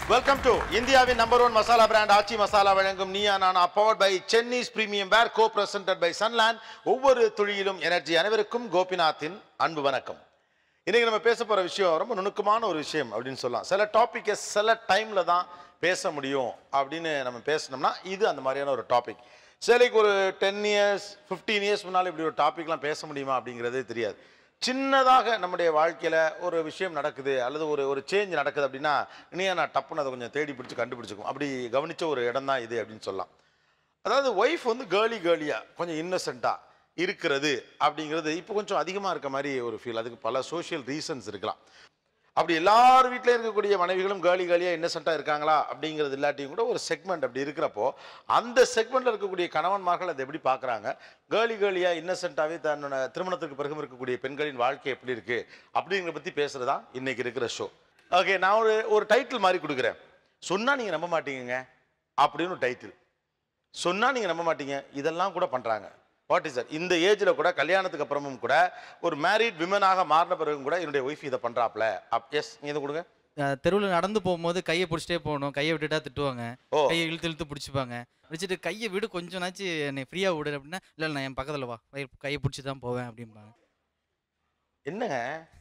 Welcome to இந்தியாவின் number one masala brand Aachi masala வழங்கும் Neeya Naan powered by சென்னிஸ் premium wear go presented by Sunland ஒவ்வொரு துளியிலும் energy அனைவருக்கும் கோபிநாத்தின் அன்பு வணக்கம் இன்னைக்கு நம்ம பேச போற விஷயம் ரொம்ப நுணுக்கமான ஒரு விஷயம் அப்படின்னு சொல்லலாம் சில டாப்பிக்கை சில டைம்ல தான் பேச முடியும் அப்படின்னு நம்ம பேசினோம்னா இது அந்த மாதிரியான ஒரு டாபிக் சிலைக்கு ஒரு டென் இயர்ஸ் ஃபிஃப்டீன் இயர்ஸ் முன்னால் இப்படி ஒரு டாபிக்லாம் பேச முடியுமா அப்படிங்கிறதே தெரியாது சின்னதாக நம்முடைய வாழ்க்கையில் ஒரு விஷயம் நடக்குது அல்லது ஒரு ஒரு சேஞ்ச் நடக்குது அப்படின்னா இனியா நான் டப்புன்னு அதை கொஞ்சம் தேடி பிடிச்சி கண்டுபிடிச்சிக்கும் அப்படி கவனிச்ச ஒரு இடம் தான் இது அப்படின்னு சொல்லலாம் அதாவது ஒய்ஃப் வந்து கேர்லி கேர்லியாக கொஞ்சம் இன்னசென்ட்டாக இருக்கிறது அப்படிங்கிறது இப்போ கொஞ்சம் அதிகமாக இருக்க மாதிரி ஒரு ஃபீல் அதுக்கு பல சோஷியல் ரீசன்ஸ் இருக்கலாம் அப்படி எல்லார் வீட்டிலையும் இருக்கக்கூடிய மனைவிகளும் கேர்லி கேர்லியாக இன்னசென்ட்டாக இருக்காங்களா அப்படிங்கிறது இல்லாட்டியும் கூட ஒரு செக்மெண்ட் அப்படி இருக்கிறப்போ அந்த செக்மெண்ட்டில் இருக்கக்கூடிய கணவன்மார்கள் அதை எப்படி பார்க்குறாங்க கேர்லி கேர்லியாக இன்னசென்ட்டாகவே தன்னோட திருமணத்துக்கு பிறகும் இருக்கக்கூடிய பெண்களின் வாழ்க்கை எப்படி இருக்குது அப்படிங்கிறத பற்றி பேசுகிறது தான் இன்றைக்கி இருக்கிற ஷோ ஓகே நான் ஒரு ஒரு டைட்டில் மாதிரி கொடுக்குறேன் சொன்னால் நீங்கள் நம்ப மாட்டீங்கங்க அப்படின்னு ஒரு டைட்டில் சொன்னால் நீங்கள் நம்ப மாட்டீங்க இதெல்லாம் கூட பண்ணுறாங்க வாட் இஸ் தட் இந்த ஏஜில் கூட கல்யாணத்துக்கு அப்புறமும் கூட ஒரு மேரிட் விமனாக மாறின பிறகும் கூட என்னுடைய ஒய்ஃப் இதை பண்ணுறாப்ல அப் எஸ் நீ இதை கொடுங்க தெருவில் நடந்து போகும்போது கையை பிடிச்சிட்டே போகணும் கையை விட்டுட்டா திட்டுவாங்க ஓ. கையை இழுத்து இழுத்து பிடிச்சிப்பாங்க பிடிச்சிட்டு கையை விடு கொஞ்ச நாச்சு என்னை ஃப்ரீயாக விடு அப்படின்னா இல்லை நான் என் பக்கத்தில் வா கையை- கையை பிடிச்சி தான் போவேன் அப்படிம்பாங்க என்னங்க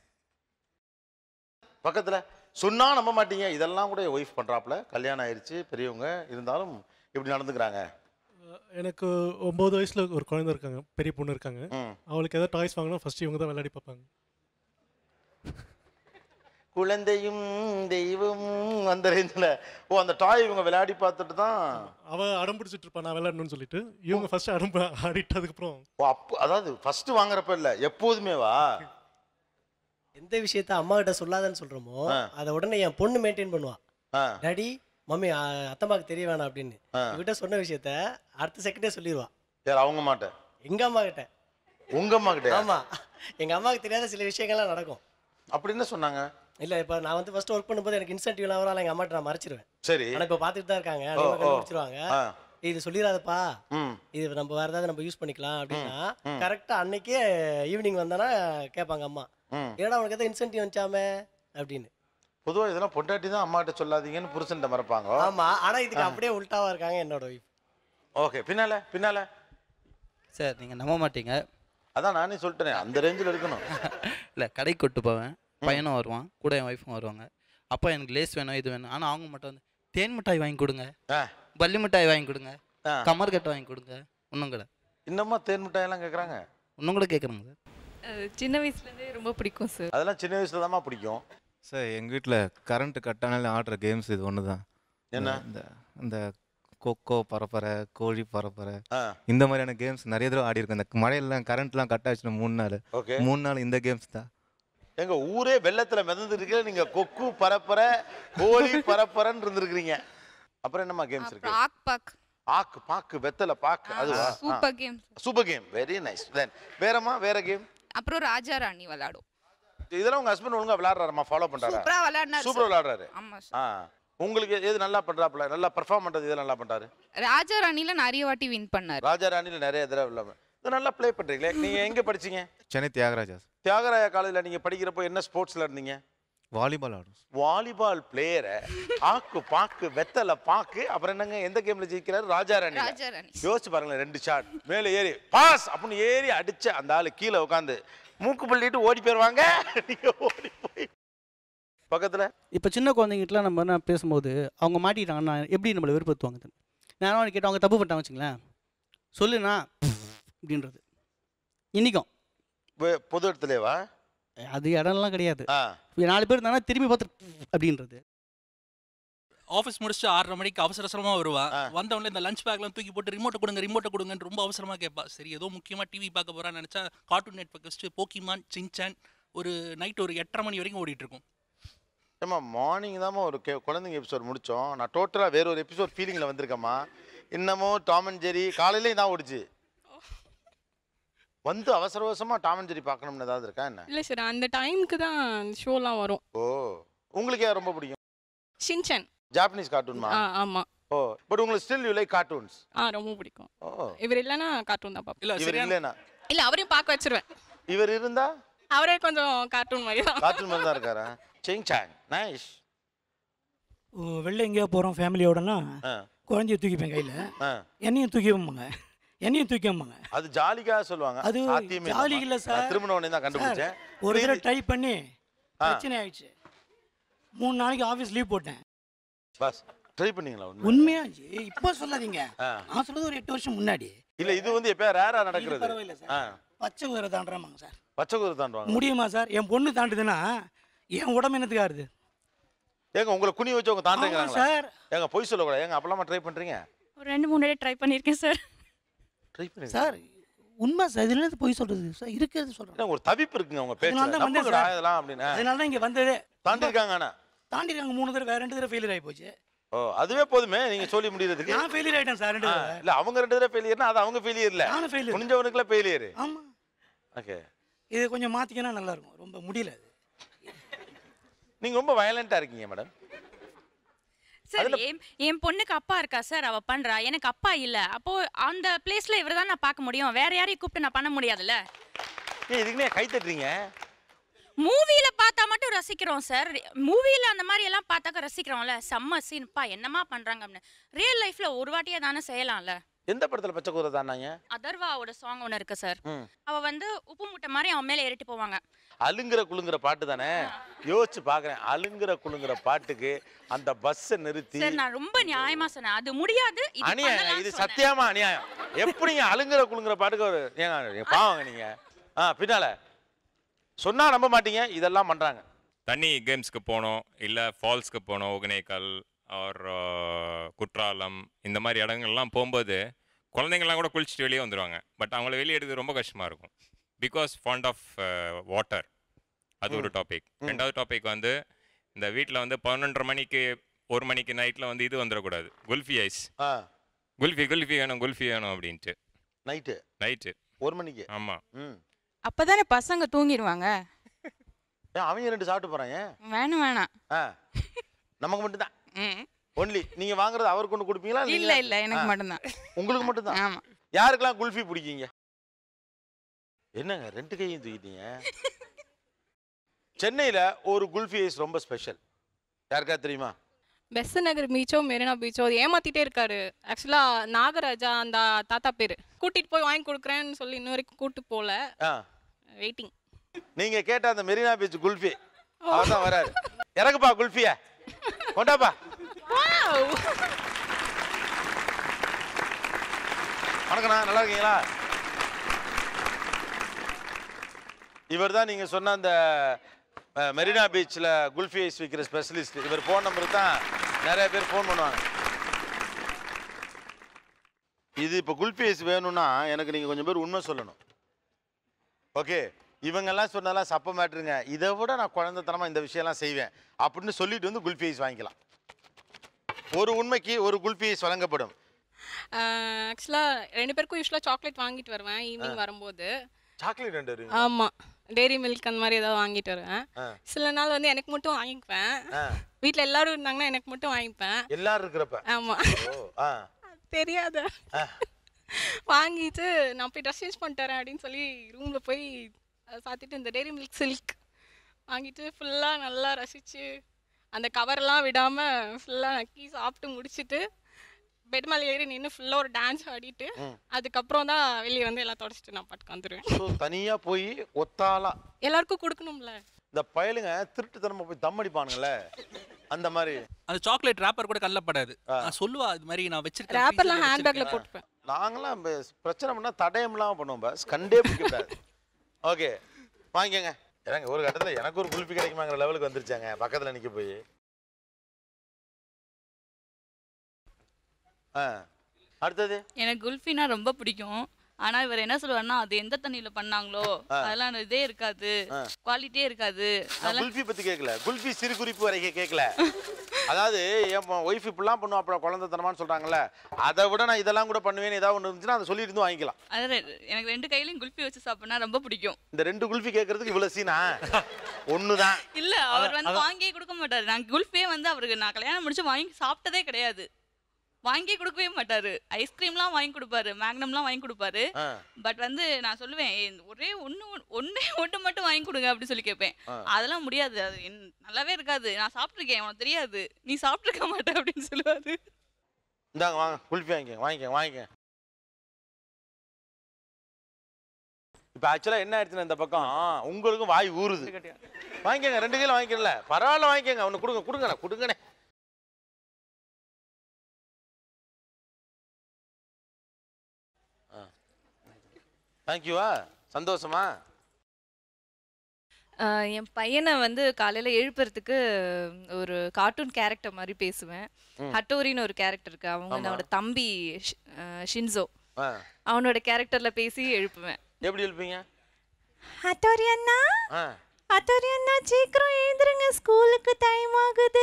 பக்கத்தில் சொன்னால் நம்ப மாட்டீங்க இதெல்லாம் கூட ஒய்ஃப் பண்ணுறாப்புல கல்யாணம் ஆயிடுச்சு பெரியவங்க இருந்தாலும் இப்படி நடந்துக்கிறாங்க எனக்கு ஒம்பது வயசுல ஒரு குழந்தை இருக்காங்க பெரிய பொண்ணு இருக்காங்க ம் அவளுக்கு ஏதாவது டாய்ஸ் வாங்கினா ஃபர்ஸ்ட் இவங்க தான் விளையாடி பார்ப்பாங்க குழந்தையும் தெய்வம் அந்த ரேஞ்சில் ஓ அந்த டாய் இவங்க விளையாடி பார்த்துட்டு தான் அவ அடம் பிடிச்சிட்டு இருப்பா நான் விளையாடணும்னு சொல்லிட்டு இவங்க ஃபர்ஸ்ட் அடம் ப- ஆடிட்டு அதுக்கப்புறம் ஓ அப்போ அதாவது ஃபர்ஸ்ட் வாங்குறப்ப இல்லை எப்போதுமே வா எந்த விஷயத்த அம்மா கிட்ட சொல்லாதன்னு சொல்றோமோ ஆ. அதை உடனே என் பொண்ணு மெயின்டைன் பண்ணுவா ஆ டாடி மம்மி ஆ, அத்தம்மாக்கு தெரிய வேணாம் அப்படின்னு ஆ. இவகிட்ட சொன்ன விஷயத்த அடுத்த செகண்டே சொல்லிடுவா யார் அவங்க மாட்டேன் எங்க அம்மா கிட்ட உங்க அம்மா கிட்ட ஆமா எங்க அம்மாவுக்கு தெரியாத சில விஷயங்கள்லாம் நடக்கும் அப்படி என்ன சொன்னாங்க இல்ல இப்ப நான் வந்து ஃபர்ஸ்ட் ஒர்க் பண்ணும்போது எனக்கு இன்சென்டிவ்லாம் வரும் எங்க அம்மாட்ட நான் மறைச்சிருவேன் சரி ஆனா இப்ப பாத்துட்டு தான் இருக்காங்க ஓ, அடிமை ஓ. கண்டுபிடிச்சிருவாங்க ஆ இது சொல்லிடாதப்பா ம் இது நம்ம வேற ஏதாவது நம்ம யூஸ் பண்ணிக்கலாம் அப்படின்னா கரெக்டா அன்னைக்கே ஈவினிங் வந்தானா கேட்பாங்க அம்மா ம் ஏடா உனக்கு எதாவது இன்சென்டிவ் வந்துச்சாமே அப்படின்னு பொதுவாக இதெல்லாம் பொண்டாட்டி தான் அம்மாட்ட சொல்லாதீங்கன்னு புருஷன்ட்ட மறப்பாங்க ஆமா ஆனா இதுக்கு அப்படியே உல்டாவா இருக்காங்க என்னோட ஒய்ஃப் ஓகே பின்னால பின்னால சார் நீங்கள் நம்ப மாட்டீங்க அதான் நானே சொல்லிட்டேனே அந்த ரேஞ்சில் இருக்கணும் இல்லை கடைக்கு கொட்டு போவேன் பையனும் வருவான் கூட என் ஒய்ஃபும் வருவாங்க அப்பா எனக்கு லேஸ் வேணும் இது வேணும் ஆனால் அவங்க மட்டும் வந்து தேன் மிட்டாய் வாங்கி கொடுங்க ஆ பல்லி மிட்டாய் வாங்கி கொடுங்க ஆ. கமர் கட்டை வாங்கி கொடுங்க இன்னும் கூட இன்னுமா தேன் மிட்டாயெல்லாம் கேட்குறாங்க இன்னும் கூட கேட்குறேங்க சார் அது சின்ன வயசுலேருந்தே ரொம்ப பிடிக்கும் சார் அதெல்லாம் சின்ன வயசுல தாம்மா பிடிக்கும் சார் எங்கள் வீட்டில் கரண்ட் கட் ஆனாலும் ஆடுற கேம்ஸ் இது ஒன்று தான் என்ன? இந்த இந்த கொக்கோ பரப்பரை கோழி பரப்பரை ஆ இந்த மாதிரியான கேம்ஸ் நிறைய தடவை ஆடி இருக்கேன் இந்த மழையெல்லாம் கரண்ட்லாம் கட் ஆச்சுன்னா மூணு நாள் ஓகே மூணு நாள் இந்த கேம்ஸ் தான் எங்க ஊரே வெள்ளத்துல மிதந்து இருக்கு நீங்க கொக்கு பரப்பர கோழி பரப்பரன்னு இருந்திருக்கிறீங்க அப்புறம் என்னம்மா கேம்ஸ் இருக்கு அப்புறம் ஆக் பாக் ஆக்கு பாக்கு வெத்தலை பாக்கு அதுவா super game super game very nice then வேறம்மா வேற கேம் அப்புறம் ராஜா ராணி விளையாடும் இதெல்லாம் உங்க ஹஸ்பண்ட் ஒழுங்கா விளையாடுறாருமா ஃபாலோ பண்றாரா சூப்பரா விளையாடினாரு சூப்பர் sir. விளையாடுறாரு ஆமா சார் ஆ உங்களுக்கு எது நல்லா பண்றாப்புல நல்லா பெர்ஃபார்ம் பண்றது எது நல்லா பண்றாரு ராஜா ராணில நிறைய வாட்டி வின் பண்ணாரு ராஜா ராணில நிறைய தடவை இல்லாம இது நல்லா ப்ளே பண்றீங்களே நீங்க எங்க படிச்சீங்க சென்னை தியாகராஜா தியாகராய காலேஜ்ல நீங்க படிக்கிறப்போ என்ன ஸ்போர்ட்ஸ்ல இருந்தீங்க வாலிபால் ஆடும் வாலிபால் பிளேயரை ஆக்கு பாக்கு வெத்தலை பாக்கு அப்புறம் என்னங்க எந்த கேம்ல ஜெயிக்கிறாரு ராஜா ராணி ராஜா ராணி யோசிச்சு பாருங்களேன் ரெண்டு ஷாட் மேலே ஏறி பாஸ் அப்படின்னு ஏறி அடிச்ச அந்த ஆளு கீழே உட்காந்து மூக்கு பள்ளிட்டு ஓடி போயிருவாங்க நீங்க ஓடி போய் பக்கத்துல இப்போ சின்ன குழந்தைங்கிட்டலாம் நம்ம என்ன பேசும்போது அவங்க மாட்டிட்டாங்கன்னா எப்படி நம்மளை வெறுப்படுத்துவாங்க நான் அவனை கேட்டேன் அவங்க தப்பு பண்ணிட்டாங்க வச்சுங்களேன் சொல்லுண்ணா அப்படின்றது இன்றைக்கும் வே- பொது இடத்துலவா அது இடம்லாம் கிடையாது ஆ நாலு பேர் இருந்தாங்கன்னா திரும்பி பார்த்து அப்படின்றது ஆஃபீஸ் முடிச்சுட்டு ஆறரை மணிக்கு அவசர அவசரமா வருவா ஆ. வந்தவொடனே இந்த லஞ்ச் பேக்லாம் தூக்கி போட்டு ரிமோட்டை கொடுங்க ரிமோட்டை கொடுங்கன்னு ரொம்ப அவசரமா கேட்பா சரி ஏதோ முக்கியமா டிவி பார்க்க போறான்னு நினைச்சா கார்ட்டூன் நெட்வொர்க் வச்சுட்டு போக்கிமான் சின்சான் ஒரு நைட் ஒரு எட்டரை மணி வரைக்கும் ஓடிட்டு இருக்கும் ஏம்மா மார்னிங் தாம்மா ஒரு கே குழந்தைங்க எபிசோட் முடித்தோம் நான் டோட்டலாக வேற ஒரு எபிசோட் ஃபீலிங்கில் வந்திருக்கேம்மா இன்னமும் டாம் அண்ட் ஜெரி காலையிலேயும் தான் ஓடிச்சு வந்து அவசர அவசரமாக டாம் அண்ட் ஜெரி பார்க்கணும்னு ஏதாவது இருக்கா என்ன இல்லை சார் அந்த டைமுக்கு தான் ஷோலாம் வரும் ஓ உங்களுக்கு யார் ரொம்ப பிடிக்கும் ஷின்சன் ஜாப்பனீஸ் கார்ட்டூன்மா ஆ ஆமாம் ஓ பட் உங்களுக்கு ஸ்டில் யூ லைக் கார்ட்டூன்ஸ் ஆ ரொம்ப பிடிக்கும் ஓ இவர் இல்லைன்னா கார்ட்டூன் தான் பார்ப்பேன் இல்ல இவர் சரியான இல்லைனா இல்லை அவரையும் பார்க்க வச்சிருவேன் இவர் இருந்தா அவரே கொஞ்சம் கார்ட்டூன் மாதிரி தான் கார்ட்டூன் மாதிரி தான் இருக்காரா சிங் சாங் நைஸ் ஓ, வெளில எங்கேயோ போகிறோம் ஃபேமிலியோடனா ஆ. குழந்தைய தூக்கிப்பேன் கையில் ஆ. என்னையும் தூக்கி வைப்பாங்க என்னையும் தூக்கி வைப்பாங்க அது ஜாலிக்காக சொல்லுவாங்க அது சாத்தியமே ஜாலி இல்லம்மா. இல்லை நான் சார் திருமண உடனே தான் கண்டுபிடிச்சேன் சார், ஒரு தடவை ட்ரை பண்ணி ஆ. பிரச்சனை ஆயிடுச்சு மூணு நாளைக்கு ஆஃபீஸ் லீவ் போட்டேன் பஸ் ட்ரை பண்ணீங்களா உண்மை உண்மையா ஜி, இப்போ சொல்லாதீங்க ஆ. நான் சொல்றது ஒரு எட்டு வருஷம் முன்னாடி இல்ல இது வந்து எப்பயா ரேரா இது நடக்கிறது பரவாயில்ல ஆ. சார் பச்சை குதிரை தாண்டுறாமாங்க சார் பச்சை குதிரை தாண்டுவாங்க முடியுமா சார் என் பொண்ணு தாண்டுதுன்னா என் உடம்பு என்னத்துக்கு ஆறுது ஏங்க உங்களை குனி வச்சு உங்க தாண்டுறாங்களா சார் ஏங்க பொய் சொல்லக்கூடாது ஏங்க அப்பலாமா ட்ரை பண்றீங்க ஒரு ரெண்டு மூணு தடவை ட்ரை பண்ணியிருக்கேன் சார் ட்ரை பண்ணுங்க சார் உண்மை சார் இதுல இருந்து போய் சொல்றது சார் இருக்கிறது சொல்றேன் ஏங்க, ஒரு தவிப்பு இருக்குங்க உங்க பேச்சுல அதனால தான் வந்தேன் நம்புங்கடா சார். இதெல்லாம் அப்படின்னு அதனால தான் இங்க வந்ததே தாண்டிருக்காங்க ஆனா தாண்டி இருக்காங்க மூணு தடவை வேற ரெண்டு தடவை ஃபெயிலியர் ஆகி போச்சு ஓ அதுவே போதுமே நீங்க சொல்லி முடியறதுக்கு நான் ஃபெயிலியர் ஆயிட்டேன் சார் ரெண்டு ஆ, தடவை இல்ல அவங்க ரெண்டு தடவை ஃபெயிலியர்னா அது அவங்க ஃபெயிலியர் இல்ல நானும் ஃபெயிலியர் முடிஞ்சவனுக்குல ஃபெயிலியர் ஆமா ஓகே இது கொஞ்சம் மாத்திக்கினா நல்லா இருக்கும் ரொம்ப முடியல அது நீங்க ரொம்ப வயலண்டா இருக்கீங்க மேடம் சார் என் என் பொண்ணுக்கு அப்பா இருக்கா சார் அவ பண்றா எனக்கு அப்பா இல்ல அப்போ அந்த பிளேஸ்ல இவரை தான் நான் பார்க்க முடியும் வேற யாரையும் கூப்பிட்டு நான் பண்ண முடியாதுல்ல ஏய் இதுக்குனே கை தட்டுறீங்க மூவில பார்த்தா மட்டும் ரசிக்கிறோம் சார் மூவில அந்த மாதிரி எல்லாம் பார்த்தாக்க ரசிக்கிறோம்ல செம்ம சீன்ப்பா என்னமா பண்றாங்க அப்படின்னு ரியல் லைஃப்ல ஒரு வாட்டியா தானே செய்யலாம்ல எந்த படத்துல பச்சை குதிரை தாண்டாங்க அதர்வாவோட சாங் ஒன்று இருக்கு சார் ம். அவ வந்து உப்பு மூட்டை மாதிரி அவன் மேல ஏறிட்டு போவாங்க அலுங்குற குலுங்குற பாட்டு தானே யோசிச்சு பாக்குறேன் அலுங்குற குலுங்குற பாட்டுக்கு அந்த பஸ்ஸை நிறுத்தி சார் நான் ரொம்ப நியாயமா சொன்னேன் அது முடியாது இது அநியாயம் பண்ணலாம்னு இது சொன்னேன். சத்தியமா அநியாயம் எப்படிங்க அலுங்குற குலுங்குற பாட்டுக்கு ஒரு ஏங்க நீங்க பாவங்க நீங்க ஆ பின்னால சொன்னா நம்ப மாட்டீங்க இதெல்லாம் பண்றாங்க தண்ணி கேம்ஸ்க்கு போனோம் இல்லை ஃபால்ஸ்க்கு போனோம் ஒகேனக்கல் ஆர் குற்றாலம் இந்த மாதிரி இடங்கள்லாம் போகும்போது குழந்தைங்கள்லாம் கூட குளிச்சுட்டு வெளியே வந்துடுவாங்க பட் அவங்கள வெளியே எடுக்கிறது ரொம்ப கஷ்டமாக இருக்கும் பிகாஸ் ஃபாண்ட் ஆஃப் வாட்டர் அது ஒரு ம். டாபிக் ம். ரெண்டாவது டாபிக் வந்து இந்த வீட்டில் வந்து பதினொன்றரை மணிக்கு ஒரு மணிக்கு நைட்டில் வந்து இது வந்துடக்கூடாது குல்ஃபி ஐஸ் ஆ குல்ஃபி குல்ஃபி வேணும் குல்ஃபி வேணும் அப்படின்ட்டு நைட்டு நைட்டு ஒரு மணிக்கு ஆமாம் ம் அப்பதானே பசங்க தூங்கிடுவாங்க ஏன் அவங்க ரெண்டு சாப்பிட்டு போறாங்க வேணாம் வேணாம் ஆ நமக்கு மட்டும்தான் ம். ஒன்லி நீங்க வாங்குறது அவருக்கு கொண்டு கொடுப்பீங்களா இல்ல நீங்களா? இல்ல எனக்கு ஆ. மட்டும்தான் உங்களுக்கு மட்டும்தான் ஆமா யாருக்கெல்லாம் குல்ஃபி பிடிக்கீங்க என்னங்க ரெண்டு கையும் தூக்கிட்டீங்க சென்னையில ஒரு குல்ஃபி ஐஸ் ரொம்ப ஸ்பெஷல் யாருக்கா தெரியுமா பெஸ்ட் நகர் பீச்சோ மெரினா பீச்சோ அது ஏமாத்திட்டே இருக்காரு ஆக்சுவலா நாகராஜா அந்த தாத்தா பேரு கூட்டிட்டு போய் வாங்கி கொடுக்குறேன்னு சொல்லி இன்ன வரைக்கும் கூட்டு போல ஆ வெயிட்டிங் நீங்க கேட்ட அந்த மெரினா பீச் குல்ஃபி அவர் தான் வராரு இறக்குப்பா குல்ஃபிய கொண்டாப்பா வணக்கண்ணா நல்லா இருக்கீங்களா இவர் தான் நீங்க சொன்ன அந்த அஹ், மெரினா பீச்சில் குல்ஃபி ஐஸ் விற்கிற ஸ்பெஷலிஸ்ட் இவர் ஃபோன் நம்பருக்கு தான் நிறைய பேர் ஃபோன் பண்ணுவாங்க இது இப்போ குல்ஃபி ஐஸ் வேணும்னா எனக்கு நீங்கள் கொஞ்சம் பேர் உண்மை சொல்லணும் ஓகே இவங்கெல்லாம் சொன்னதெல்லாம் சப்ப மேட்ருங்க இதை விட நான் குழந்தைத்தனமாக இந்த விஷயம்லாம் செய்வேன் அப்படின்னு சொல்லிட்டு வந்து குல்ஃபி ஐஸ் வாங்கிக்கலாம் ஒரு உண்மைக்கு ஒரு குல்ஃபி ஐஸ் வழங்கப்படும் ஆக்சுவலாக ரெண்டு பேருக்கும் யூஸ்வலாக சாக்லேட் வாங்கிட்டு வருவேன் ஈவினிங் வரும்போது சாக்லேட் ரெண்டு வருவீங்க? ஆமாம் டெய்ரி மில்க் அந்த மாதிரி ஏதாவது வாங்கிட்டு வருவேன் ஆ. சில நாள் வந்து எனக்கு மட்டும் வாங்கிக்குவேன் ஆ. வீட்டில் எல்லாரும் இருந்தாங்கன்னா எனக்கு மட்டும் வாங்கிப்பேன் எல்லாரும் இருக்கிறப்ப ஆமாம் ஓ ஆ தெரியாத ஆ. வாங்கிட்டு நான் போய் ட்ரெஸ் சேஞ்ச் பண்ணிட்டு வரேன் அப்படின்னு சொல்லி ரூமில் போய் அதை சாத்திட்டு இந்த டெய்ரி மில்க் சில்க் வாங்கிட்டு ஃபுல்லாக நல்லா ரசித்து அந்த கவரெல்லாம் விடாமல் ஃபுல்லாக நக்கி சாப்பிட்டு முடிச்சிட்டு பெட் மேலே ஏறி நின்று ஃபுல்லாக ஒரு டான்ஸ் ஆடிட்டு ம். அதுக்கப்புறம் தான் வெளியே வந்து எல்லாம் தொடச்சிட்டு நான் பாட்டுக்கு வந்துடுவேன் ஸோ தனியாக போய் ஒத்தாளா எல்லாருக்கும் கொடுக்கணும்ல இந்த பயலுங்க திருட்டுத்தனமா போய் தம் அடிப்பானுங்களே அந்த மாதிரி அந்த சாக்லேட் ரேப்பர் கூட கல்ல படாது நான் சொல்லுவா இது மாதிரி நான் வச்சிருக்கேன் ரேப்பர்லாம் freezer ல ஹேண்ட்பேக்கில் வச்சிருக்கேன். போட்டுப்பேன் நாங்களாம் ப- பிரச்சனை பண்ணா தடயம்லாம் பண்ணுவோம் பஸ் கண்டே பிடிக்கூடாது ஓகே வாங்கிக்கங்க எனக்கு ஒரு கட்டத்தில் எனக்கு ஒரு குல்ஃபி கிடைக்குமாங்கிற லெவலுக்கு வந்துருச்சாங்க பக்கத்தில் நிற்க போய் ஆ அடுத்தது எனக்கு குல்ஃபினா ரொம்ப பிடிக்கும் ஆனா இவர் என்ன சொல்லுவாருன்னா அது எந்த தண்ணியில பண்ணாங்களோ ஆ. அதெல்லாம் இதே இருக்காது ஆ. குவாலிட்டியே இருக்காது நான் அதெல்லாம் குல்ஃபி பற்றி கேட்கல குல்ஃபி சிறு குறிப்பு வரைக்கும் கேட்கல அதாவது என் ஒய்ஃப் இப்படிலாம் பண்ணுவோம் அப்புறம் குழந்தைத்தனமான்னு சொல்கிறாங்கல்ல அதை விட நான் இதெல்லாம் கூட பண்ணுவேன்னு ஏதாவது ஒன்று இருந்துச்சுன்னா அதை சொல்லிட்டு இருந்து வாங்கிக்கலாம் அது ரெ- எனக்கு ரெண்டு கையிலயும் குல்ஃபி வச்சு சாப்பிட்னா ரொம்ப பிடிக்கும் இந்த ரெண்டு குல்ஃபி கேட்கறதுக்கு இவ்வளோ சீனா ஒன்று தான் இல்ல அவர் வந்து வாங்கியே கொடுக்க மாட்டாரு நான் குல்ஃபியே வந்து அவருக்கு நான் கல்யாணம் முடிச்சு வாங்கி சாப்பிட்டதே கிடையாது வாங்கி கொடுக்கவே மாட்டாரு ஐஸ்கிரீம்லாம் வாங்கி கொடுப்பாரு மேக்னம்லாம் வாங்கி கொடுப்பாரு ஆ. பட் வந்து நான் சொல்லுவேன் "ஏய், ஒரே ஒன்று ஒன்றே ஒன்று மட்டும் வாங்கி கொடுங்க அப்படி சொல்லி கேட்பேன் ஆ. அதெல்லாம் முடியாது அது என் நல்லாவே இருக்காது நான் சாப்பிட்ருக்கேன் உனக்கு தெரியாது நீ சாப்பிட்ருக்க மாட்டே அப்படின்னு சொல்லுவாரு இந்தாங்க வாங்க குல்ஃபி வாங்கிக்கங்க வாங்கிக்கங்க வாங்கிக்கங்க இப்போ ஆக்சுவலாக என்ன ஆயிடுச்சுன்னா இந்த பக்கம் உங்களுக்கும் வாய் ஊறுது வாங்கிக்கங்க ரெண்டு கிலோ வாங்கிக்கல பரவாயில்ல வாங்கிக்கங்க ஒன்று கொடுங்க கொடுங்கண்ணே கொடுங்கண்ணே தேங்க்யூவா சந்தோஷமா ஆஹ் என் பையனை வந்து காலையில் எழுப்புறதுக்கு ஒரு கார்ட்டூன் கேரக்டர் மாதிரி பேசுவேன் ம். ஹட்டோரின்னு ஒரு கேரக்டர் இருக்கு அவங்க ஆமா. அவனோட தம்பி ஷி- ஆஹ் ஷின்சோ ஆ அவனோட கேரக்டர்ல பேசி எழுப்புவேன் எப்படி எழுப்பீங்க ஹட்டோரி அண்ணா ஆ ஹட்டோரி அண்ணா சீக்கிரம் எழுந்துருங்க ஸ்கூலுக்கு டைம் ஆகுது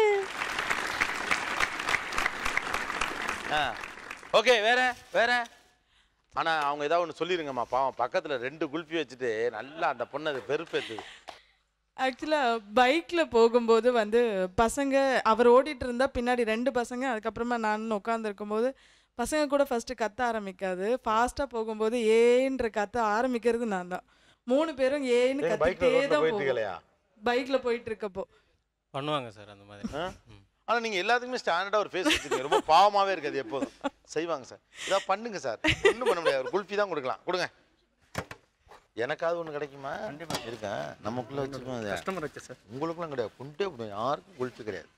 ஆ ஓகே வேற வேற ஆனால் அவங்க ஏதாவது ஒன்று சொல்லிருங்கம்மா பாவம் பக்கத்தில் ரெண்டு குல்ஃபி வச்சுட்டு நல்லா அந்த பொண்ணு அது பெருப்பேத்துது ஆக்சுவலாக பைக்கில் போகும்போது வந்து பசங்க அவர் ஓடிட்டு இருந்தால் பின்னாடி ரெண்டு பசங்க அதுக்கப்புறமா நான் உட்காந்துருக்கும் போது பசங்க கூட ஃபஸ்ட்டு கத்த ஆரம்பிக்காது ஃபாஸ்ட்டாக போகும்போது ஏன்ற கத்த ஆரம்பிக்கிறது நான் தான் மூணு பேரும் ஏன்னு ஏங்க, bikeல கத்திட்டே ரோட்ல தான் போயிட்டு போகும் இருக்கலையா? பைக்கில் போயிட்டு இருக்கப்போ பண்ணுவாங்க சார் அந்த மாதிரி ஆனால் நீங்கள் எல்லாத்துக்குமே ஸ்டாண்டர்டாக ஒரு ஃபேஸ் வச்சுருக்கீங்க ரொம்ப பாவமாகவே இருக்காது எப்போதும் செய்வாங்க சார் இதாக பண்ணுங்க சார் ஒன்றும் பண்ண முடியாது ஒரு குல்ஃபி தான் கொடுக்கலாம் கொடுங்க எனக்காவது ஒன்று கிடைக்குமா இருக்கேன் நமக்குள்ளே வச்சுருக்கோம் அது கஸ்டமர் வச்சு சார் உங்களுக்குலாம் கிடையாது கொண்டே போடுவேன் யாருக்கும் குல்ஃபி கிடையாது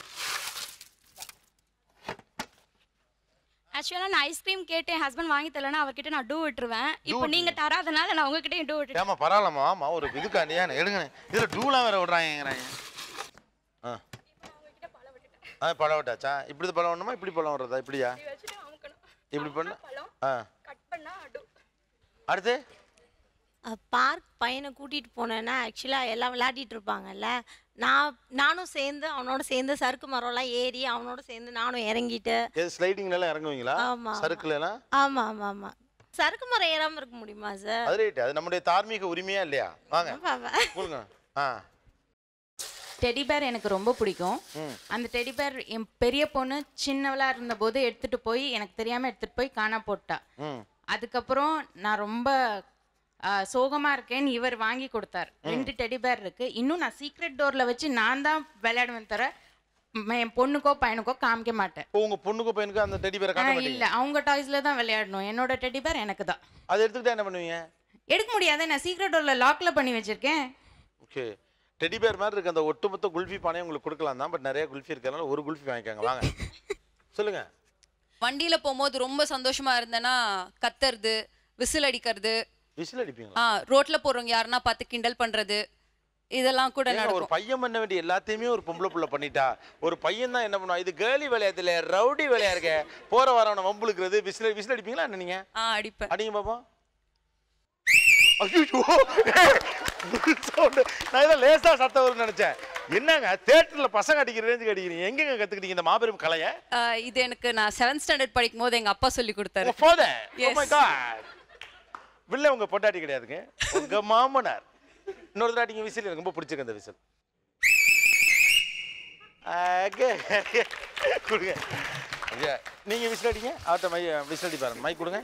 ஆக்சுவலாக நான் ஐஸ்கிரீம் கேட்டு என் ஹஸ்பண்ட் வாங்கி தரலன்னா அவர்கிட்ட நான் டூ விட்டுருவேன் இப்போ நீங்க தராதனால நான் உங்ககிட்ட டூ விட்டுட்டேன் ஏமா பரவாயில்லம்மா ஆமா ஒரு இதுக்காண்டியா எடுங்க இதில் டூலாம் வேற விடுறாங்க ஆ ஆ பழம் விட்டாச்சா இப்படி பழம் வேணுமா இப்படி பழம் வர்றதா இப்படியா இப்படி பண்ண ஆ அடுத்து பார்க் பையனை கூட்டிகிட்டு போனேன்னா ஆக்சுவலாக எல்லாம் விளையாடிட்டு இருப்பாங்கல்ல நான் நானும் சேர்ந்து அவனோட சேர்ந்து சறுக்கு மரம்லாம் ஏறி அவனோட சேர்ந்து நானும் இறங்கிட்டு எது ஸ்லைடிங்ல எல்லாம் இறங்குவீங்களா ஆமா, ஆமா. சறுக்குல எல்லாம் ஆமாம் ஆமாம் ஆமாம் சறுக்கு மரம் ஏறாமல் இருக்க முடியுமா சார் அது ரைட் அது நம்முடைய தார்மீக உரிமையா இல்லையா வாங்க ஆமா. கொடுங்க ஆ டெடி பேர் எனக்கு ரொம்ப பிடிக்கும் ம். அந்த டெடி பேர் என் பெரிய பொண்ணு சின்னவளா இருந்தபோது எடுத்துட்டு போய் எனக்கு தெரியாம எடுத்துட்டு போய் காணா போட்டா ம் அதுக்கப்புறம் நான் ரொம்ப ஆ, சோகமா இருக்கேன்னு இவர் வாங்கி கொடுத்தார் ரெண்டு டெடி பேர் இருக்கு இன்னும் நான் சீக்ரெட் டோர்ல வச்சு நான் தான் விளையாடுவேன் தவிர ம், என் பொண்ணுக்கோ பையனுக்கோ காமிக்க மாட்டேன் இப்போ உங்க பொண்ணுக்கு பையனுக்கு அந்த டெடி பேரை காட்ட ஆ, இல்ல மாட்டீங்க அவங்க டாய்ஸ்ல தான் விளையாடணும் என்னோட டெடி பேர் எனக்கு தான் அதை எடுத்துக்கிட்டா என்ன பண்ணுவீங்க எடுக்க முடியாதே நான் சீக்ரெட் டோர்ல லாக்ல பண்ணி வச்சிருக்கேன் ஓகே டெடி பேர் மாதிரி இருக்கு அந்த ஒட்டுமொத்த குல்ஃபி பானையை உங்களுக்கு கொடுக்கலாம் தான் பட் நிறைய குல்ஃபி இருக்கிறதுனால ஒரு குல்ஃபி வாங்கிக்கோங்க வாங்க சொல்லுங்க வண்டியில போகும்போது ரொம்ப சந்தோஷமா இருந்தேன்னா கத்துறது விசில் அடிக்கிறது விசில் அடிப்பீங்களா ஆ ரோட்ல போறவங்க யாருன்னா பார்த்து கிண்டல் பண்றது இதெல்லாம் கூட ஏங்க, ஒரு நடக்கும் பையன் பண்ண வேண்டிய எல்லாத்தையுமே ஒரு பொம்பளை புள்ள பண்ணிட்டா ஒரு பையன் தான் என்ன பண்ணுவான் இது கேர்லி விளையாட்டுல ரவுடி விளையா இருக்க போற வரவன வம்புழுக்கிறது விசில் விசில் அடிப்பீங்களா என்ன நீங்க ஆ அடிப்பேன் அடிங்க பாப்போம் ஐயோ சவுண்டு நான் ஏதோ லேசா சத்தம் வரும்னு நினைச்சேன் என்னங்க தேட்டர்ல பசங்க அடிக்கிற ரேஞ்சுக்கு அடிக்கிறீங்க எங்கங்க கத்துக்கிட்டீங்க இந்த மாபெரும் கலையை ஆ, இது எனக்கு நான் செவன்த் ஸ்டாண்டர்ட் படிக்கும் போது எங்க அப்பா சொல்லி கொடுத்தாரு போத ஓ Yes. மை காட் வில்ல உங்க பொட்டாட்டி கிடையாதுங்க உங்க மாமனார் இன்னொரு தடவை அடிங்க விசில் எனக்கு ரொம்ப பிடிச்சிருக்கு அந்த விசில் அங்கே கொடுங்க ஐயா, நீங்க விசில் அடிங்க அவர்கிட்ட மை விசில் அடி பாருங்க மைக் கொடுங்க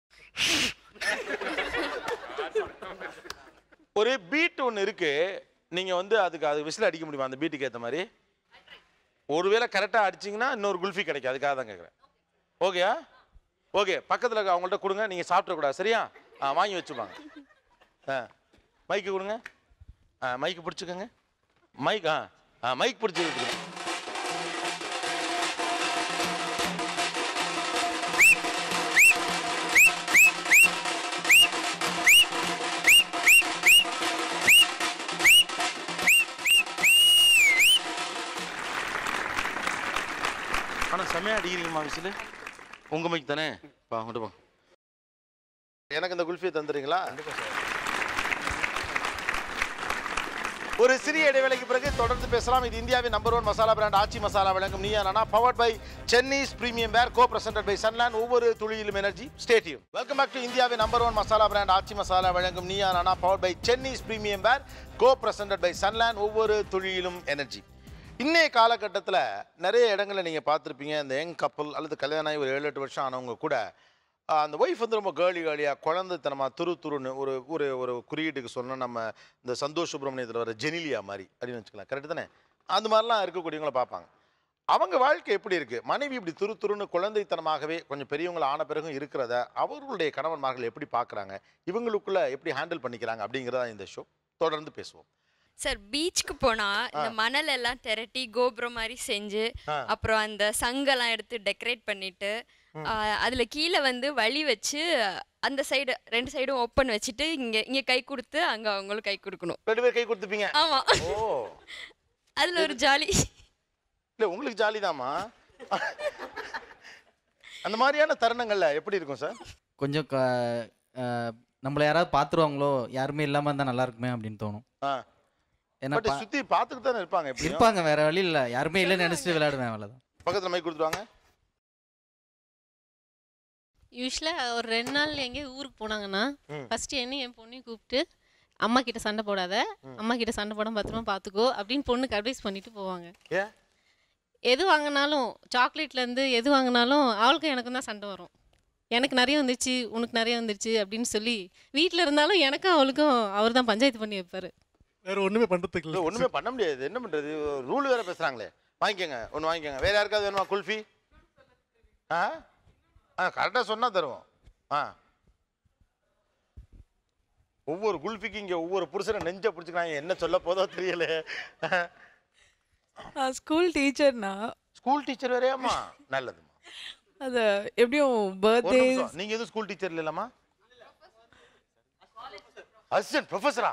ஒரு பீட் ஒன்று இருக்கு நீங்க வந்து அதுக்கு அது விசில் அடிக்க முடியுமா அந்த பீட்டுக்கு ஏற்ற மாதிரி ஒருவேளை கரெக்டாக அடிச்சிங்கன்னா இன்னொரு குல்ஃபி கிடைக்கும் அதுக்காக தான் கேட்குறேன் ஓகேயா ஓகே பக்கத்தில் இருக்க அவங்கள்ட்ட கொடுங்க நீங்கள் சாப்பிடக்கூடாது சரியா ஆ வாங்கி வச்சுப்பாங்க ஆ மைக்கு கொடுங்க ஆ மைக்கு பிடிச்சிக்கோங்க மைக் ஆ ஆ மைக் பிடிச்சி கொடுங்க ஆனால் செம்மையாக அடிக்கிறீங்கம்மா விசில் உங்கள் மைக் தானே பா கொண்டு போ எனக்கு இந்த குல்ஃபியை தந்துடுறீங்களா ஒரு சிறிய இடைவேளைக்கு பிறகு தொடர்ந்து பேசலாம் இது இந்தியாவின் number one masala brand Aachi masala வழங்கும் Neeya Naana powered by Chennai's premium wear go presented by Sunland ஒவ்வொரு துளியிலும் energy stadium welcome back to இந்தியாவின் number one masala brand Aachi masala வழங்கும் Neeya Naana powered by Chennai's premium wear go presented by Sunland ஒவ்வொரு துளியிலும் எனர்ஜி இன்னைய காலகட்டத்தில் நிறைய இடங்களில் நீங்கள் பார்த்துருப்பீங்க இந்த யங் கப்பல் அல்லது கல்யாணம் ஆகி ஒரு ஏழு எட்டு வருஷம் ஆனவங்க கூட ஆஹ், அந்த ஒய்ஃப் வந்து ரொம்ப கேர்லி கேர்லியாக குழந்தைத்தனமா துரு துருன்னு ஒரு ஒரு ஒரு குறியீட்டுக்கு சொன்னால் நம்ம இந்த சந்தோஷ் சுப்ரமணியத்தில் வர ஜெனிலியா மாதிரி அப்படின்னு வச்சுக்கலாம் கரெக்டு தானே அந்த மாதிரிலாம் இருக்கக்கூடியவங்கள பார்ப்பாங்க அவங்க வாழ்க்கை எப்படி இருக்கு மனைவி இப்படி துரு துருன்னு குழந்தைத்தனமாகவே கொஞ்சம் பெரியவங்கள ஆன பிறகும் இருக்கிறத அவர்களுடைய கணவன்மார்கள் எப்படி பார்க்குறாங்க இவங்களுக்குள்ள எப்படி ஹேண்டில் பண்ணிக்கிறாங்க அப்படிங்கிறதா இந்த ஷோ தொடர்ந்து பேசுவோம் சார் பீச்சுக்கு போனா இந்த ஆ. மணல் எல்லாம் திரட்டி கோபுரம் மாதிரி செஞ்சு ஆ. அப்புறம் அந்த சங்கெல்லாம் எடுத்து டெக்கரேட் பண்ணிட்டு ம். ஆ, அதுல கீழே வந்து வழி வச்சு அந்த சைடு ரெண்டு சைடும் ஓப்பன் வச்சுட்டு இங்க இங்க கை கொடுத்து அங்க அவங்களும் கை கொடுக்கணும் ரெண்டு பேர் கை கொடுத்துப்பீங்க ஆமா ஓ அதுல ஒரு ஜாலி இல்லை உங்களுக்கு ஜாலி அந்த மாதிரியான தருணங்கள்ல எப்படி இருக்கும் சார் கொஞ்சம் க- அஹ், நம்மள யாராவது பார்த்துருவாங்களோ யாருமே இல்லாமல் இருந்தால் நல்லா இருக்குமே அப்படின்னு தோணும் ஆ ஏன்னா பட் பா- சுத்தி பார்த்துட்டு தானே இருப்பாங்க எப்படியும். இருப்பாங்க வேற வழி இல்லை யாருமே இல்லைன்னு நினச்சிட்டு விளையாடுவேன் அவ்வளோதான் பக்கத்துல மைக் கொடுத்துருவாங்க யூஸ்வலாக ஒரு ரெண்டு நாள் எங்கேயோ ஊருக்கு போனாங்கன்னா ம். ஃபஸ்ட்டு என்ன என் பொண்ணையும் கூப்பிட்டு அம்மா கிட்ட சண்டை போடாத அம்மா கிட்ட சண்டை போடாம பத்திரமா பார்த்துக்கோ அப்படின்னு பொண்ணுக்கு அட்வைஸ் பண்ணிட்டு போவாங்க ஏன் எது வாங்கினாலும் சாக்லேட்லேருந்து எது வாங்கினாலும் அவளுக்கும் எனக்கும் தான் சண்டை வரும் எனக்கு நிறைய வந்துருச்சு உனக்கு நிறைய வந்துருச்சு அப்படின்னு சொல்லி வீட்டில் இருந்தாலும் எனக்கும் அவளுக்கும் அவர் தான் பஞ்சாயத்து பண்ணி வைப்பாரு வேற ஒண்ணுமே பண்றதுக்கு இல்ல, ஒண்ணுமே பண்ண முடியாது என்ன பண்றது ரூல் வேற பேசுறாங்களே வாங்கிக்கோங்க ஒன்று வாங்கிக்கோங்க வேற யாருக்காவது வேணுமா குல்ஃபி ஆ ஆ கரெக்டாக சொன்னா தருவோம் ஆ ஒவ்வொரு குல்ஃபிக்கு இங்க ஒவ்வொரு புருஷனை நெஞ்ச பிடிச்சிக்கிறாங்க என்ன சொல்ல போதோ தெரியல ஸ்கூல் டீச்சர்னா ஸ்கூல் டீச்சர் வேறையாம்மா நல்லதுமா அது எப்படியும் ஒரு பர்த்டே நிமிஷம். நீங்க எதுவும் ஸ்கூல் டீச்சர் இல்லைல்லம்மா அசிஸ்டன்ட் ப்ரொஃபஸரா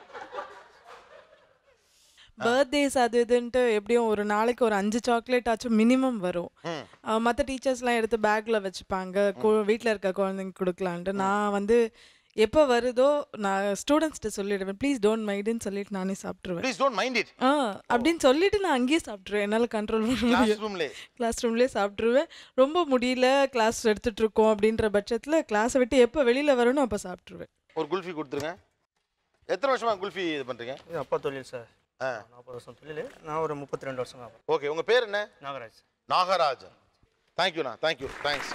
பர்த்டேஸ் அது இதுன்ட்டு எப்படியும் ஒரு நாளைக்கு ஒரு அஞ்சு சாக்லேட் ஆச்சும் மினிமம் வரும் ம். மற்ற டீச்சர்ஸ்லாம் எடுத்து பேக்கில் வச்சுப்பாங்க வீட்டில் இருக்க குழந்தைங்க கொடுக்கலான்ட்டு நான் வந்து எப்போ வருதோ நான் ஸ்டூடெண்ட்ஸ்கிட்ட சொல்லிடுவேன் ப்ளீஸ் டோன்ட் மைண்டுன்னு சொல்லிட்டு நானே சாப்பிட்ருவேன் ப்ளீஸ் டோன்ட் மைண்ட் இட் ஆ அப்படின்னு சொல்லிட்டு நான் அங்கேயே சாப்பிட்ருவேன் என்னால் கண்ட்ரோல் பண்ண கிளாஸ் முடியும் ரூம்லே கிளாஸ் ரூம்லேயே சாப்பிட்ருவேன் ரொம்ப முடியல கிளாஸ் எடுத்துட்டு இருக்கோம் அப்படின்ற பட்சத்தில் கிளாஸை விட்டு எப்போ வெளியில் வரணும் அப்போ சாப்பிட்ருவேன் ஒரு குல்ஃபி கொடுத்துருங்க எத்தனை வருஷமா குல்ஃபி இது பண்றீங்க இது அப்பா தொழில் சார் ஆ நாற்பது வருஷம் தொழில் நான் ஒரு முப்பத்தி ரெண்டு வருஷம் ஆகும் ஓகே உங்க பேர் என்ன நாகராஜ் நாகராஜன் தேங்க்யூண்ணா thank you thanks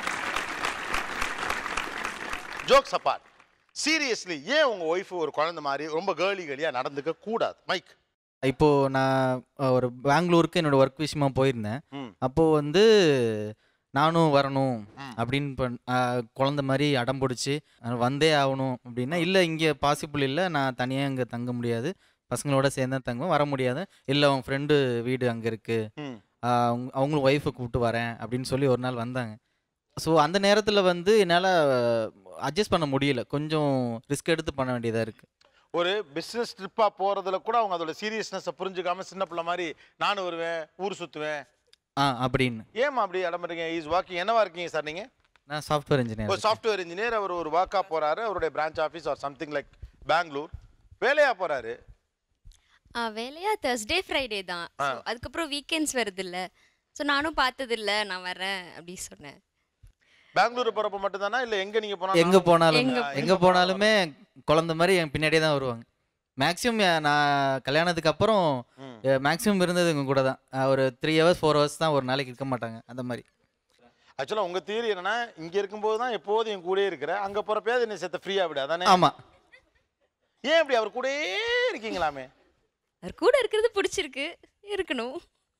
jokes apart seriously ஏன் உங்க ஒய்ஃப் ஒரு குழந்தை மாதிரி ரொம்ப கேர்லி கேர்லியா நடந்துக்க கூடாது மைக் இப்போ நான் அஹ், ஒரு பெங்களூருக்கு என்னோட ஒர்க் விஷயமா போயிருந்தேன் ம். அப்போ வந்து நானும் வரணும் அப்படின்னு பண் அஹ், குழந்த மாதிரி அடம் பிடிச்சி அஹ், வந்தே ஆகணும் அப்படின்னா இல்லை இங்கே பாசிபிள் இல்லை நான் தனியாக இங்கே தங்க முடியாது பசங்களோட சேர்ந்து தான் தங்குவேன் வர முடியாது இல்லை அவன் ஃப்ரெண்டு வீடு அங்கே இருக்குது ம். அவங்க அவங்களும் ஒய்ஃபை கூப்பிட்டு வரேன் அப்படின்னு சொல்லி ஒரு நாள் வந்தாங்க ஸோ அந்த நேரத்தில் வந்து என்னால் அட்ஜஸ்ட் பண்ண முடியல கொஞ்சம் ரிஸ்க் எடுத்து பண்ண வேண்டியதாக இருக்குது ஒரு பிசினஸ் ட்ரிப்பா போறதுல கூட அவங்க அதோட சீரியஸ்னஸை புரிஞ்சுக்காம சின்ன பிள்ளை மாதிரி நானும் வருவேன் ஊர் சுத்துவேன் ஆ அப்படின்னு ஏமா அப்படி இடம்புறீங்க இஸ் வாக்கிங் என்னவா இருக்கீங்க சார் நீங்க நான் சாஃப்ட்வேர் ஒரு இன்ஜினியர் சாஃப்ட்வேர் இன்ஜினியர் அவர் ஒரு வாக்கா போறாரு அவருடைய branch office or something like Bangalore வேலையா போறாரு ஆ, வேலையா தேர்ஸ்டே ஃப்ரைடே தான் ஆ. So, அதுக்கப்புறம் வீக்கெண்ட்ஸ் வருது இல்ல ஸோ நானும் பார்த்ததில்ல நான் வரேன் அப்படி சொன்னேன் பெங்களூர் போறப்ப மட்டும் தானா இல்ல எங்க நீங்க போனாலும் எங்கே போனாலும் எங்க எங்கே போனாலுமே குழந்த மாதிரி என் பின்னாடியே தான் வருவாங்க மேக்ஸிமம் நான் கல்யாணத்துக்கு அப்புறம் மேக்ஸிமம் இருந்தது இவங்க கூட தான் அஹ் ஒரு த்ரீ ஹவர்ஸ் ஃபோர் ஹவர்ஸ் தான் ஒரு நாளைக்கு இருக்க மாட்டாங்க அந்த மாதிரி ஆக்சுவலா உங்க தியரி என்னன்னா இங்க இருக்கும்போது தான் எப்போதும் என் கூடயே இருக்கிற அங்க போறப்பயாவது என்ன சேர்த்த ஃப்ரீயா விடு அதானே ஆமா ஏன் இப்படி அவர் கூடயே இருக்கீங்களாமே அவர் கூட இருக்கிறது பிடிச்சிருக்கு இருக்கணும்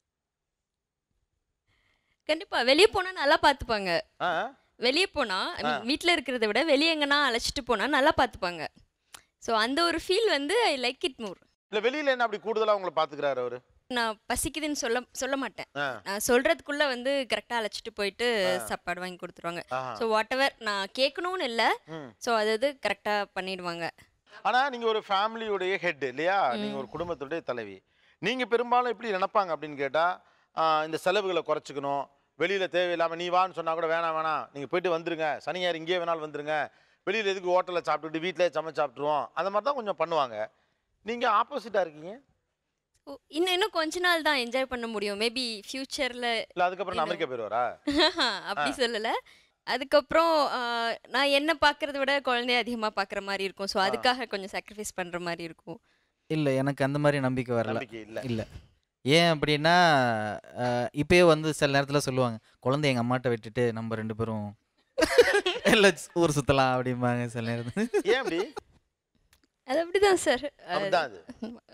கண்டிப்பா வெளியே போனா நல்லா பார்த்துப்பாங்க ஆ வெளியே போனா ஆ. வீட்டில் இருக்கிறத விட வெளியே எங்கன்னா அழைச்சிட்டு போனா நல்லா பார்த்துப்பாங்க ஸோ அந்த ஒரு ஃபீல் வந்து ஐ லைக் இட் மோர் இல்ல வெளியில என்ன அப்படி கூடுதலா உங்களை பாத்துக்கிறாரு அவரு நான் பசிக்குதுன்னு சொல்ல சொல்ல மாட்டேன் ஆ. நான் சொல்றதுக்குள்ள வந்து கரெக்டாக அழைச்சிட்டு போயிட்டு சாப்பாடு வாங்கி கொடுத்துருவாங்க ஆஹா. ஸோ வாட் எவர் நான் கேட்கணும்னு இல்லை ம். ஸோ அது அது கரெக்டாக பண்ணிடுவாங்க ஆனா நீங்க ஒரு ஃபேமிலியுடைய ஹெட் இல்லையா நீங்க ஒரு குடும்பத்துடைய தலைவி நீங்க பெரும்பாலும் எப்படி நினைப்பாங்க அப்படின்னு கேட்டா ஆ, இந்த செலவுகளை குறைச்சிக்கணும் வெளியில தேவையில்லாம நீ வான்னு சொன்னா கூட வேணாம் வேணாம் நீங்க போயிட்டு வந்துருங்க சனி ஞாயிறு இங்கேயே வேணாலும் வந்துருங்க வெளியில எதுக்கு ஹோட்டலில் சாப்பிட்டுட்டு வீட்டிலே சமைச்சு சாப்பிட்ருவோம் அந்த மாதிரி தான் கொஞ்சம் பண்ணுவாங்க நீங்க ஆப்போசிட்டா இருக்கீங்க ஓ, இன்னும் இன்னும் கொஞ்ச நாள் தான் என்ஜாய் பண்ண முடியும் மேபி ஃப்யூச்சரில் இல்ல அதுக்கப்புறம் நான் அமெரிக்கா போயிடுவாரா அப்படி ஆ. சொல்லலை அதுக்கப்புறம் ஆ, நான் என்ன பார்க்கறத விட குழந்தைய அதிகமாக பார்க்குற மாதிரி இருக்கும் ஸோ அதுக்காக கொஞ்சம் சாக்ரிஃபைஸ் பண்ணுற மாதிரி இருக்கும் இல்லை எனக்கு அந்த மாதிரி நம்பிக்கை வரல நம்பிக்கை இல்ல. இல்லை ஏன் அப்படின்னா அஹ், இப்பயே வந்து சில நேரத்தில் சொல்லுவாங்க குழந்தை எங்கள் அம்மாட்ட விட்டுட்டு நம்ம ரெண்டு பேரும் எல்லாம் ஊர் சுற்றலாம் அப்படிம்பாங்க சில நேரத்தில் ஏன் அப்படி அது அப்படிதான் சார் அப்படிதான் அது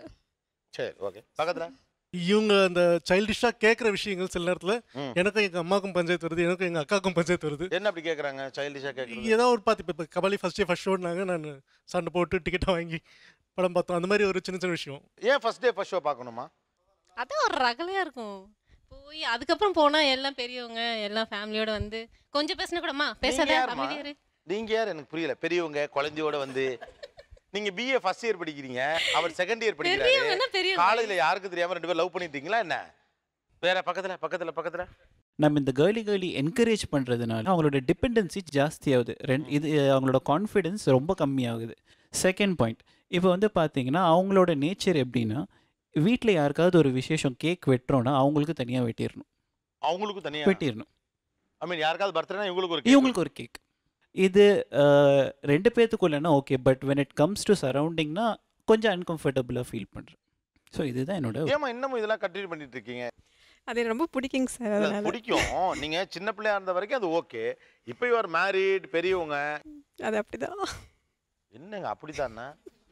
சரி ஓகே பக்கத்துல இவங்க அந்த சைல்டிஷாக கேட்குற விஷயங்கள் சில நேரத்தில் ம். எனக்கும் எங்கள் அம்மாவுக்கும் பஞ்சாயத்து வருது எனக்கும் எங்கள் அக்காவுக்கும் பஞ்சாயத்து வருது என்ன அப்படி கேக்குறாங்க சைல்டிஷா கேக்குறது ஏதோ ஒரு பார்த்து இப்போ கபாலி ஃபர்ஸ்ட் டே ஃபர்ஸ்ட் ஷோனாங்க நான் சண்டை போட்டு டிக்கெட்டை வாங்கி படம் பார்த்தோம் அந்த மாதிரி ஒரு சின்ன சின்ன விஷயம் ஏன் ஃபர்ஸ்ட் டே ஃபர்ஸ்ட் ஷோ பார்க்கணுமா அதான் ஒரு ரகலையாக இருக்கும் போய் அதுக்கப்புறம் போனால் எல்லாம் பெரியவங்க எல்லாம் ஃபேமிலியோட வந்து கொஞ்சம் பேசினா கூடமா நீங்க பேசாத யாரும்மா? அமைதியா இரு. நீங்க யார் எனக்கு புரியல பெரியவங்க குழந்தையோட வந்து நீங்க பிஏ ஃபர்ஸ்ட் இயர் படிக்கிறீங்க அவர் செகண்ட் இயர் பெரியவங்கன்னா படிக்கிறாரு பெரியவங்க. காலேஜ்ல யாருக்கு தெரியாம ரெண்டு பேரும் லவ் பண்ணிட்டீங்களா என்ன வேற பக்கத்துல பக்கத்துல பக்கத்துல நம்ம இந்த கேர்லி கேர்லி என்கரேஜ் பண்ணுறதுனால அவங்களோட டிபெண்டன்சி ஜாஸ்தியாகுது ரெண்டு இது அவங்களோட கான்ஃபிடென்ஸ் ரொம்ப கம்மியாகுது செகண்ட் பாயிண்ட் இப்போ வந்து பார்த்தீங்கன்னா அவங்களோட நேச்சர் எப்படின்னா வீட்டில் யாருக்காவது ஒரு விசேஷம் கேக் வெட்டுறோன்னா அவங்களுக்கு தனியாக வெட்டிடணும் அவங்களுக்கு தனியா வெட்டிடணும் ஐ மீன் யாருக்காவது பர்த்டேனா இவங்களுக்கு ஒரு cake இவங்களுக்கு ஒரு கேக் இது அஹ், ரெண்டு பேர்த்துக்குள்ளனா okay but when it comes to சரௌண்டிங்னா கொஞ்சம் அன்கம்ஃபர்டபுளாக ஃபீல் பண்ணுறேன் ஸோ இதுதான் என்னோட ஏமா இன்னமும் இதெல்லாம் கண்டினியூ பண்ணிட்டு இருக்கீங்க அது எனக்கு ரொம்ப பிடிக்குங்க சார் இல்ல, அதனால பிடிக்கும் நீங்க சின்ன பிள்ளையா இருந்த வரைக்கும் அது ஓகே இப்போ யுவர் மேரிட் பெரியவங்க அது அப்படிதான் என்னங்க அப்படித்தானே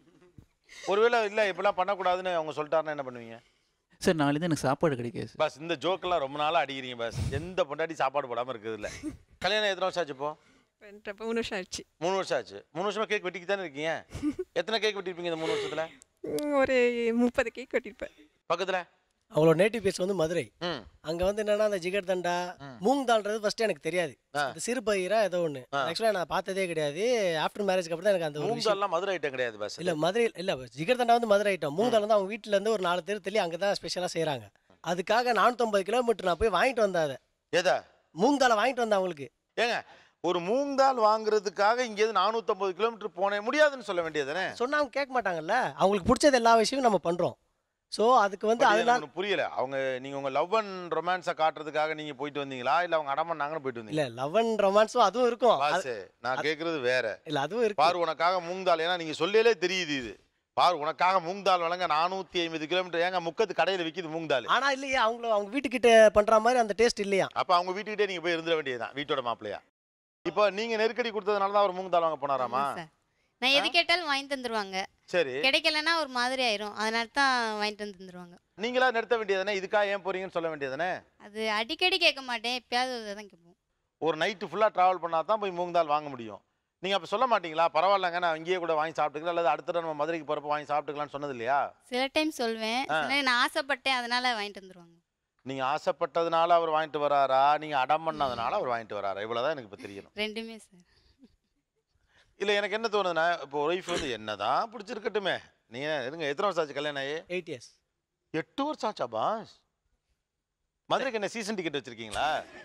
ஒருவேளை இல்ல இப்படிலாம் பண்ணக்கூடாதுன்னு அவங்க சொல்லிட்டாருன்னா என்ன பண்ணுவீங்க சார் நாளைக்கு எனக்கு சாப்பாடு கிடைக்காது பஸ் இந்த ஜோக்கெல்லாம் ரொம்ப நாளா அடிக்கிறீங்க பஸ் எந்த பொண்டாட்டி சாப்பாடு போடாம இருக்குது இல்ல கல்யாணம் எத்தனை வருஷம் ஆச்சு இப்போ ரெண்டு மூணு வருஷம் ஆச்சு மூணு வருஷம் ஆச்சு மூணு வருஷமா கேக் வெட்டிக்கு தானே இருக்கீங்க எத்தனை கேக் வெட்டிருப்பீங்க இந்த மூணு வருஷத்துல ம், ஒரு முப்பது கேக் வெட்டியிருப்பேன் பக்கத்துல அவங்களோட நேட்டிவ் பிளேஸ் வந்து மதுரை ம். அங்க வந்து என்னன்னா அந்த ஜிகர் தண்டா மூங் தால்ன்றது ஃபர்ஸ்ட் எனக்கு தெரியாது இந்த சிறு பயிரா ஏதோ ஒன்று ஆக்சுவலாக நான் பார்த்ததே கிடையாது ஆஃப்டர் மேரேஜ்க்கு அப்புறம் தான் எனக்கு அந்த ஒரு விஷயம் மூங்கால்லாம் மதுரை ஐட்டம் கிடையாது பஸ் இல்ல மதுரை இல்ல ஜிகர் தண்டா வந்து மதுரை ஐட்டம் மூங் தால் வந்து அவங்க வீட்டுல இருந்து ஒரு நாலு தெரு தள்ளி அங்கே தான் ஸ்பெஷலாக செய்கிறாங்க அதுக்காக நானூற்றம்பது கிலோமீட்டர் நான் போய் வாங்கிட்டு வந்தேன் அதை எதா மூங் தாலை வாங்கிட்டு வந்தேன் அவங்களுக்கு ஏங்க ஒரு மூங்கால் வாங்குறதுக்காக இங்கேருந்து நானூற்றம்பது கிலோமீட்டர் போனேன் முடியாதுன்னு சொல்ல வேண்டியதுதானே சொன்னா அவங்க கேட்க மாட்டாங்கல்ல அவங்களுக்கு பிடிச்சது எல்லா விஷயமும் நம்ம பண்றோம் ஸோ அதுக்கு வந்து But இது அதனால எனக்கு புரியல அவங்க நீங்க உங்க லவ் அண்ட் ரொமான்ஸை காட்டுறதுக்காக நீங்க போயிட்டு வந்தீங்களா இல்ல அவங்க அடம் பண்ணாங்கன்னு போயிட்டு இல்ல வந்தீங்க லவ் அண்ட் ரொமான்ஸும் அதுவும் இருக்கும் பாஸ் நான் கேக்குறது வேற இல்ல அதுவும் இருக்கு பாரு உனக்காக மூங்கால் ஏன்னா நீங்க சொல்லலே தெரியுது இது பாரு உனக்காக மூங்கால் வழங்க நானூத்தி ஐம்பது கிலோமீட்டர் ஏங்க முக்கத்து கடையில விக்குது மூங்கால் ஆனா இல்லையா அவங்கள அவங்க வீட்டுக்கிட்ட பண்ற மாதிரி அந்த டேஸ்ட் இல்லையா அப்ப அவங்க வீட்டுக்கிட்டே நீங்க போய் இருந்துட வேண்டியதுதான் வீட்டோட மாப்பிள்ளையா இப்போ நீங்க நெருக்கடி கொடுத்ததுனால தான் அவர் மூங்கால் வாங்க போனாராமா நான் எது கேட்டாலும் வாங்கி தந்துருவாங்க சரி கிடைக்கலன்னா ஒரு மாதிரி ஆயிரும் அதனால தான் வாங்கிட்டு வந்து தந்துருவாங்க நீங்களா நிறுத்த வேண்டியதுதானே இதுக்காக ஏன் போறீங்கன்னு சொல்ல வேண்டியதுதானே அது அடிக்கடி கேட்க மாட்டேன் எப்பயாவது ஒரு தான் கேட்போம் ஒரு நைட்டு ஃபுல்லாக ட்ராவல் பண்ணால் தான் போய் மூங் தால் வாங்க முடியும் நீங்கள் அப்போ சொல்ல மாட்டீங்களா பரவாயில்லங்க நான் இங்கேயே கூட வாங்கி சாப்பிட்டுக்கலாம் அல்லது அடுத்த தடவை நம்ம மதுரைக்கு போகிறப்ப வாங்கி சாப்பிட்டுக்கலாம்னு சொன்னது இல்லையா சில டைம் சொல்வேன் ஆ. சில நேரம் நான் ஆசைப்பட்டேன் அதனால வாங்கிட்டு வந்துருவாங்க நீங்கள் ஆசைப்பட்டதுனால அவர் வாங்கிட்டு வராரா நீங்கள் அடம் பண்ணதுனால அவர் வாங்கிட்டு வராரா இவ்வளோதான் எனக்கு இப்போ தெரியணும் ரெண்டுமே சார் இல்லை எனக்கு என்ன தோணுதுன்னா இப்போ ஒய்ஃப் வந்து என்னதான் பிடிச்சிருக்கட்டுமே நீங்கள் இருங்க எத்தனை வருஷம் ஆச்சு கல்யாணம் ஆகி எயிட் இயர்ஸ் எட்டு வருஷம் ஆச்சா பாஸ் மதுரைக்கு என்ன சீசன் டிக்கெட் வச்சிருக்கீங்களா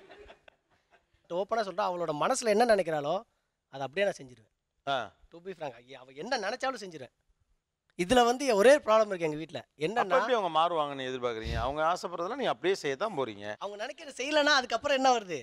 ஓப்பனாக சொல்றேன் அவளோட மனசுல என்ன நினைக்கிறாளோ அதை அப்படியே நான் செஞ்சிருவேன் ஆ டு பி ஃப்ராங்க் அவ என்ன நினைச்சாலும் செஞ்சிருவேன் இதுல வந்து ஒரே ப்ராப்ளம் இருக்கு எங்க வீட்ல அப்போ என்னன்னா எப்படி அவங்க மாறுவாங்கன்னு எதிர்பார்க்குறீங்க அவங்க ஆசைப்படுறதெல்லாம் நீங்கள் அப்படியே செய்ய தான் போகிறீங்க அவங்க நினைக்கிறது செய்யலைன்னா அதுக்கப்புறம் என்ன வருது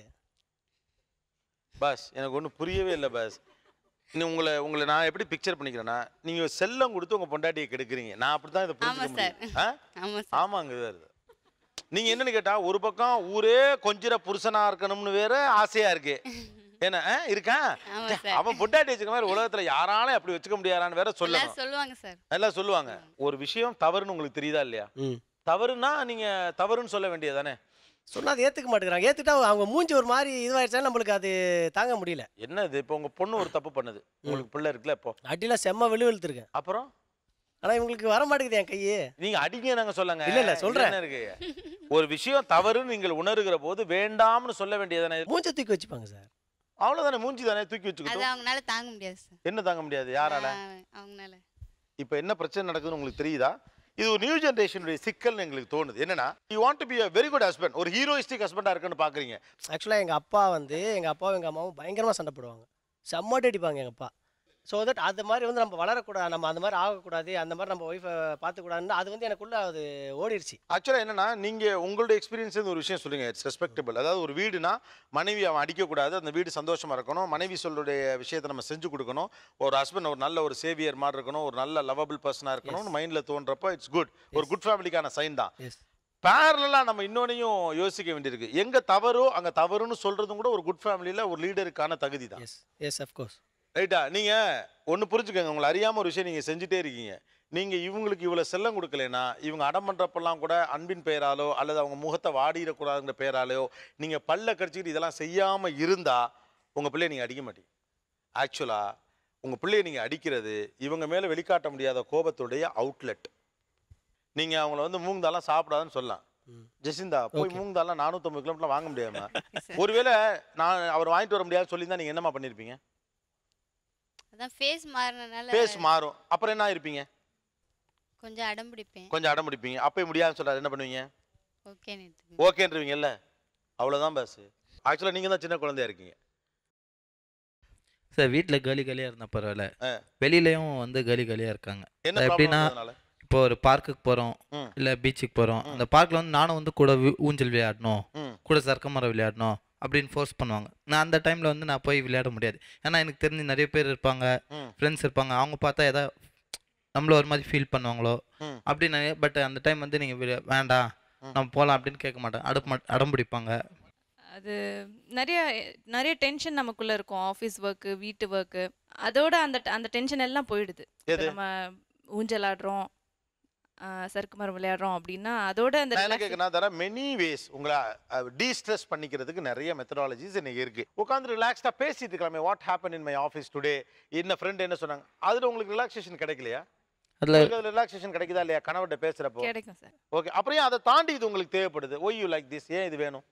பாஸ் எனக்கு ஒன்றும் புரியவே இல்லை பாஸ் இன்னும் உங்களை உங்களை நான் எப்படி பிக்சர் பண்ணிக்கிறேன்னா நீங்கள் செல்லம் கொடுத்து உங்கள் பொண்டாட்டியை கெடுக்குறீங்க நான் அப்படி தான் இதை புரிஞ்சுக்க முடியும் ஆ ஆமா ஆமாங்க இது வருது நீங்கள் என்னன்னு கேட்டால் ஒரு பக்கம் ஊரே கொஞ்சிற புருஷனாக இருக்கணும்னு வேற ஆசையாக இருக்கு என்ன ஆ, இருக்கா ஆமா ச்சே, சார். அவன் பொண்டாட்டி வச்சுக்க மாதிரி உலகத்தில் யாராலும் அப்படி வச்சுக்க முடியாதான்னு வேற சொல்லணும் எல்லாரும் சொல்லுவாங்க சார் எல்லாம் சொல்லுவாங்க ஒரு விஷயம் தவறுன்னு உங்களுக்கு தெரியுதா இல்லையா தவறுனா நீங்கள் தவறுன்னு சொல்ல வேண்டியதானே சொன்னா அதை ஏத்துக்க மாட்டேங்கிறாங்க ஏத்துட்டா அவங்க மூஞ்சி ஒரு மாதிரி இதுவாயிடுச்சா நம்மளுக்கு அது தாங்க முடியல என்ன இது இப்போ உங்கள் பொண்ணு ஒரு தப்பு பண்ணுது உங்களுக்கு பிள்ளை இருக்குல்ல இப்போ அடிலாம் செம்ம விழு இழுத்துருக்கேன் அப்புறம் ஆனா இவங்களுக்கு வர மாட்டேங்குது என் கையே நீங்க அடிங்க நாங்க சொல்லுங்க இல்ல, இல்ல, இதுல சொல்றேன். என்ன இருக்கு ஒரு விஷயம் தவறுன்னு நீங்கள் உணர்கிற போது வேண்டாம்னு சொல்ல வேண்டியதானே மூஞ்ச தூக்கி வச்சுப்பாங்க சார் அவ்வளவுதானே மூஞ்சி தானே தூக்கி அது வச்சுக்கிட்டோம் அவங்களால தாங்க முடியாது சார் என்ன தாங்க முடியாது யாரால அவங்களால இப்போ என்ன பிரச்சனை நடக்குதுன்னு உங்களுக்கு தெரியுதா இது ஒரு நியூ ஜென்ரேஷனுடைய சிக்கல்னு எங்களுக்கு தோணுது என்னன்னா you want to be a very good husband ஒரு ஹீரோயிஸ்டிக் ஹஸ்பண்டா இருக்குன்னு பாக்குறீங்க ஆக்சுவலாக எங்கள் அப்பா வந்து எங்கள் அப்பாவும் எங்கள் அம்மாவும் பயங்கரமாக சண்டை போடுவாங்க செம்மட்டு அடிப்பாங்க எங்கள் அப்பா ஸோ தட் அது மாதிரி வந்து நம்ம வளரக்கூடாது நம்ம அந்த மாதிரி ஆகக்கூடாது அந்த மாதிரி நம்ம ஒய்ஃபை பார்த்துக்கூடாதுன்னு அது வந்து எனக்குள்ள அது ஓடிடுச்சு ஆக்சுவலாக என்னன்னா நீங்க உங்களுடைய எக்ஸ்பீரியன்ஸ் ஒரு விஷயம் சொல்லுங்க இட்ஸ் ரெஸ்பெக்டபிள் அதாவது ஒரு வீடுனா மனைவி அவன் அடிக்கக்கூடாது அந்த வீடு சந்தோஷமா இருக்கணும் மனைவி சொல்லுடைய விஷயத்தை நம்ம செஞ்சு கொடுக்கணும் ஒரு ஹஸ்பண்ட் ஒரு நல்ல ஒரு சேவியர் மாதிரி இருக்கணும் ஒரு நல்ல லவபிள் பர்சனாக இருக்கணும்னு மைண்டில் தோன்றப்போ இட்ஸ் குட் ஒரு குட் ஃபேமிலிக்கான சைன் தான் பேரலாக நம்ம இன்னொன்னையும் யோசிக்க வேண்டியிருக்கு எங்க தவறோ அங்க தவறுன்னு சொல்றதும் கூட ஒரு குட் ஃபேமிலியில ஒரு லீடருக்கான தகுதி தான் எஸ் அஃப்கோர்ஸ் ரைட்டா நீங்க ஒன்று புரிஞ்சுக்கோங்க உங்களை அறியாம ஒரு விஷயம் நீங்க செஞ்சுட்டே இருக்கீங்க நீங்க இவங்களுக்கு இவ்வளவு செல்லம் கொடுக்கலைன்னா இவங்க அடம் பண்றப்பெல்லாம் கூட அன்பின் பெயராலோ அல்லது அவங்க முகத்தை வாடிடக்கூடாதுங்கிற பெயராலோ நீங்க பல்ல கடிச்சிக்கிட்டு இதெல்லாம் செய்யாம இருந்தா உங்க பிள்ளைய நீங்க அடிக்க மாட்டீங்க ஆக்சுவலா உங்க பிள்ளைய நீங்க அடிக்கிறது இவங்க மேல வெளிக்காட்ட முடியாத கோபத்துடைய அவுட்லெட் நீங்க அவங்கள வந்து மூங்தாலாம் சாப்பிடாதுன்னு சொல்லலாம் ஜெசிந்தா போய் Okay. மூங்தாலாம் நானூற்றம்பது கிலோமீட்டர் வாங்க முடியாம ஒருவேளை நான் அவர் வாங்கிட்டு வர முடியாதுன்னு சொல்லி தான் நீங்க என்னம்மா பண்ணிருப்பீங்க அதான் ஃபேஸ் மாறினனால பேஸ் மாறும் அப்புறம் என்ன இருப்பீங்க கொஞ்சம் அடம் பிடிப்பேன் கொஞ்சம் அடம் பிடிப்பீங்க அப்பயும் முடியாதுன்னு சொல்றாரு என்ன பண்ணுவீங்க ஓகேன்னு ஓகேன்றீங்கல்ல அவ்வளவுதான் பாஸ் ஆக்சுவலா நீங்க தான் சின்ன குழந்தையா இருக்கீங்க சார் வீட்டில் காலி காலியாக இருந்தால் பரவாயில்ல ஆ. வெளியிலயும் வந்து காலி காலியாக இருக்காங்க என்ன அது problem எப்படின்னா வந்ததுனால? இப்போ ஒரு பார்க்குக்கு போகிறோம் ம். இல்லை பீச்சுக்கு போகிறோம் அந்த பார்க்கில் வந்து நானும் வந்து கூட வி- ஊஞ்சல் விளையாடணும் ம். கூட சர்க்க மரம் விளையாடணும் அப்படின்னு ஃபோர்ஸ் பண்ணுவாங்க நான் அந்த டைமில் வந்து நான் போய் விளையாட முடியாது ஏன்னா எனக்கு தெரிஞ்சு நிறைய பேர் இருப்பாங்க ம். ஃப்ரெண்ட்ஸ் இருப்பாங்க அவங்க பார்த்தா எதா நம்மள ஒரு மாதிரி ஃபீல் பண்ணுவாங்களோ ம். அப்படின்னு பட் அந்த டைம் வந்து நீங்கள் வேண்டாம் நம்ம போகலாம் அப்படின்னு கேட்க மாட்டேன் அடம் அடம் பிடிப்பாங்க அது நிறைய நிறைய டென்ஷன் நமக்குள்ள இருக்கும் ஆஃபீஸ் ஒர்க்கு வீட்டு ஒர்க்கு அதோட அந்த அந்த டென்ஷன் எல்லாம் போயிடுது இப்ப எது? நம்ம ஊஞ்சல் ஆடுறோம் ஆ, சறுக்கு மரம் விளையாடுறோம் அப்படின்னா அதோட அந்த நான் என்ன relaxation- கேட்கறேன் தர மெனி வேஸ் உங்களை டீஸ்ட்ரெஸ் பண்ணிக்கிறதுக்கு நிறைய மெத்தடாலஜிஸ் இன்னைக்கு இருக்கு உட்காந்து ரிலாக்ஸ்டா பேசிட்டு இருக்கலாமே what happen in my office today என்ன ஃப்ரெண்ட் என்ன சொன்னாங்க அதுல உங்களுக்கு ரிலாக்ஸேஷன் கிடைக்கலையா அதுல- அதுல ரிலாக்ஸேஷன் கிடைக்குதா இல்லையா கணவர்கிட்ட பேசுறப்போ கிடைக்கும் சார் ஓகே அப்புறம் ஏன் அதை தாண்டி இது உங்களுக்கு தேவைப்படுது ஒய் யூ லைக் திஸ் ஏன் இது வேணும்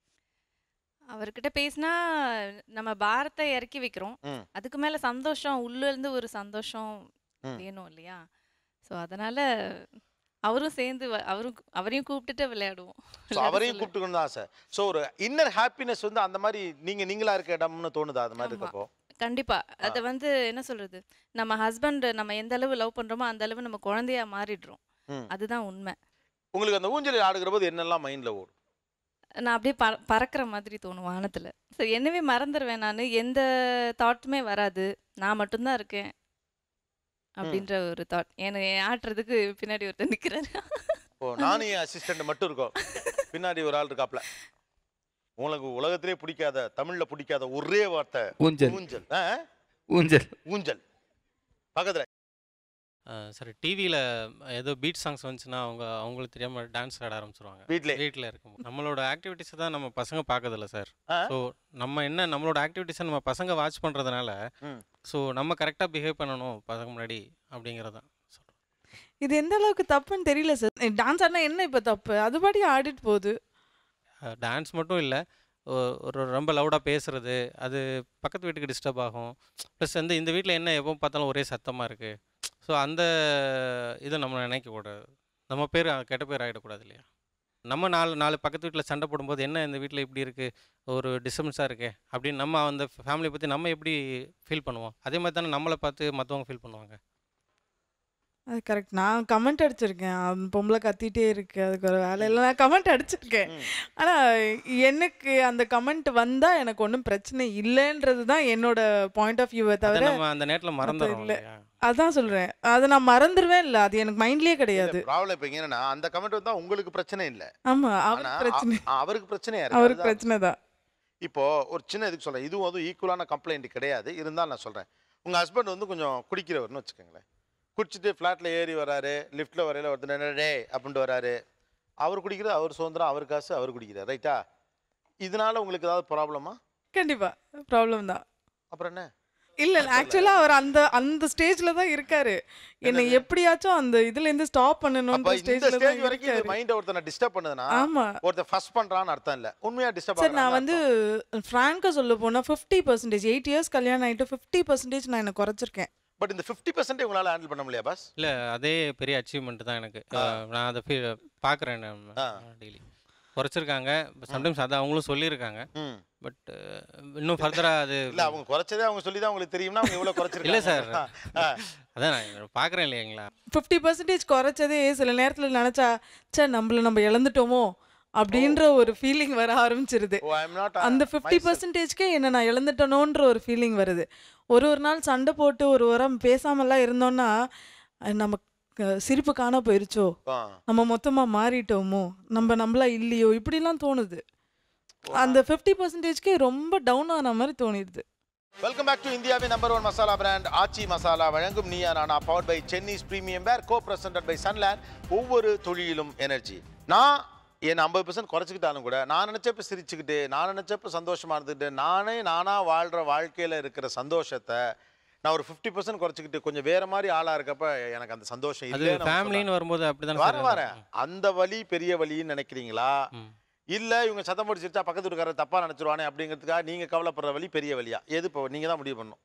அவர்கிட்ட பேசினா நம்ம பாரத்தை இறக்கி வைக்கிறோம் ம். அதுக்கு மேல சந்தோஷம் உள்ள இருந்து ஒரு சந்தோஷம் ம். வேணும் இல்லையா ஸோ அதனால அவரும் சேர்ந்து வ- அவரும் அவரையும் கூப்பிட்டுட்டு விளையாடுவோம் ஸோ விளையாட அவரையும் சொல்லு. கூப்பிட்டுக்கணும் தான் சார் ஸோ ஒரு இன்னர் ஹாப்பினஸ் வந்து அந்த மாதிரி நீங்க நீங்களா இருக்க இடம்னு தோணுதா அது மாதிரி ஆமா. இருக்கப்போ கண்டிப்பா அதை வந்து என்ன சொல்றது நம்ம ஹஸ்பண்ட் நம்ம எந்த அளவு லவ் பண்றோமோ அந்த அளவு நம்ம குழந்தையா மாறிடுறோம் ம். அதுதான் உண்மை உங்களுக்கு அந்த ஊஞ்சல் ஆடுகிற போது என்னெல்லாம் மைண்ட்ல ஓடும் நான் அப்படியே பற பறக்கிற மாதிரி தோணும் வானத்துல ஸோ என்னவே மறந்துடுவேன் நான் எந்த தாட்டுமே வராது நான் மட்டும்தான் இருக்கேன் அப்படின்ற ஒரு தாட் என்னை ஆட்டுறதுக்கு பின்னாடி ஒருத்தர் நிற்கிறாரு ஓ நானும் என் அசிஸ்டன்ட் மட்டும் இருக்கோம் பின்னாடி ஒரு ஆள் இருக்காப்ல உங்களுக்கு உலகத்திலே பிடிக்காத தமிழ்ல பிடிக்காத ஒரே வார்த்தை ஊஞ்சல். ஊஞ்சல் ஆ? ஊஞ்சல் ஊஞ்சல் பக்கத்துல சரி டிவியில் ஏதோ பீட் சாங்ஸ் வந்துச்சுன்னா அவங்க அவங்களுக்கு தெரியாமல் டான்ஸ் ஆட ஆரம்பிச்சிருவாங்க வீட்லயே? வீட்டில் இருக்கும் நம்மளோட ஆக்டிவிட்டிஸை தான் நம்ம பசங்க பார்க்கறதில்ல சார் ஆ? ஸோ நம்ம என்ன நம்மளோட ஆக்டிவிட்டிஸை நம்ம பசங்க வாட்ச் பண்ணுறதுனால ம். ஸோ நம்ம கரெக்டாக பிஹேவ் பண்ணணும் பசங்க முன்னாடி அப்படிங்கிறது தான் இது எந்த அளவுக்கு தப்புன்னு தெரியல சார் டான்ஸ் ஆடினா என்ன இப்போ தப்பு அது பாடி ஆடிட்டு போகுது டான்ஸ் மட்டும் இல்லை ஒரு ரொம்ப லவுடாக பேசுறது அது பக்கத்து வீட்டுக்கு டிஸ்டர்ப் ஆகும் ப்ளஸ் வந்து இந்த வீட்டில் என்ன எப்போ பார்த்தாலும் ஒரே சத்தமாக இருக்குது ஸோ அந்த இதை நம்ம நினைக்கக்கூடாது நம்ம பேர் கெட்ட பேர் ஆகிடக்கூடாது இல்லையா நம்ம நாலு நாலு பக்கத்து வீட்டில் சண்டை போடும்போது என்ன இந்த வீட்டில் இப்படி இருக்குது ஒரு டிஸ்டர்பன்ஸாக இருக்கே அப்படின்னு நம்ம அந்த ஃபேமிலியை பற்றி நம்ம எப்படி ஃபீல் பண்ணுவோம் அதே மாதிரி தானே நம்மளை பார்த்து மற்றவங்க ஃபீல் பண்ணுவாங்க அது கரெக்ட் நான் கமெண்ட் அடிச்சிருக்கேன் அந்த பொம்பளை கத்திட்டே இருக்கு அதுக்கு ஒரு வேலை இல்லை நான் கமெண்ட் அடிச்சிருக்கேன் ஆனால் எனக்கு அந்த கமெண்ட் வந்தால் எனக்கு ஒன்றும் பிரச்சனை இல்லைன்றது தான் என்னோட பாயிண்ட் ஆஃப் வியூவை அதை தவிர நம்ம அந்த நேரத்தில் மத்த மறந்துடுறோம் இல்ல. இல்லையா அதான் சொல்கிறேன் அதை நான் மறந்துடுவேன் இல்லை அது எனக்கு மைண்ட்லேயே கிடையாது ப்ராப்ளம் இப்போ என்னன்னா அந்த கமெண்ட் வந்தா உங்களுக்கு பிரச்சனை இல்ல ஆமா, ஆனா, அவருக்கு பிரச்சனை. அ- அ- அவருக்கு பிரச்சனையா இருக்கு அவருக்கு அதுதான். பிரச்சனை தான் இப்போ ஒரு சின்ன இதுக்கு சொல்றேன் இதுவும் அதுவும் ஈக்குவலான கம்ப்ளைண்ட் கிடையாது இருந்தாலும் நான் சொல்றேன் உங்க ஹஸ்பண்ட் வந்து கொஞ்சம் குடிக்கிறவர்னு வச்சுக்கோங்களேன் குடிச்சிட்டு ஃப்ளாட்ல ஏறி வராரு லிஃப்ட்ல வரையில ஒருத்தர் டே அப்படின்ட்டு வராரு அவர் குடிக்கிறது அவர் சுதந்திரம் அவர் காசு அவர் குடிக்கிறார் ரைட்டா இதனால உங்களுக்கு ஏதாவது ப்ராப்ளமா கண்டிப்பா ப்ராப்ளம் தான் அப்புறம் என்ன இல்ல ஆக்சுவலா அவர் அந்த அந்த ஸ்டேஜ்ல தான் இருக்காரு என்னை எப்படியாச்சும் அந்த இதுல இருந்து ஸ்டாப் அப்ப பண்ணணும்ன்ற இந்த ஸ்டேஜ்ல ஸ்டேஜ் தான் வரைக்கும் இருக்காரு மைண்ட ஒருத்தனை டிஸ்டர்ப் பண்ணுதுன்னா ஆமா. ஒருத்தர் ஃபர்ஸ்ட் பண்றான்னு அர்த்தம் இல்ல உண்மையா டிஸ்டர்ப் சார் நான் வந்து ஃப்ராங்கா சொல்ல போனா ஃபிஃப்டி பர்சன்டேஜ் எயிட் இயர்ஸ் கல்யாணம் ஆயிட்டு ஃபிஃப்டி பர்சன்டேஜ் நான் என்ன குறைச்சிருக்கேன் பட் இந்த ஃபிஃப்டி பர்சன்ட் உங்களால ஹேண்டில் பண்ண முடியா பாஸ் இல்லை அதே பெரிய அச்சீவ்மெண்ட் தான் எனக்கு அஹ், நான் அதை ஃபீல் பார்க்குறேன் டெய்லி குறைச்சிருக்காங்க சம்டைம்ஸ் அதை அவங்களும் சொல்லியிருக்காங்க பட் இன்னும் ஃபர்தராக அது இல்ல அவங்க குறைச்சதே அவங்க சொல்லி தான் உங்களுக்கு தெரியும்னா அவங்க எவ்வளவு குறைச்சிருக்காங்க இல்லை சார் ஆ. அதான் நான் பார்க்குறேன் இல்லைங்களா ஃபிஃப்டி பர்சன்டேஜ் குறைச்சதே சில நேரத்துல நினைச்சா ச்சே நம்மள நம்ம இழந்துட்டோமோ அப்படின்ற ஒரு ஃபீலிங் வர ஆரம்பிச்சிருது ஓ ஐம் நாட் அந்த ஃபிஃப்டி பர்சன்டேஜ்க்கே என்ன நான் இழந்துட்டனோன்ற ஒரு ஃபீலிங் வருது ஒரு ஒரு நாள் சண்டை போட்டு ஒரு வாரம் பேசாமலாம் இருந்தோம்னா அஹ் நம்ம க- சிரிப்பு காண போயிருச்சோ ஆ. நம்ம மொத்தமாக மாறிட்டோமோ நம்ம நம்மளா இல்லையோ இப்படிலாம் தோணுது அந்த ஃபிஃப்டி பர்சன்டேஜ்க்கே ரொம்ப டவுன் ஆன மாதிரி தோணிடுது வெல்கம் பேக் டு இந்தியாவின் number one masala brand Aachi masala வழங்கும் Neeya Naana powered by சென்னிஸ் premium wear go presented by Sunland ஒவ்வொரு தொழிலும் எனர்ஜி நான் என் ஐம்பது பர்சன்ட் குறைச்சிக்கிட்டாலும் கூட நான் நினச்சப்ப சிரிச்சுக்கிட்டு நான் நினச்சப்ப சந்தோஷமா இருந்துக்கிட்டு நானே நானாக வாழ்கிற வாழ்க்கையில் இருக்கிற சந்தோஷத்தை நான் ஒரு ஃபிஃப்டி பர்சன்ட் குறைச்சிக்கிட்டு கொஞ்சம் வேற மாதிரி ஆளாக இருக்கப்ப எனக்கு அந்த சந்தோஷம் அது இல்லை ஃபேமிலின்னு வரும்போது அப்படிதானே வர சார் வர அந்த வலி பெரிய வலின்னு நினைக்கிறீங்களா இல்ல இவங்க சத்தம் போட்டு சிரிச்சா பக்கத்து வீட்டுக்காரர் தப்பா நினைச்சிருவானே அப்படிங்கிறதுக்காக நீங்க கவலைப்படுற வலி பெரிய வலியா எது இப்போ நீங்க தான் முடிவு பண்ணணும்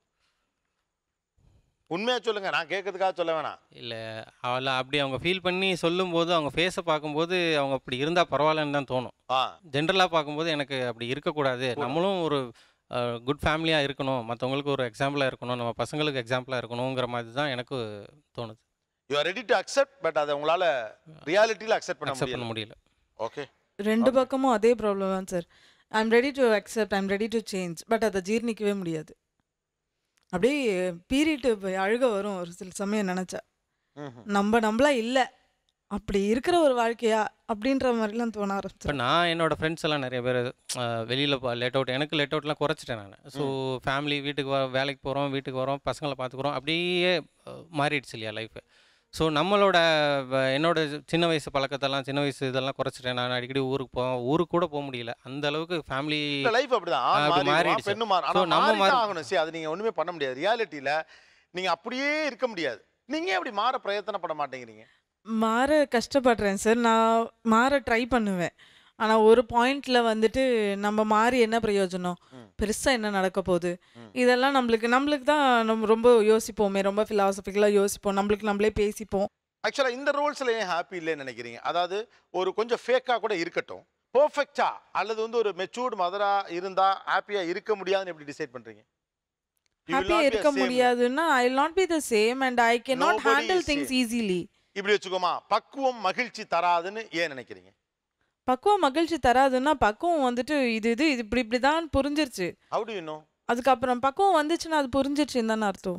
உண்மையா சொல்லுங்க நான் கேட்கறதுக்காக சொல்ல வேணாம் இல்லை அவளை அப்படி அவங்க ஃபீல் பண்ணி சொல்லும்போது அவங்க ஃபேஸை பார்க்கும்போது அவங்க அப்படி இருந்தால் பரவாயில்லன்னு தான் தோணும் ஆ ஜென்ரலாக பார்க்கும்போது எனக்கு அப்படி இருக்கக்கூடாது நம்மளும் ஒரு குட் ஃபேமிலியாக இருக்கணும் மற்றவங்களுக்கு ஒரு எக்ஸாம்பிளாக இருக்கணும் நம்ம பசங்களுக்கு எக்ஸாம்பிளாக இருக்கணுங்கிற மாதிரி தான் எனக்கு தோணுது you are ready to accept but அதை உங்களால ரியாலிட்டியில அக்செப்ட் பண்ண அக்செப்ட் பண்ண முடியல முடியல ஓகே ரெண்டு பக்கமும் அதே ப்ராப்ளம் தான் sir I am ready to accept I am ready to change but அதை ஜீர்ணிக்கவே முடியாது அப்படியே பீறிட்டு போய் அழுக வரும் ஒரு சில சமயம் நினச்சா நம்ம நம்மளா இல்லை அப்படி இருக்கிற ஒரு வாழ்க்கையா அப்படின்ற மாதிரிலாம் தோண ஆரம்பிச்சு இப்போ நான் என்னோட ஃப்ரெண்ட்ஸ் எல்லாம் நிறைய பேர் வெளியில் லேட் அவுட் எனக்கு லேட் அவுட்லாம் குறைச்சிட்டேன் நான் ஸோ ஃபேமிலி வீட்டுக்கு வ வேலைக்கு போகிறோம் வீட்டுக்கு வரோம் பசங்களை பார்த்துக்குறோம் அப்படியே அஹ், மாறிடுச்சு இல்லையா லைஃப் ஸோ நம்மளோட வ- என்னோட சின்ன வயசு பழக்கத்தெல்லாம் சின்ன வயசு இதெல்லாம் குறைச்சிட்டேன் நான் அடிக்கடி ஊருக்கு போவேன் ஊருக்கு கூட போக முடியல அந்த அளவுக்கு ஃபேமிலி லைஃப் அப்படிதான் ஆண் மாறிடுவான், பெண்ணு மாறும் ஸோ ஆனா நம்ம மாறி மாறி தான் ஆகணும் சரி அது நீங்க ஒண்ணுமே பண்ண முடியாது ரியாலிட்டியில நீங்க அப்படியே இருக்க முடியாது நீங்க ஏன் அப்படி மாற பிரயத்தனப்பட மாட்டேங்கிறீங்க மாற கஷ்டப்படுறேன் சார் நான் மாற ட்ரை பண்ணுவேன் ஆனால் ஒரு பாயிண்ட்ல வந்துட்டு நம்ம மாறி என்ன பிரயோஜனம் பெருசாக என்ன நடக்க போகுது இதெல்லாம் நம்மளுக்கு நம்மளுக்கு தான் நம்ம ரொம்ப யோசிப்போமே ரொம்ப ஃபிலாசபிக்கலாக யோசிப்போம் நம்மளுக்கு நம்மளே பேசிப்போம் ஆக்சுவலாக இந்த ரோல்ஸில் ஏன் ஹாப்பி இல்லைன்னு நினைக்கிறீங்க அதாவது ஒரு கொஞ்சம் ஃபேக்காக கூட இருக்கட்டும் பர்ஃபெக்டா அல்லது வந்து ஒரு மெச்சூர்டு மதராக இருந்தால் ஹாப்பியாக இருக்க முடியாதுன்னு எப்படி டிசைட் பண்ணுறீங்க ஹாப்பியாக இருக்க முடியாதுன்னா I not be the same and I can not handle things easily இப்படி வச்சுக்கோமா பக்குவம் மகிழ்ச்சி தராதுன்னு ஏன் நினைக்கிறீங்க பக்குவம் மகிழ்ச்சி தராதுன்னா பக்குவம் வந்துட்டு இது இது இது இப்படி இப்படி தான் புரிஞ்சிருச்சு ஹவு டு யூ நோ அதுக்கப்புறம் பக்குவம் வந்துச்சுன்னா அது புரிஞ்சிருச்சுன்னு தானே அர்த்தம்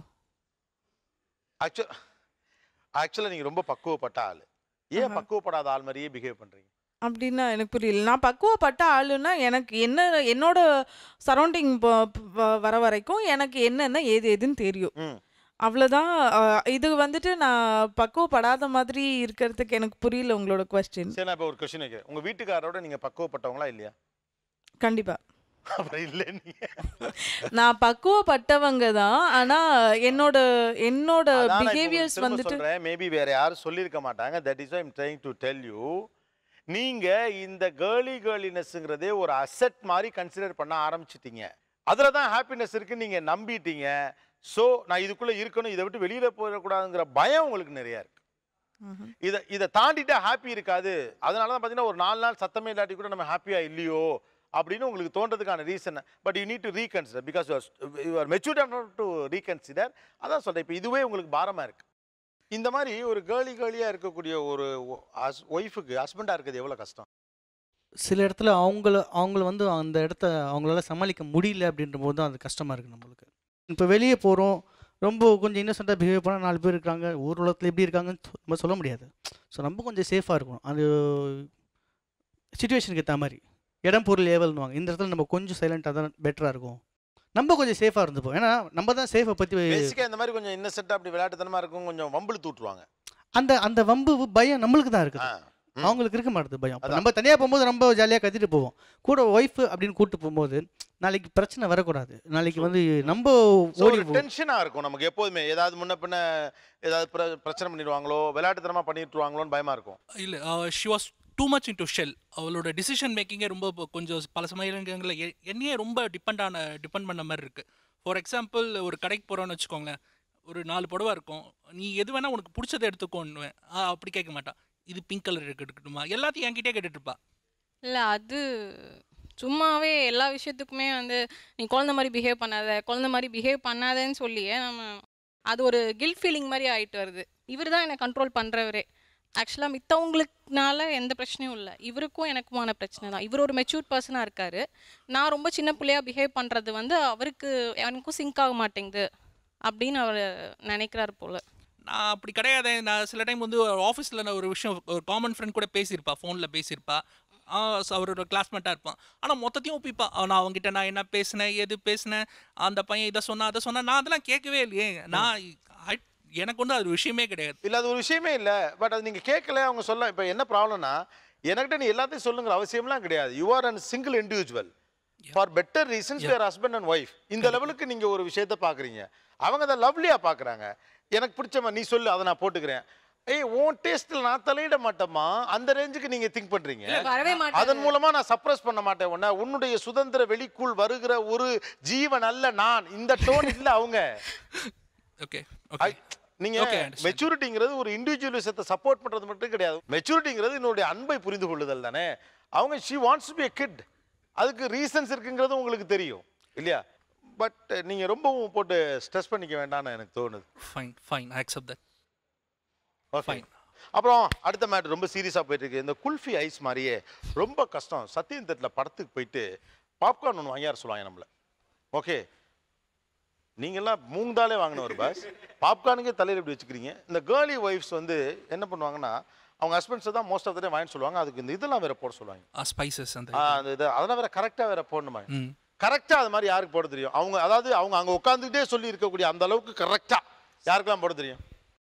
ஆக்சுவல் ஆக்சுவலாக நீங்கள் ரொம்ப பக்குவப்பட்ட ஆள் ஏன் பக்குவப்படாத ஆள் மாதிரியே பிஹேவ் பண்ணுறீங்க அப்படின்னா எனக்கு புரியல நான் பக்குவப்பட்ட ஆளுன்னா எனக்கு என்ன என்னோட சரௌண்டிங் வர வரைக்கும் எனக்கு என்னென்ன ஏது எதுன்னு தெரியும் அவ்வளோதான் அஹ், இது வந்துட்டு நான் பக்குவப்படாத மாதிரி இருக்கிறதுக்கு எனக்கு புரியல உங்களோட கொஸ்டின் சரி நான் இப்போ ஒரு கொஸ்டின் வைக்கிறேன் உங்கள் வீட்டுக்காரோட நீங்கள் பக்குவப்பட்டவங்களா இல்லையா கண்டிப்பா அப்புறம் இல்லை நீங்க நான் பக்குவப்பட்டவங்க தான் ஆனா என்னோட என்னோட பிஹேவியர்ஸ் வந்துட்டு சொல்றேன் மேபி வேற யாரும் சொல்லியிருக்க மாட்டாங்க that is I'm trying to tell you நீங்க இந்த கேர்லி கேர்லினஸ்ங்கிறதே ஒரு அசெட் மாதிரி கன்சிடர் பண்ண ஆரம்பிச்சிட்டீங்க அதுல தான் ஹாப்பினஸ் இருக்கு நீங்க நம்பிட்டீங்க ஸோ நான் இதுக்குள்ள இருக்கணும் இதை விட்டு வெளியில போயிடக்கூடாதுங்கிற பயம் உங்களுக்கு நிறைய இருக்கு இதை இதை தாண்டிட்டா ஹாப்பி இருக்காது அதனால தான் பார்த்தீங்கன்னா ஒரு நாலு நாள் சத்தமே இல்லாட்டி கூட நம்ம ஹாப்பியா இல்லையோ அப்படின்னு உங்களுக்கு தோன்றதுக்கான reason but you need to reconsider because you are matured to reconsider அதான் சொல்கிறேன் இப்போ இதுவே உங்களுக்கு பாரமாக இருக்கு இந்த மாதிரி ஒரு கேர்லி கேர்லியாக இருக்கக்கூடிய ஒரு ஒய்ஃபுக்கு ஹஸ்பண்டாக இருக்கிறது எவ்வளோ கஷ்டம் சில இடத்துல அவங்கள அவங்கள வந்து அந்த இடத்த அவங்களால சமாளிக்க முடியல அப்படின்ற போது தான் அது கஷ்டமாக இருக்குது நம்மளுக்கு இப்போ வெளியே போகிறோம் ரொம்ப கொஞ்சம் இன்னசென்ட்டாக பிஹேவ் பண்ணால் நாலு பேர் இருக்காங்க ஊர் உலகத்தில் எப்படி இருக்காங்கன்னு சொ- நம்ம சொல்ல முடியாது ஸோ நம்ம கொஞ்சம் சேஃபாக இருக்கணும் அது சுச்சுவேஷனுக்கு ஏற்ற மாதிரி இடம் பொருள் ஏவல்னுவாங்க இந்த இடத்துல நம்ம கொஞ்சம் சைலண்ட்டாக தான் பெட்டராக இருக்கும் நம்ம கொஞ்சம் சேஃபாக இருந்துப்போம் ஏன்னா நம்ம தான் சேஃபை பற்றி பேசிக்காக இந்த மாதிரி கொஞ்சம் இன்னசென்ட்டாக அப்படி விளையாட்டுத்தனமாக இருக்கும் கொஞ்சம் வம்பிழு தூட்டுருவாங்க அந்த அந்த வம்பு பயம் நம்மளுக்கு தான் இருக்குது அவங்களுக்கு இருக்க மாட்டேது பயம் அப்ப நம்ம தனியாக போகும்போது ரொம்ப ஜாலியாக கத்திட்டு போவோம் கூட ஒய்ஃப் அப்படின்னு கூட்டு போகும்போது நாளைக்கு பிரச்சனை வரக்கூடாது நாளைக்கு வந்து நம்ம ஓடி ஒரு டென்ஷனாக இருக்கும் நமக்கு எப்போதுமே ஏதாவது முன்ன பின்ன ஏதாவது பிர- பிரச்சனை பண்ணிடுவாங்களோ விளையாட்டுத்தனமாக பண்ணிட்டுருவாங்களோன்னு பயமாக இருக்கும் இல்லை she was too much in to shell அவளோட டிசிஷன் மேக்கிங்கே ரொம்ப இப்போ கொஞ்சம் பல சமயங்களில் எ- என்னையே ரொம்ப டிபெண்ட் ஆன டிபெண்ட் பண்ண மாதிரி இருக்குது ஃபார் எக்ஸாம்பிள் ஒரு கடைக்கு போகிறோன்னு வச்சுக்கோங்களேன் ஒரு நாலு புடவை இருக்கும் நீ எது வேணால் உனக்கு பிடிச்சதை எடுத்துக்கோன்னுவேன் ஆ அப்படி கேட்க மாட்டான் இது பிங்க் கலர் எடுக்கட்டுமா எல்லாத்தையும் என்கிட்டே கேட்டுட்டு இருப்பா இல்லை அது சும்மாவே எல்லா விஷயத்துக்குமே வந்து நீ குழந்த மாதிரி பிஹேவ் பண்ணாத குழந்த மாதிரி பிஹேவ் பண்ணாதேன்னு சொல்லியே நம்ம அது ஒரு கில்ட் ஃபீலிங் மாதிரி ஆயிட்டு வருது இவர் தான் என்னை கண்ட்ரோல் பண்ணுறவரே ஆக்சுவலாக மித்தவங்களுக்குனால எந்த பிரச்சனையும் இல்லை இவருக்கும் எனக்குமான பிரச்சனை தான் இவர் ஒரு மெச்சூர்ட் பர்சனாக இருக்கார் நான் ரொம்ப சின்ன பிள்ளையா பிஹேவ் பண்ணுறது வந்து அவருக்கு எனக்கும் சிங்க் ஆக மாட்டேங்குது அப்படின்னு அவர் நினைக்கிறாரு போல் நான் அப்படி கிடையாது நான் சில டைம் வந்து ஆஃபீஸில் நான் ஒரு விஷயம் ஒரு காமன் ஃப்ரெண்ட் கூட பேசியிருப்பா ஃபோனில் பேசியிருப்பா ஆ, so அவரோட கிளாஸ்மேட்டாக இருப்பான் ஆனால் மொத்தத்தையும் ஒப்பிப்பா ஆ, நான் அவங்ககிட்ட நான் என்ன பேசினேன் எது பேசினேன் அந்த பையன் இதை சொன்னா அதை சொன்னா நான் அதெல்லாம் கேட்கவே இல்லையே நான் I- எனக்கு வந்து அது விஷயமே கிடையாது இல்ல அது ஒரு விஷயமே இல்ல பட் அது நீங்க கேட்கல அவங்க சொல்ல இப்போ என்ன ப்ராப்ளம்னா எனக்கிட்ட நீ எல்லாத்தையும் சொல்லுங்கிற அவசியம்லாம் கிடையாது you are an single individual for better reasons your husband and wife இந்த லெவலுக்கு நீங்க ஒரு விஷயத்த பாக்குறீங்க அவங்க அதை லவ்லியா பாக்குறாங்க எனக்கு பிடிச்ச மாதிரி நீ சொல்லு அதை நான் போட்டுக்கிறேன் ஏய் உன் டேஸ்ட்ல நான் தலையிட மாட்டேமா அந்த ரேஞ்சுக்கு நீங்க திங்க் பண்றீங்க இல்ல, வரவே மாட்டாங்க. அதன் மூலமா நான் சப்ரஸ் பண்ண மாட்டேன் உன்னை உன்னுடைய சுதந்திர வெளிக்குள் வருகிற ஒரு ஜீவன் அல்ல நான் இந்த டோன் இல்ல அவங்க ஓகே நீங்க Okay, I understand. மெச்சூரிட்டிங்கிறது ஒரு இண்டிவிஜுவலிசத்தை சப்போர்ட் பண்றது மட்டும் கிடையாது மெச்சூரிட்டிங்கிறது என்னுடைய அன்பை புரிந்து கொள்ளுதல் தானே அவங்க she wants to be a kid அதுக்கு ரீசன்ஸ் இருக்குங்கிறது உங்களுக்கு தெரியும் இல்லையா பட் நீங்க ரொம்பவும் போட்டு ஸ்ட்ரெஸ் பண்ணிக்க வேண்டாம்னு எனக்கு தோணுது fine fine I accept that okay அப்புறம் அடுத்த மேட் ரொம்ப சீரியஸாக போயிட்டு இருக்கு இந்த குல்ஃபி ஐஸ் மாதிரியே ரொம்ப கஷ்டம் சத்தியந்தத்தில் படத்துக்கு போயிட்டு பாப்கார்ன் ஒன்று வாங்கியார சொல்லுவாங்க நம்மள ஓகே நீங்கள்லாம் மூங்தாலே வாங்கின ஒரு பஸ் பாப்கார்னுக்கே தலையில் இப்படி வச்சுக்கிறீங்க இந்த கேர்லி ஒய்ஃப்ஸ் வந்து என்ன பண்ணுவாங்கன்னா அவங்க ஹஸ்பண்ட்ஸை தான் மோஸ்ட் ஆஃப் த வாங்கி சொல்லுவாங்க அதுக்கு இந்த இதெல்லாம் வேற போட சொல்லுவாங்க ஸ்பைசஸ் அந்த ஆ, அந்த இது அதெல்லாம் வேற கரெக்டாக வேற போடணுமா ம் கரெக்டாக அது மாதிரி யாருக்கு போட தெரியும் அவங்க அதாவது அவங்க அங்கே உட்காந்துக்கிட்டே சொல்லி இருக்கக்கூடிய அந்த அளவுக்கு கரெக்டாக யாருக்கெல்லாம் போட தெரியும்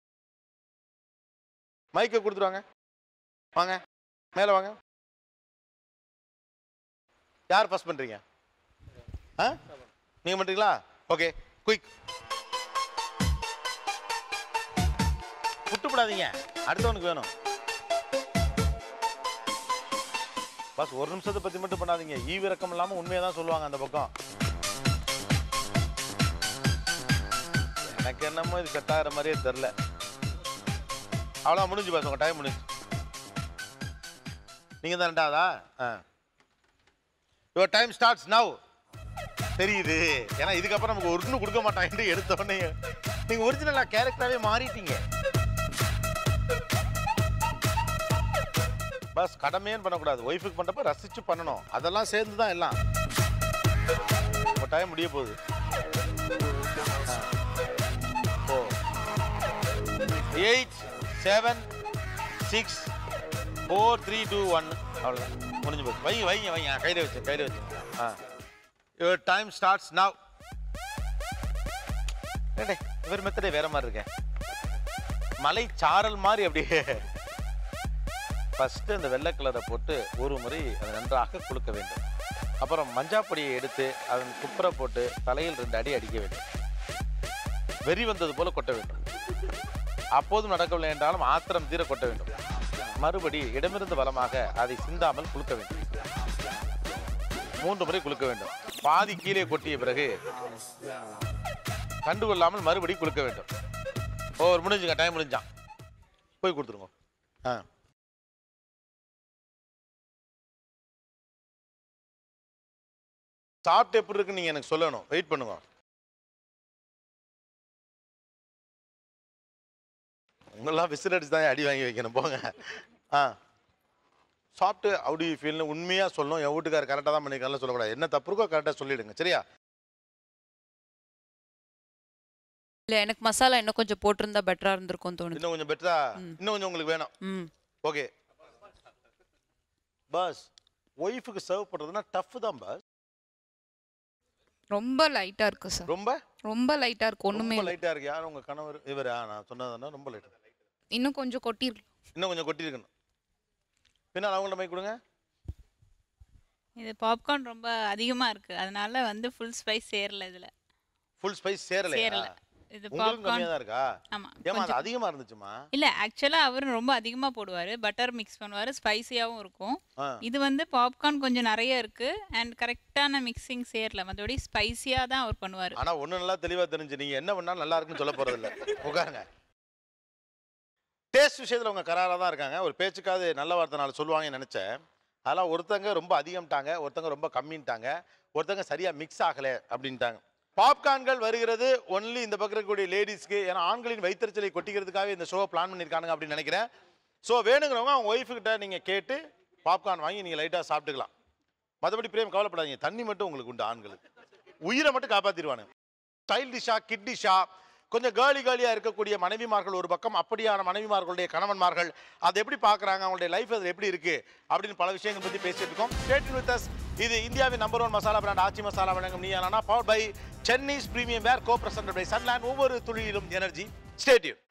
மைக்கை கொடுத்துருவாங்க வாங்க மேலே வாங்க யார் ஃபர்ஸ்ட் பண்ணுறீங்க ஆ நீங்கள் பண்ணுறீங்களா ஓகே குயிக் விட்டுப்படாதீங்க அடுத்தவனுக்கு வேணும் பஸ் ஒரு நிமிஷத்தை பற்றி மட்டும் பண்ணாதீங்க ஈவிரக்கம் இல்லாமல் உண்மையை தான் சொல்லுவாங்க அந்த பக்கம் எனக்கு என்னமோ இது செட் ஆகிற மாதிரியே தெரில அவ்வளோ முடிஞ்சு பாஸ் உங்கள் டைம் முடிஞ்சு நீங்கள் தான் ரெண்டாவதா ஆ யுவர் டைம் ஸ்டார்ட்ஸ் நவ் தெரியுது ஏன்னா இதுக்கப்புறம் நமக்கு ஒன்று கொடுக்க மாட்டாங்க எடுத்த உடனே நீங்கள் ஒரிஜினலாக கேரக்டராகவே மாறிட்டீங்க பஸ் கடமைன்னு பண்ணக்கூடாது ஒய்ஃபுக்கு பண்ணுறப்ப ரசிச்சு பண்ணணும் அதெல்லாம் சேர்ந்து தான் எல்லாம் உங்க டைம் முடிய போகுது eight seven six four three two one அவ்வளோதான் முடிஞ்சு போச்சு வைங்க வைங்க வைங்க கையில் வச்சு கையில் வச்சு ஆ யுவர் டைம் ஸ்டார்ட்ஸ் நவ் ஏடே இவர் மெத்தடே வேற மாதிரி இருக்கேன் மலை சாரல் மாதிரி அப்படியே ஃபஸ்ட்டு அந்த வெள்ளை கலரை போட்டு ஒரு முறை அதை நன்றாக குலுக்க வேண்டும் அப்புறம் மஞ்சாப்பொடியை எடுத்து அதன் குப்புற போட்டு தலையில் ரெண்டு அடி அடிக்க வேண்டும் வெறி வந்தது போல கொட்ட வேண்டும் அப்போதும் நடக்கவில்லை என்றாலும் ஆத்திரம் தீர கொட்ட வேண்டும் மறுபடி இடமிருந்து வலமாக அதை சிந்தாமல் குலுக்க வேண்டும் மூன்று முறை குலுக்க வேண்டும் பாதி கீழே கொட்டிய பிறகு கண்டுகொள்ளாமல் மறுபடி குலுக்க வேண்டும் ஓ ஒரு முடிஞ்சுங்க டைம் முடிஞ்சான் போய் கொடுத்துருங்க ஆ சாப்பிட்டு எப்படி இருக்குன்னு நீங்க எனக்கு சொல்லணும் வெயிட் பண்ணுங்க உங்கெல்லாம் விசில் அடிச்சு தான் அடி வாங்கி வைக்கணும் போங்க ஆ சாப்பிட்டு அப்படி ஃபீல்னு உண்மையாக சொல்லணும் என் வீட்டுக்காரர் கரெக்டாக தான் பண்ணியிருக்காங்கன்னு சொல்லக்கூடாது என்ன தப்பு இருக்கோ கரெக்டாக சொல்லிடுங்க சரியா இல்லை எனக்கு மசாலா இன்னும் கொஞ்சம் போட்டிருந்தா பெட்டராக இருந்திருக்கும் தோணுது இன்னும் கொஞ்சம் பெட்டரா இன்னும் கொஞ்சம் உங்களுக்கு வேணும் ம் ஓகே பாஸ் ஒய்ஃபுக்கு சர்வ் பண்ணுறதுனா டஃப் தான் பாஸ் ரொம்ப லைட்டாக இருக்கு சார் ரொம்ப ரொம்ப லைட்டாக இருக்கு ஒன்றுமே ரொம்ப லைட்டாக இருக்கு யார் உங்கள் கணவர் இவரா நான் சொன்னதுன்னா ரொம்ப லைட்டாக இன்னும் கொஞ்சம் கொட்டிருக்கு இன்னும் கொஞ்சம் கொட்டியிருக்கணும் பின்னால் அவங்கள்ட்ட மை கொடுங்க இது பாப்கார்ன் ரொம்ப அதிகமாக இருக்குது அதனால வந்து ஃபுல் ஸ்பைஸ் சேரல இதில் ஃபுல் ஸ்பைஸ் சேரலையா சேரல. இது உங்களுக்கு popcorn- கம்மியாக தான் இருக்கா ஆமா, ஏமா அது கொஞ்சம். அதிகமாக இருந்துச்சுமா இல்லை ஆக்சுவலாக அவர் ரொம்ப அதிகமாக போடுவார் பட்டர் மிக்ஸ் பண்ணுவார் ஸ்பைசியாகவும் இருக்கும் ஆ. இது வந்து பாப்கார்ன் கொஞ்சம் நிறைய இருக்குது அண்ட் கரெக்டான மிக்சிங் சேரல மற்றபடி ஸ்பைசியாக தான் அவர் பண்ணுவார் ஆனா ஒண்ணு நல்லா தெளிவா தெரிஞ்சு நீங்க என்ன பண்ணாலும் நல்லா இருக்குன்னு சொல்ல போறது இல்ல உட்காருங்க டேஸ்ட் விஷயத்துல உங்க கராரா தான் இருக்காங்க ஒரு பேச்சுக்காவது நல்ல வார்த்தை நாள் சொல்லுவாங்கன்னு நினைச்சேன் அதெல்லாம் ஒருத்தங்க ரொம்ப அதிகம்ட்டாங்க ஒருத்தங்க ரொம்ப கம்மின்ட்டாங்க ஒருத்தங்க சரியா மிக்ஸ் ஆகல அப்படின்ட்டாங்க பாப்கார்ன்கள் வருகிறது ஒன்லி இந்த பக்கம் இருக்கக்கூடிய லேடிஸ்க்கு ஏன்னா ஆண்களின் வைத்தறிச்சலை கொட்டிக்கிறதுக்காக இந்த ஷோவை பிளான் பண்ணியிருக்காங்க அப்படின்னு நினைக்கிறேன் ஸோ வேணுங்கிறவங்க அவங்க ஒய்ஃபுக்கிட்ட நீங்கள் கேட்டு பாப்கார்ன் வாங்கி நீங்கள் லைட்டாக சாப்பிட்டுக்கலாம் மற்றபடி பிரேம் கவலைப்படாதீங்க தண்ணி மட்டும் உங்களுக்கு உண்டு ஆண்களுக்கு உயிரை மட்டும் காப்பாற்றிடுவானு ஸ்டைல் டிஷ்ஷா கிட் டிஷ்ஷா கொஞ்சம் கேர்லி கேர்லியாக இருக்கக்கூடிய மனைவிமார்கள் ஒரு பக்கம் அப்படியான மனைவிமார்களுடைய கணவன்மார்கள் அதை எப்படி பார்க்குறாங்க அவங்களுடைய லைஃப் அதில் எப்படி இருக்கு அப்படின்னு பல விஷயங்கள் பற்றி பேசிட்டு இருக்கோம் ஸ்டேட் வித் அஸ் இது இந்தியாவின் number one masala brand Aachi masala வழங்கும் Neeyana power by Chennai's premium wear co present by Sunland ஒவ்வொரு துளியிலும் energy stadium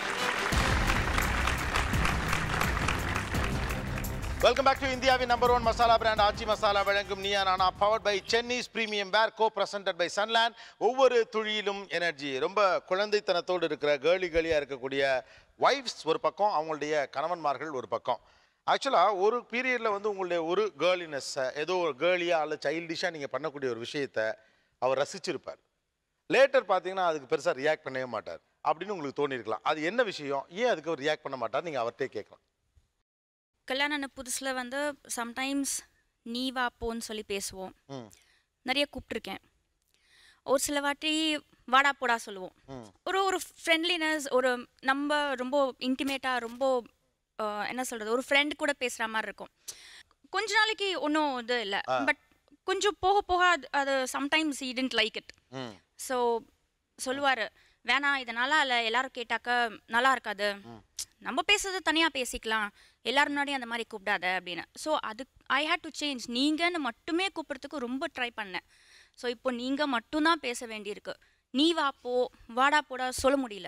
welcome back to இந்தியாவின் number one masala brand Aachi masala வழங்கும் Neeya Naana powered by Chennai's premium wear go presented by Sunland ஒவ்வொரு துளியிலும் எனர்ஜி ரொம்ப குழந்தைத்தனத்தோடு இருக்கிற கேர்லி கேர்லியாக இருக்கக்கூடிய ஒய்ஃப்ஸ் ஒரு பக்கம் அவங்களுடைய கணவன்மார்கள் ஒரு பக்கம் ஆக்சுவலாக ஒரு பீரியடில் வந்து உங்களுடைய ஒரு கேர்லினஸ்ஸை ஏதோ ஒரு கேர்லியாக அல்ல சைல்டிஷாக நீங்கள் பண்ணக்கூடிய ஒரு விஷயத்தை அவர் ரசிச்சிருப்பார் லேட்டர் பார்த்தீங்கன்னா அதுக்கு பெருசாக ரியாக்ட் பண்ணவே மாட்டார் அப்படின்னு உங்களுக்கு தோணியிருக்கலாம் அது என்ன விஷயம் ஏன் அதுக்கு அவர் ரியாக்ட் பண்ண மாட்டார் நீங்கள் அவர்கிட்டே கேட்கலாம் கல்யாணம் ஆன புதுசில் வந்து சம்டைம்ஸ் நீ வா போன்னு சொல்லி பேசுவோம் ம் நிறைய கூப்பிட்ருக்கேன் ஒரு சில வாட்டி வாடா போடா சொல்லுவோம் ம் ஒரு ஒரு ஃப்ரெண்ட்லினஸ் ஒரு நம்ம ரொம்ப இன்டிமேட்டாக ரொம்ப அஹ், என்ன சொல்கிறது ஒரு ஃப்ரெண்ட் கூட பேசுகிற மாதிரி இருக்கும் கொஞ்ச நாளைக்கு ஒன்றும் இது இல்லை ஆ. பட் கொஞ்சம் போக போக அது அது sometimes he tend like it hmm so சொல்லுவார் வேணாம் இது நல்லா இல்லை எல்லாரும் கேட்டாக்க நல்லா இருக்காது நம்ம பேசுறது தனியாக பேசிக்கலாம் எல்லாரும் முன்னாடி அந்த மாதிரி கூப்பிடாத அப்படின்னு ஸோ அது ஐ ஹேட் டு சேஞ்ச் நீங்கன்னு மட்டுமே கூப்பிட்றதுக்கு ரொம்ப ட்ரை பண்ணேன் ஸோ இப்போ நீங்கள் மட்டும்தான் பேச வேண்டியிருக்கு நீ வா போ வாடா போடா சொல்ல முடியல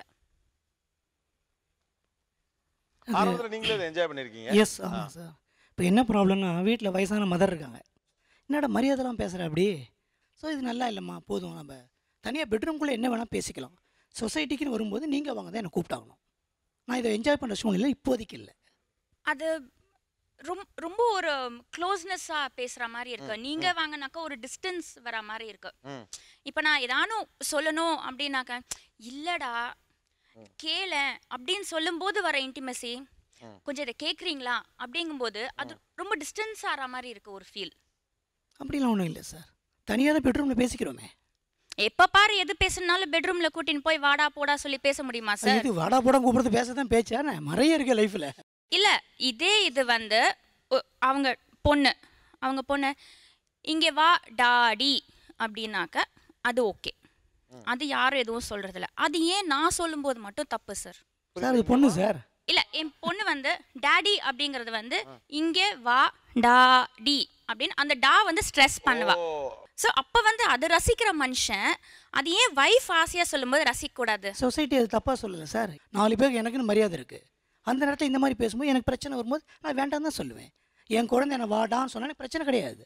ஆரம்பத்தில் நீங்களே இதை என்ஜாய் பண்ணியிருக்கீங்க எஸ் ஆமாம் சார் இப்போ என்ன ப்ராப்ளம்னா வீட்டில் வயசான மதர் இருக்காங்க என்னடா மரியாதைலாம் பேசுகிற அப்படி ஸோ இது நல்லா இல்லைம்மா போதும் நம்ம தனியாக பெட்ரூம்குள்ளே என்ன வேணால் பேசிக்கலாம் சொசைட்டிக்குன்னு வரும்போது நீங்கள் வாங்க தான் என்னை கூப்பிட்டாகணும் நான் இதை என்ஜாய் பண்ணுற சூழ்நிலை இப்போதைக்கு இல்லை அது ரொம்ப ரொம்ப ஒரு க்ளோஸ்னஸ்ஸாக பேசுகிற மாதிரி இருக்கு நீங்கள் வாங்கினாக்கா ஒரு டிஸ்டன்ஸ் வர மாதிரி இருக்கு ம் இப்போ நான் ஏதானும் சொல்லணும் அப்படின்னாக்க இல்லடா கேள அப்படின்னு சொல்லும்போது வர இன்டிமசி ம். கொஞ்சம் இதை கேட்குறீங்களா அப்படிங்கும்போது அது ரொம்ப டிஸ்டன்ஸ் ஆகிற மாதிரி இருக்கு ஒரு ஃபீல் அப்படிலாம் ஒன்றும் இல்லை சார் தனியாக தான் பெட்ரூமில் பேசிக்கிறோமே எப்போ பாரு எது பேசணுனாலும் பெட்ரூமில் கூட்டின்னு போய் வாடா போடா சொல்லி பேச முடியுமா சார் இது வாடா போடா கூப்பிடுறது பேச தான் பேச்சானே நிறைய இருக்கு லைஃப்பில் இல்லை இதே இது வந்து ஒ- அவங்க பொண்ணு அவங்க பொண்ணு இங்கே வா டாடி அப்படின்னாக்க அது ஓகே அது யாரும் எதுவும் சொல்றதில்ல அது ஏன் நான் சொல்லும்போது மட்டும் தப்பு சார் சார் இது பொண்ணு சார் இல்ல என் பொண்ணு வந்து டாடி அப்படிங்கிறது வந்து இங்கே வா டாடி அப்படின்னு அந்த டா வந்து ஸ்ட்ரெஸ் பண்ணுவா ஸோ அப்போ வந்து அது ரசிக்கிற மனுஷன் அது ஏன் வைஃப் ஆசையாக சொல்லும்போது ரசிக்கக்கூடாது சொசைட்டி அது தப்பாக சொல்லலை சார் நாலு பேருக்கு எனக்குன்னு மரியாதை இருக்குது அந்த நேரத்தில் இந்த மாதிரி பேசும்போது எனக்கு பிரச்சனை வரும்போது நான் வேண்டாம் தான் சொல்லுவேன் என் குழந்தை என்ன வாடான்னு சொன்னா எனக்கு பிரச்சனை கிடையாது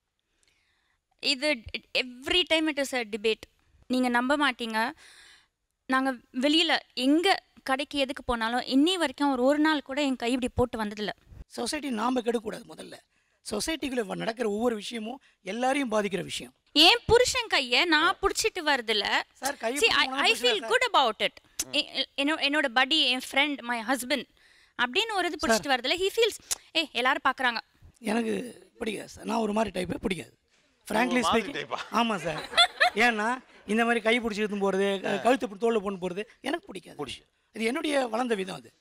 இது every time it is a debate நீங்கள் நம்ப மாட்டீங்க நாங்கள் வெளியில் எங்கே கடைக்கு எதுக்கு போனாலும் இன்னி வரைக்கும் ஒரு ஒரு நாள் கூட என் கை இப்படி போட்டு வந்ததில்ல சொசைட்டி நாம் கெடுக்கக்கூடாது முதல்ல சொசைட்டிக்குள்ளே நடக்கிற ஒவ்வொரு விஷயமும் எல்லாரையும் பாதிக்கிற விஷயம் என் புருஷன் கையை நான் பிடிச்சிட்டு வருதுல கையை See, I பிடிச்சு ஐ போனா ஃபீல் பிரச்சனை குட் அபவுட் இட் என்னோட படி என் ஃப்ரெண்ட் மை ஹஸ்பண்ட் அப்படின்னு ஒரு இது பிடிச்சிட்டு வருதுல ஹீ ஃபீல்ஸ் ஏ எல்லாரும் பார்க்குறாங்க எனக்கு பிடிக்காது சார் நான் ஒரு மாதிரி டைப்பே பிடிக்காது ஃப்ராங்க்லி மாதிரி ஸ்பீக்கிங் type-ஆ? ஆமாம் சார் ஏன்னா இந்த மாதிரி கை பிடிச்சி எடுத்து போகிறது கழுத்து இப்படி தோளில் போட்டு போகிறது எனக்கு பிடிக்காது இது என்னுடைய வளர்ந்த விதம் அது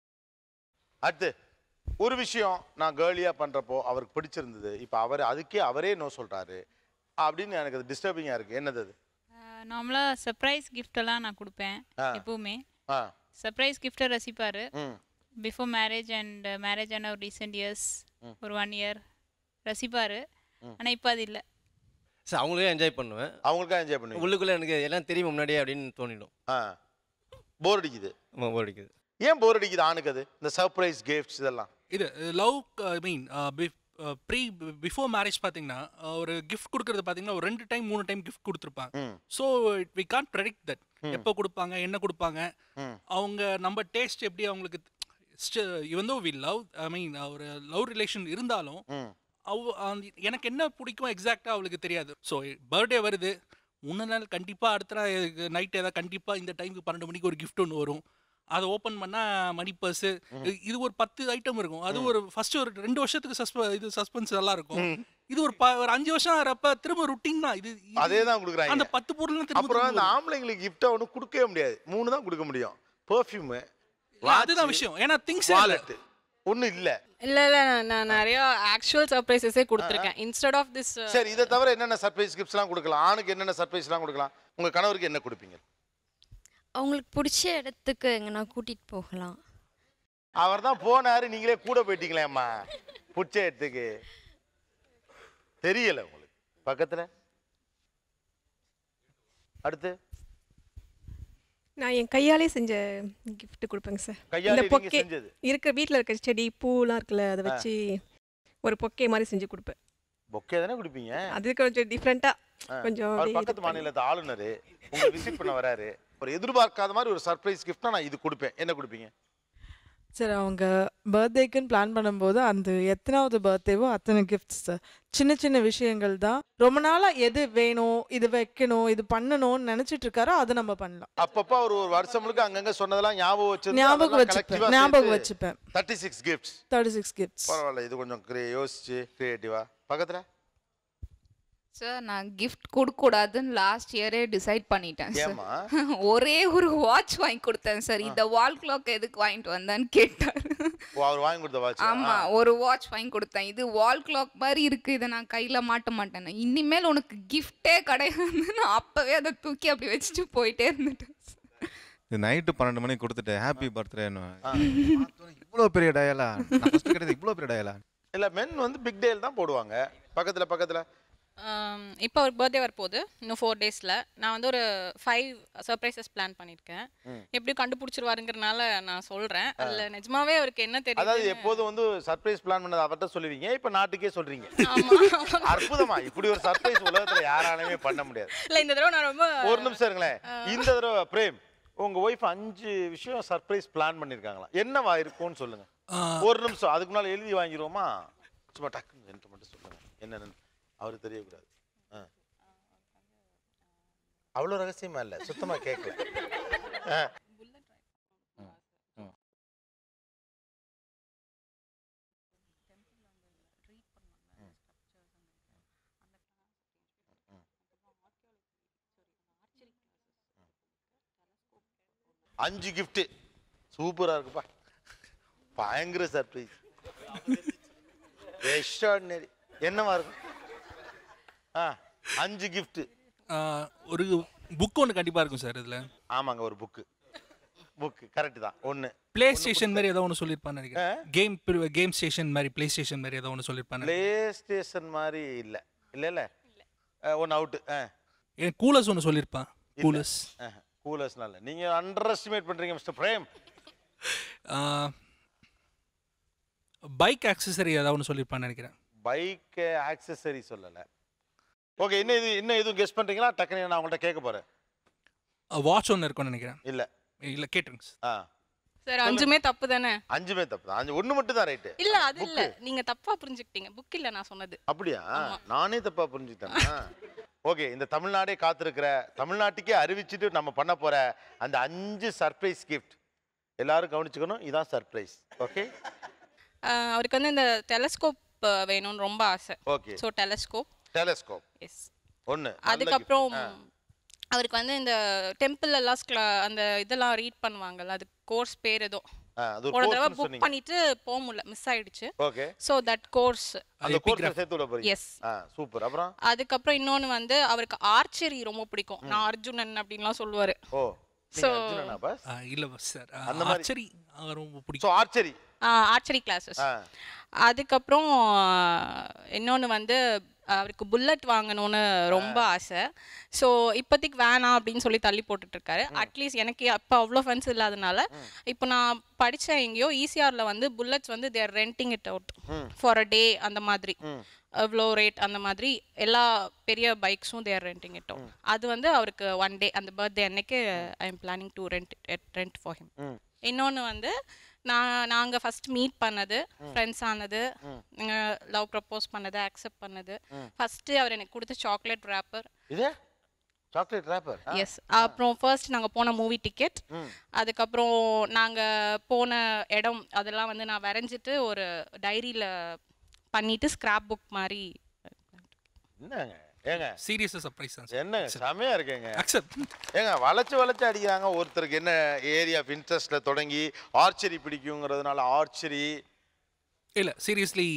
அடுத்து ஒரு விஷயம் நான் கேர்லியாக பண்ணுறப்போ அவருக்கு பிடிச்சிருந்தது இப்போ அவர் அதுக்கே அவரே நோ சொல்கிறாரு அப்படின்னு எனக்கு அது டிஸ்டர்பிங்காக இருக்குது என்னது அது நார்மலாக சர்ப்ரைஸ் எல்லாம் நான் கொடுப்பேன் ஆ. எப்பவுமே ஆ சர்ப்ரைஸ் கிஃப்ட்டை ரசிப்பார் ம் பிஃபோர் மேரேஜ் அண்ட் மேரேஜ் ஆன ஒரு ரீசெண்ட் இயர்ஸ் ம். ஒரு ஒன் இயர் ரசிப்பார் ம். ஆனால் இப்போ அது இல்லை சார் அவங்களே என்ஜாய் பண்ணுவேன் அவங்களுக்கா என்ஜாய் பண்ணுவீங்க உள்ளுக்குள்ளே எனக்கு எல்லாம் தெரியும் முன்னாடியே அப்படின்னு தோணிடும் ஆ போர் அடிக்குது ஆமாம் போர் அடிக்குது ஏன் போர் அடிக்குது ஆணுக்கு அது இந்த சர்ப்ரைஸ் கிஃப்ட்ஸ் இதெல்லாம் இது love I mean pre before marriage பார்த்தீங்கன்னா ஒரு கிஃப்ட் கொடுக்கறது பார்த்தீங்கன்னா ஒரு ரெண்டு டைம் மூணு டைம் கிஃப்ட் கொடுத்துருப்பாங்க hmm so we can predict that hmm. எப்போ கொடுப்பாங்க என்ன கொடுப்பாங்க ம். அவங்க நம்ம டேஸ்ட் எப்படி அவங்களுக்கு இவன் வி லவ் ஐ மீன் ஒரு லவ் ரிலேஷன் இருந்தாலும் ம் அவ அந்த- எனக்கு என்ன பிடிக்கும் எக்ஸாக்டாக அவளுக்கு தெரியாது ஸோ பர்த்டே வருது முன்ன நாள் கண்டிப்பாக அடுத்த நாள் நைட் ஏதாவது கண்டிப்பாக இந்த டைமுக்கு பன்னெண்டு மணிக்கு ஒரு gift ஒன்று வரும் அதை ஓப்பன் பண்ணால் மணி பர்ஸு இது ஒரு பத்து ஐட்டம் இருக்கும் அது ஒரு ஃபர்ஸ்ட் ஒரு ரெண்டு வருஷத்துக்கு சஸ்ப இது சஸ்பென்ஸ் நல்லா இருக்கும் இது ஒரு ப ஒரு அஞ்சு வருஷம் ஆகிறப்ப திரும்ப ருட்டீன் தான் இது இது- அதே தான் கொடுக்குறாங்க அந்த பத்து பொருள் திரும்ப அப்புறம் திரும்ப இந்த வரும். ஆம்பளைங்களுக்கு கிஃப்ட்டை ஒன்றும் கொடுக்கவே முடியாது மூணு தான் கொடுக்க முடியும் பெர்ஃப்யூமு இல்ல, அதுதான் விஷயம் ஏன்னா திங்ஸ் வாலெட் ஒன்றும் இல்லை இல்ல இல்ல நான் நான் நிறைய ஆக்சுவல் சர்ப்ரைசஸே கொடுத்துருக்கேன் இன்ஸ்டெட் ஆஃப் திஸ் சரி இதை தவிர என்னென்ன சர்ப்ரைஸ் கிஃப்ட்ஸ்லாம் கொடுக்கலாம் ஆணுக்கு என்னென்ன சர்ப்ரைஸ்லாம் கொடுக்கலாம் உங்கள் கணவருக்கு என்ன கொடுப்பீங்க அவங்களுக்கு பிடிச்ச இடத்துக்கு எங்கன்னா கூட்டிகிட்டு போகலாம் அவர் தான் போனாரு நீங்களே கூட போயிட்டீங்களேம்மா பிடிச்ச இடத்துக்கு தெரியல உங்களுக்கு பக்கத்துல அடுத்து நான் என் கையாலே செஞ்ச gift கொடுப்பேங்க சார் கையாலே இந்த நீங்க பொக்கே செஞ்சது? இருக்க வீட்டில் இருக்க செடி பூலாம் இருக்குல்ல அதை ஆ. வச்சு ஒரு பொக்கே மாதிரி செஞ்சு கொடுப்பேன் பொக்கே தானே குடிப்பீங்க அது கொஞ்சம் டிஃப்ரெண்ட்டாக ஆ. கொஞ்சம் அவர் அப்படியே இது பக்கத்து மாநிலத்து ஆளுநர் உங்களை விசிட் பண்ண வராரு ஒரு எதிர்பார்க்காத மாதிரி ஒரு சர்ப்ரைஸ் கிஃப்ட்னா நான் இது கொடுப்பேன் என்ன கொடுப்பீங்க சார் அவங்க பர்த்டேக்குன்னு பிளான் பண்ணும்போது அந்த எத்தனாவது பர்த்டேவோ அத்தனை கிஃப்ட்ஸ் சார் சின்ன சின்ன விஷயங்கள் தான் ரொம்ப நாளாக எது வேணும் இது வைக்கணும் இது பண்ணணும்னு நினச்சிட்டு இருக்காரோ அதை நம்ம பண்ணலாம் அப்பப்ப அவர் ஒரு வருஷம் முழுக்க அங்கங்க சொன்னதெல்லாம் ஞாபகம் வச்சு ஞாபகம் வச்சுப்பேன், ஞாபகம் வச்சுப்பேன். Thirty six gifts thirty six gifts பரவாயில்ல இது கொஞ்சம் crea- யோசிச்சு கிரியேட்டிவா பக்கத்துல சார் நான் கிஃப்ட் கொடுக்கூடாதுன்னு லாஸ்ட் இயரே டிசைட் பண்ணிட்டேன் சார் ஏம்மா? ஒரே ஒரு வாட்ச் வாங்கி கொடுத்தேன் சார் இந்த வால் கிளாக் எதுக்கு வாங்கிட்டு வந்தான்னு கேட்டார் ஓ அவர் வாங்கி கொடுத்த வாட்ச் ஆமா ஒரு வாட்ச் வாங்கி கொடுத்தேன் இது வால் கிளாக் மாதிரி இருக்கு இதை நான் கையில மாட்ட மாட்டேன் இனிமேல் உனக்கு கிஃப்டே கிடையாதுன்னு நான் அப்பவே அதை தூக்கி அப்படி வச்சுட்டு போயிட்டே இருந்துட்டேன் இது நைட்டு பன்னெண்டு மணிக்கு கொடுத்துட்டு ஹாப்பி பர்த்டேன்னு இவ்வளோ பெரிய டயலா நான் ஃபர்ஸ்ட் கிடையாது இவ்வளோ பெரிய டயலா இல்ல மென் வந்து பிக் டேல் தான் போடுவாங்க பக்கத்துல பக்கத்துல இப்போ ஒரு பர்த்டே வரப்போகுது இன்னும் ஃபோர் டேஸில் நான் வந்து ஒரு ஃபைவ் சர்ப்ரைசஸ் பிளான் பண்ணியிருக்கேன் ம். எப்படியும் கண்டுபிடிச்சிருவாருங்கிறனால நான் சொல்கிறேன் அதில் நிஜமாவே அவருக்கு என்ன அதாவது தெரியும் எப்போதும் வந்து சர்ப்ரைஸ் பிளான் பண்ணது அவர்கிட்ட சொல்லுவீங்க இப்ப நாட்டுக்கே சொல்றீங்க அற்புதமா இப்படி ஒரு சர்ப்ரைஸ் உலகத்துல யாராலுமே பண்ண முடியாது இல்லை இந்த தடவை நான் ரொம்ப ஒரு நிமிஷம் இருங்களேன் இந்த தடவை பிரேம் உங்க ஒய்ஃப் அஞ்சு விஷயம் சர்ப்ரைஸ் பிளான் பண்ணிருக்காங்களா என்னவா இருக்கும்னு சொல்லுங்க ஒரு நிமிஷம் அதுக்கு முன்னால எழுதி வாங்கிடுவோமா சும்மா டக்குன்னு என்று மட்டும் சொல்லுங்க என்னன்னு அவருக்கு தெரியக்கூடாது ஆ. அவ்வளவு ரகசியமா இல்ல சுத்தமா கேட்கல ஆ. அஞ்சு gift சூப்பரா இருக்குப்பா பயங்கர சர்ப்ரைஸ் எக்ஸ்ட்ராடினரி என்னவா இருக்கும் ஆ அஞ்சு gift ஒரு புக் ஒன்று கண்டிப்பாக இருக்கும் சார் இதில் ஆமாங்க ஒரு புக்கு புக்கு கரெக்ட் தான் ஒன்று ப்ளே ஸ்டேஷன் மாதிரி ஏதோ ஒன்று சொல்லியிருப்பான்னு நினைக்கிறேன் கேம் கேம் ஸ்டேஷன் மாதிரி ப்ளே ஸ்டேஷன் மாதிரி ஏதோ ஒன்று சொல்லியிருப்பான்னு ப்ளே ஸ்டேஷன் மாதிரி இல்லை இல்லை இல்லை ஒன்று அவுட்டு ஆ எனக்கு கூலர்ஸ் ஒன்று சொல்லியிருப்பான் கூலர்ஸ் கூலர்ஸ்னால நீங்கள் அண்டர் எஸ்டிமேட் பண்ணுறீங்க மிஸ்டர் பிரேம் பைக் ஆக்சசரி ஏதாவது ஒன்று சொல்லியிருப்பான்னு நினைக்கிறேன் பைக் ஆக்சசரி சொல்லலை ஓகே இன்னும் இது இன்னும் எதுவும் கெஸ் பண்ணுறீங்களா டக்குனு நான் உங்கள்கிட்ட கேட்க போகிறேன் வாட்ச் ஒன்று இருக்கும்னு நினைக்கிறேன் இல்லை இல்லை கேட்டுருங்க ஆ சார் அஞ்சுமே தப்பு தானே அஞ்சுமே தப்பு தான் அஞ்சு ஒன்று மட்டும் தான் ரைட்டு இல்ல அது இல்ல நீங்க தப்பா புரிஞ்சுக்கிட்டீங்க புக் இல்ல நான் சொன்னது அப்படியா நானே தப்பா புரிஞ்சுக்கிட்டேனா ஓகே இந்த தமிழ்நாடே காத்திருக்கிற தமிழ்நாட்டுக்கே அறிவிச்சிட்டு நம்ம பண்ண போற அந்த அஞ்சு சர்ப்ரைஸ் கிஃப்ட் எல்லாரும் கவனிச்சுக்கணும் இதான் சர்ப்ரைஸ் ஓகே அஹ், அவருக்கு வந்து இந்த டெலஸ்கோப் வேணும்னு ரொம்ப ஆசை okay so telescope telescope yes ஒன்று அதுக்கப்புறம் அவருக்கு வந்து இந்த டெம்பிள் எல்லாம் ஸ்க்ல- அந்த இதெல்லாம் ரீட் பண்ணுவாங்கல்ல அது கோர்ஸ் பேர் ஏதோ அது ஒரு ஒரு தடவை course-னு புக் சொன்னீங்க. பண்ணிட்டு போக முடியல மிஸ் ஆயிடுச்சு ஓகே ஸோ தட் கோர்ஸ் அந்த கோர்ஸ்ல சேர்த்து விட போறீங்க எஸ் ஆ சூப்பர் அப்புறம் அதுக்கப்புறம் இன்னொன்னு வந்து அவருக்கு ஆர்ச்சரி ரொம்ப பிடிக்கும் நான் அர்ஜுனன் அப்படின்லாம் சொல்லுவாரு ஓ ஸோ பாஸ் இல்லை பஸ் சார் அந்த மாதிரி. ஆர்ச்சரி ரொம்ப ஸோ பிடிக்கும் ஆர்ச்சரி ஆர்ச்சரி கிளாஸஸ் அதுக்கப்புறம் இன்னொன்று வந்து அவருக்கு புல்லட் வாங்கணும்னு ரொம்ப ஆசை ஸோ இப்போதைக்கு வேணாம் அப்படின்னு சொல்லி தள்ளி போட்டுட்டு இருக்காரு அட்லீஸ்ட் எனக்கு அப்போ அவ்வளோ ஃபண்ட்ஸ் இல்லாதனால இப்போ நான் படித்தேன் எங்கேயோ ஈசிஆரில் வந்து புல்லட்ஸ் வந்து they're renting it out for a day அந்த மாதிரி எவ்வளோ ரேட் அந்த மாதிரி எல்லா பெரிய பைக்ஸும் தேர் ரெண்டிங் இட் அவுட் அது வந்து அவருக்கு ஒன் டே அந்த பர்த்டே அன்னைக்கு I am planning to rent rent for him இன்னொன்று வந்து நான் நாங்கள் ஃபர்ஸ்ட் மீட் பண்ணது ஃப்ரெண்ட்ஸ் ஆனது லவ் ப்ரப்போஸ் பண்ணது அக்செப்ட் பண்ணது ஃபர்ஸ்ட்டு அவர் எனக்கு கொடுத்த சாக்லேட் ரேப்பர் இது சாக்லேட் ரேப்பர் எஸ் அப்புறம் ஃபர்ஸ்ட் நாங்கள் போன மூவி டிக்கெட் அதுக்கப்புறம் நாங்கள் போன இடம் அதெல்லாம் வந்து நான் வரைஞ்சிட்டு ஒரு டைரியில் பண்ணிட்டு ஸ்கிராப் புக் மாதிரி என்னங்க ஏங்க சீரியஸாக சர்ப்ரைஸ் தான் என்னங்க செமையா இருக்கேங்க அக்செப்ட் ஏங்க வளைச்சு வளைச்சு அடிக்கிறாங்க ஒருத்தருக்கு என்ன ஏரியா ஆஃப் இன்ட்ரெஸ்ட்ல தொடங்கி ஆர்ச்சரி பிடிக்குங்கிறதுனால ஆர்ச்சரி இல்லை சீரியஸ்லி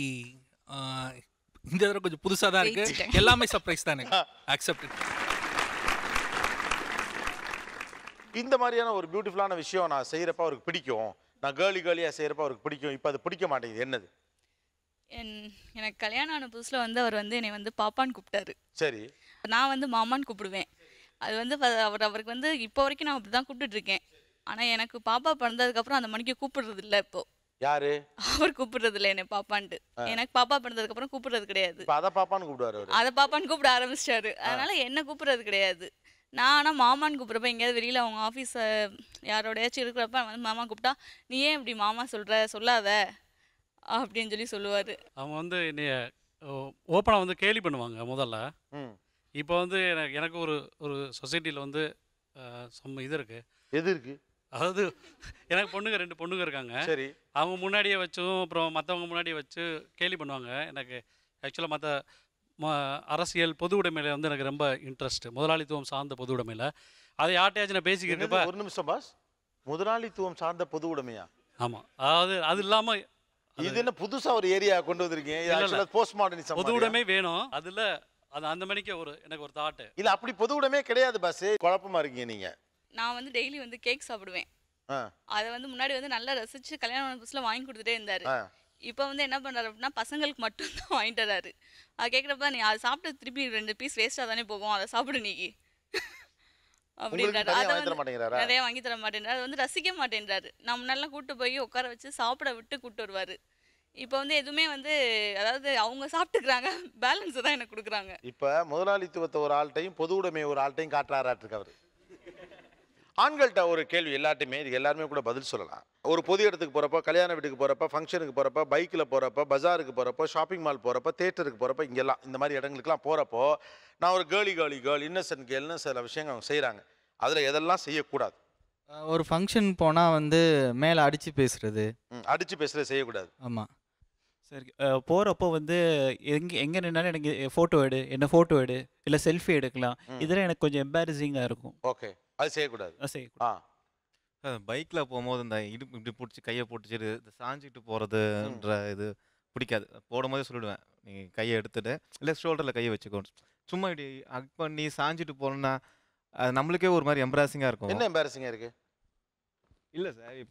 இந்த தடவை கொஞ்சம் புதுசாக தான் இருக்கு ஜெயிச்சிட்டேன். எல்லாமே சர்ப்ரைஸ் தான் எனக்கு அக்செப்ட் இந்த மாதிரியான ஒரு பியூட்டிஃபுல்லான விஷயம் நான் செய்கிறப்ப அவருக்கு பிடிக்கும் நான் கேர்லி கேர்லியாக செய்கிறப்ப அவருக்கு பிடிக்கும் இப்போ அது பிடிக்க மாட்டேங்குது என்னது என் எனக்கு கல்யாணம் ஆன புதுசில் வந்து அவர் வந்து என்னை வந்து பாப்பான்னு கூப்பிட்டாரு சரி நான் வந்து மாமான்னு கூப்பிடுவேன் அது வந்து வ- அவர் அவருக்கு வந்து இப்போ வரைக்கும் நான் அப்படி தான் கூப்பிட்டுட்ருக்கேன் ஆனால் எனக்கு பாப்பா பிறந்ததுக்கப்புறம் அந்த மணிக்கு கூப்பிடுறது இல்லை இப்போ யாரு அவர் கூப்பிடுறது இல்லை என்னை பாப்பான்ட்டு ஆ. எனக்கு பாப்பா பிறந்ததுக்கப்புறம் கூப்பிடுறது கிடையாது இப்போ அதை பாப்பான்னு கூப்பிடுவாரு அவரு அதை பாப்பான்னு கூப்பிட ஆரம்பிச்சிட்டாரு அதனால என்ன கூப்பிடுறது கிடையாது நான் ஆனால் மாமான்னு கூப்பிட்றப்ப எங்கேயாவது வெளியில் அவங்க ஆஃபீஸை யாரோடையாச்சும் இருக்கிறப்ப வந்து மாமா கூப்பிட்டா நீ ஏன் இப்படி மாமா சொல்கிற சொல்லாத அப்படின்னு சொல்லி சொல்லுவார் அவங்க வந்து என்னைய ஓப்பனாக வந்து கேலி பண்ணுவாங்க முதல்ல ம் இப்போ வந்து எனக்கு எனக்கு ஒரு ஒரு சொசைட்டியில் வந்து சம் இது இருக்குது எது இருக்கு அதாவது எனக்கு பொண்ணுங்க ரெண்டு பொண்ணுங்க இருக்காங்க சரி. அவங்க முன்னாடியே வச்சும் அப்புறம் மற்றவங்க முன்னாடியே வச்சு கேலி பண்ணுவாங்க எனக்கு ஆக்சுவலாக மற்ற ம அரசியல் பொது உடைமையில வந்து எனக்கு ரொம்ப இன்ட்ரெஸ்ட் முதலாளித்துவம் சார்ந்த பொது உடைமையில அதை யார்ட்டையாச்சும் நான் பேசிக்கிறப்ப என்னது? ஒரு நிமிஷம் பாஸ் முதலாளித்துவம் சார்ந்த பொது உடைமையா ஆமாம் அதாவது அது இல்லாமல் இது என்ன புதுசா ஒரு ஏரியா கொண்டு வந்திருக்கீங்க இது ஆக்சுவலா போஸ்ட் மாடர்னிசம் பொது உடைமை வேணும் அதில் அது அந்த மணிக்கு ஒரு எனக்கு ஒரு தாட்டு இல்ல அப்படி பொது உடைமையே கிடையாது பாஸ் குழப்பமா இருக்கீங்க நீங்க நான் வந்து டெய்லி வந்து கேக் சாப்பிடுவேன் ஆ அதை வந்து முன்னாடி வந்து நல்லா ரசிச்சு கல்யாணம் புதுசில் வாங்கி கொடுத்துட்டே இருந்தார் ஆ. இப்போ வந்து என்ன பண்ணுறாரு அப்படின்னா பசங்களுக்கு மட்டும்தான் வாங்கிட்டு வராரு அது கேட்குறப்ப நீ அதை சாப்பிட்டு திருப்பி ரெண்டு பீஸ் வேஸ்ட்டாக தானே போகும் அதை சாப்பிடு நீ அப்படின்றாரு தனியா அதை வாங்கி தர வந்து மாட்டேங்கிறாரா? நிறைய வாங்கி தர மாட்டேன்றாரு அது வந்து ரசிக்க மாட்டேன்றாரு நான் முன்னாடிலாம் கூட்டு போய் உட்கார வச்சு சாப்பிட விட்டு கூட்டு வருவார் இப்போ வந்து எதுவுமே வந்து அதாவது அவங்க சாப்பிட்டுக்கிறாங்க பேலன்ஸ் தான் எனக்கு கொடுக்குறாங்க இப்ப முதலாளித்துவத்தை ஒரு ஆள்கிட்டையும் பொது உடைமை ஒரு ஆள்கிட்டையும் காட்டுறாராட்டு அவரு ஆண்கள்கிட்ட ஒரு கேள்வி எல்லாத்தையுமே இது எல்லாருமே கூட பதில் சொல்லலாம் ஒரு பொது இடத்துக்கு போகிறப்ப கல்யாண வீட்டுக்கு போகிறப்ப ஃபங்க்ஷனுக்கு போகிறப்ப பைக்கில் போகிறப்ப பஜாருக்கு போகிறப்ப ஷாப்பிங் மால் போகிறப்ப தேட்டருக்கு போகிறப்ப இங்கெல்லாம் இந்த மாதிரி இடங்களுக்குலாம் போகிறப்போ நான் ஒரு கேர்லி கேர்லி கேர்ள் இன்னசென்ட் கேர்ள்னு சில விஷயங்கள் அவங்க செய்கிறாங்க அதில் எதெல்லாம் செய்யக்கூடாது அஹ் ஒரு ஃபங்க்ஷன் போனால் வந்து மேலே அடித்து பேசுறது அடித்து பேசுகிறது செய்யக்கூடாது ஆமாம் சரி போகிறப்போ வந்து எங்கே எங்கே நின்னாலும் எனக்கு ஃபோட்டோ எடு என்ன ஃபோட்டோ எடு இல்லை செல்ஃபி எடுக்கலாம் இதெல்லாம் எனக்கு கொஞ்சம் எம்பாரசிங்காக இருக்கும் ஓகே அது செய்யக்கூடாது அது செய்யக்கூடாது ஆ பைக்கில் போகும்போது இந்த இடுப்பு இப்படி பிடிச்சி கையை பிடிச்சிட்டு இந்த சாஞ்சிட்டு போகிறதுன்ற இது பிடிக்காது போடும்போதே சொல்லிடுவேன் நீ கையை எடுத்துட்டு இல்லை ஷோல்டரில் கையை வச்சுக்கோ சும்மா இப்படி ஹக் பண்ணி சாஞ்சிட்டு போனோம்னா அது நம்மளுக்கே ஒரு மாதிரி எம்பாரசிங்காக இருக்கும் என்ன எம்பாரசிங்காக இருக்குது இல்லை சார்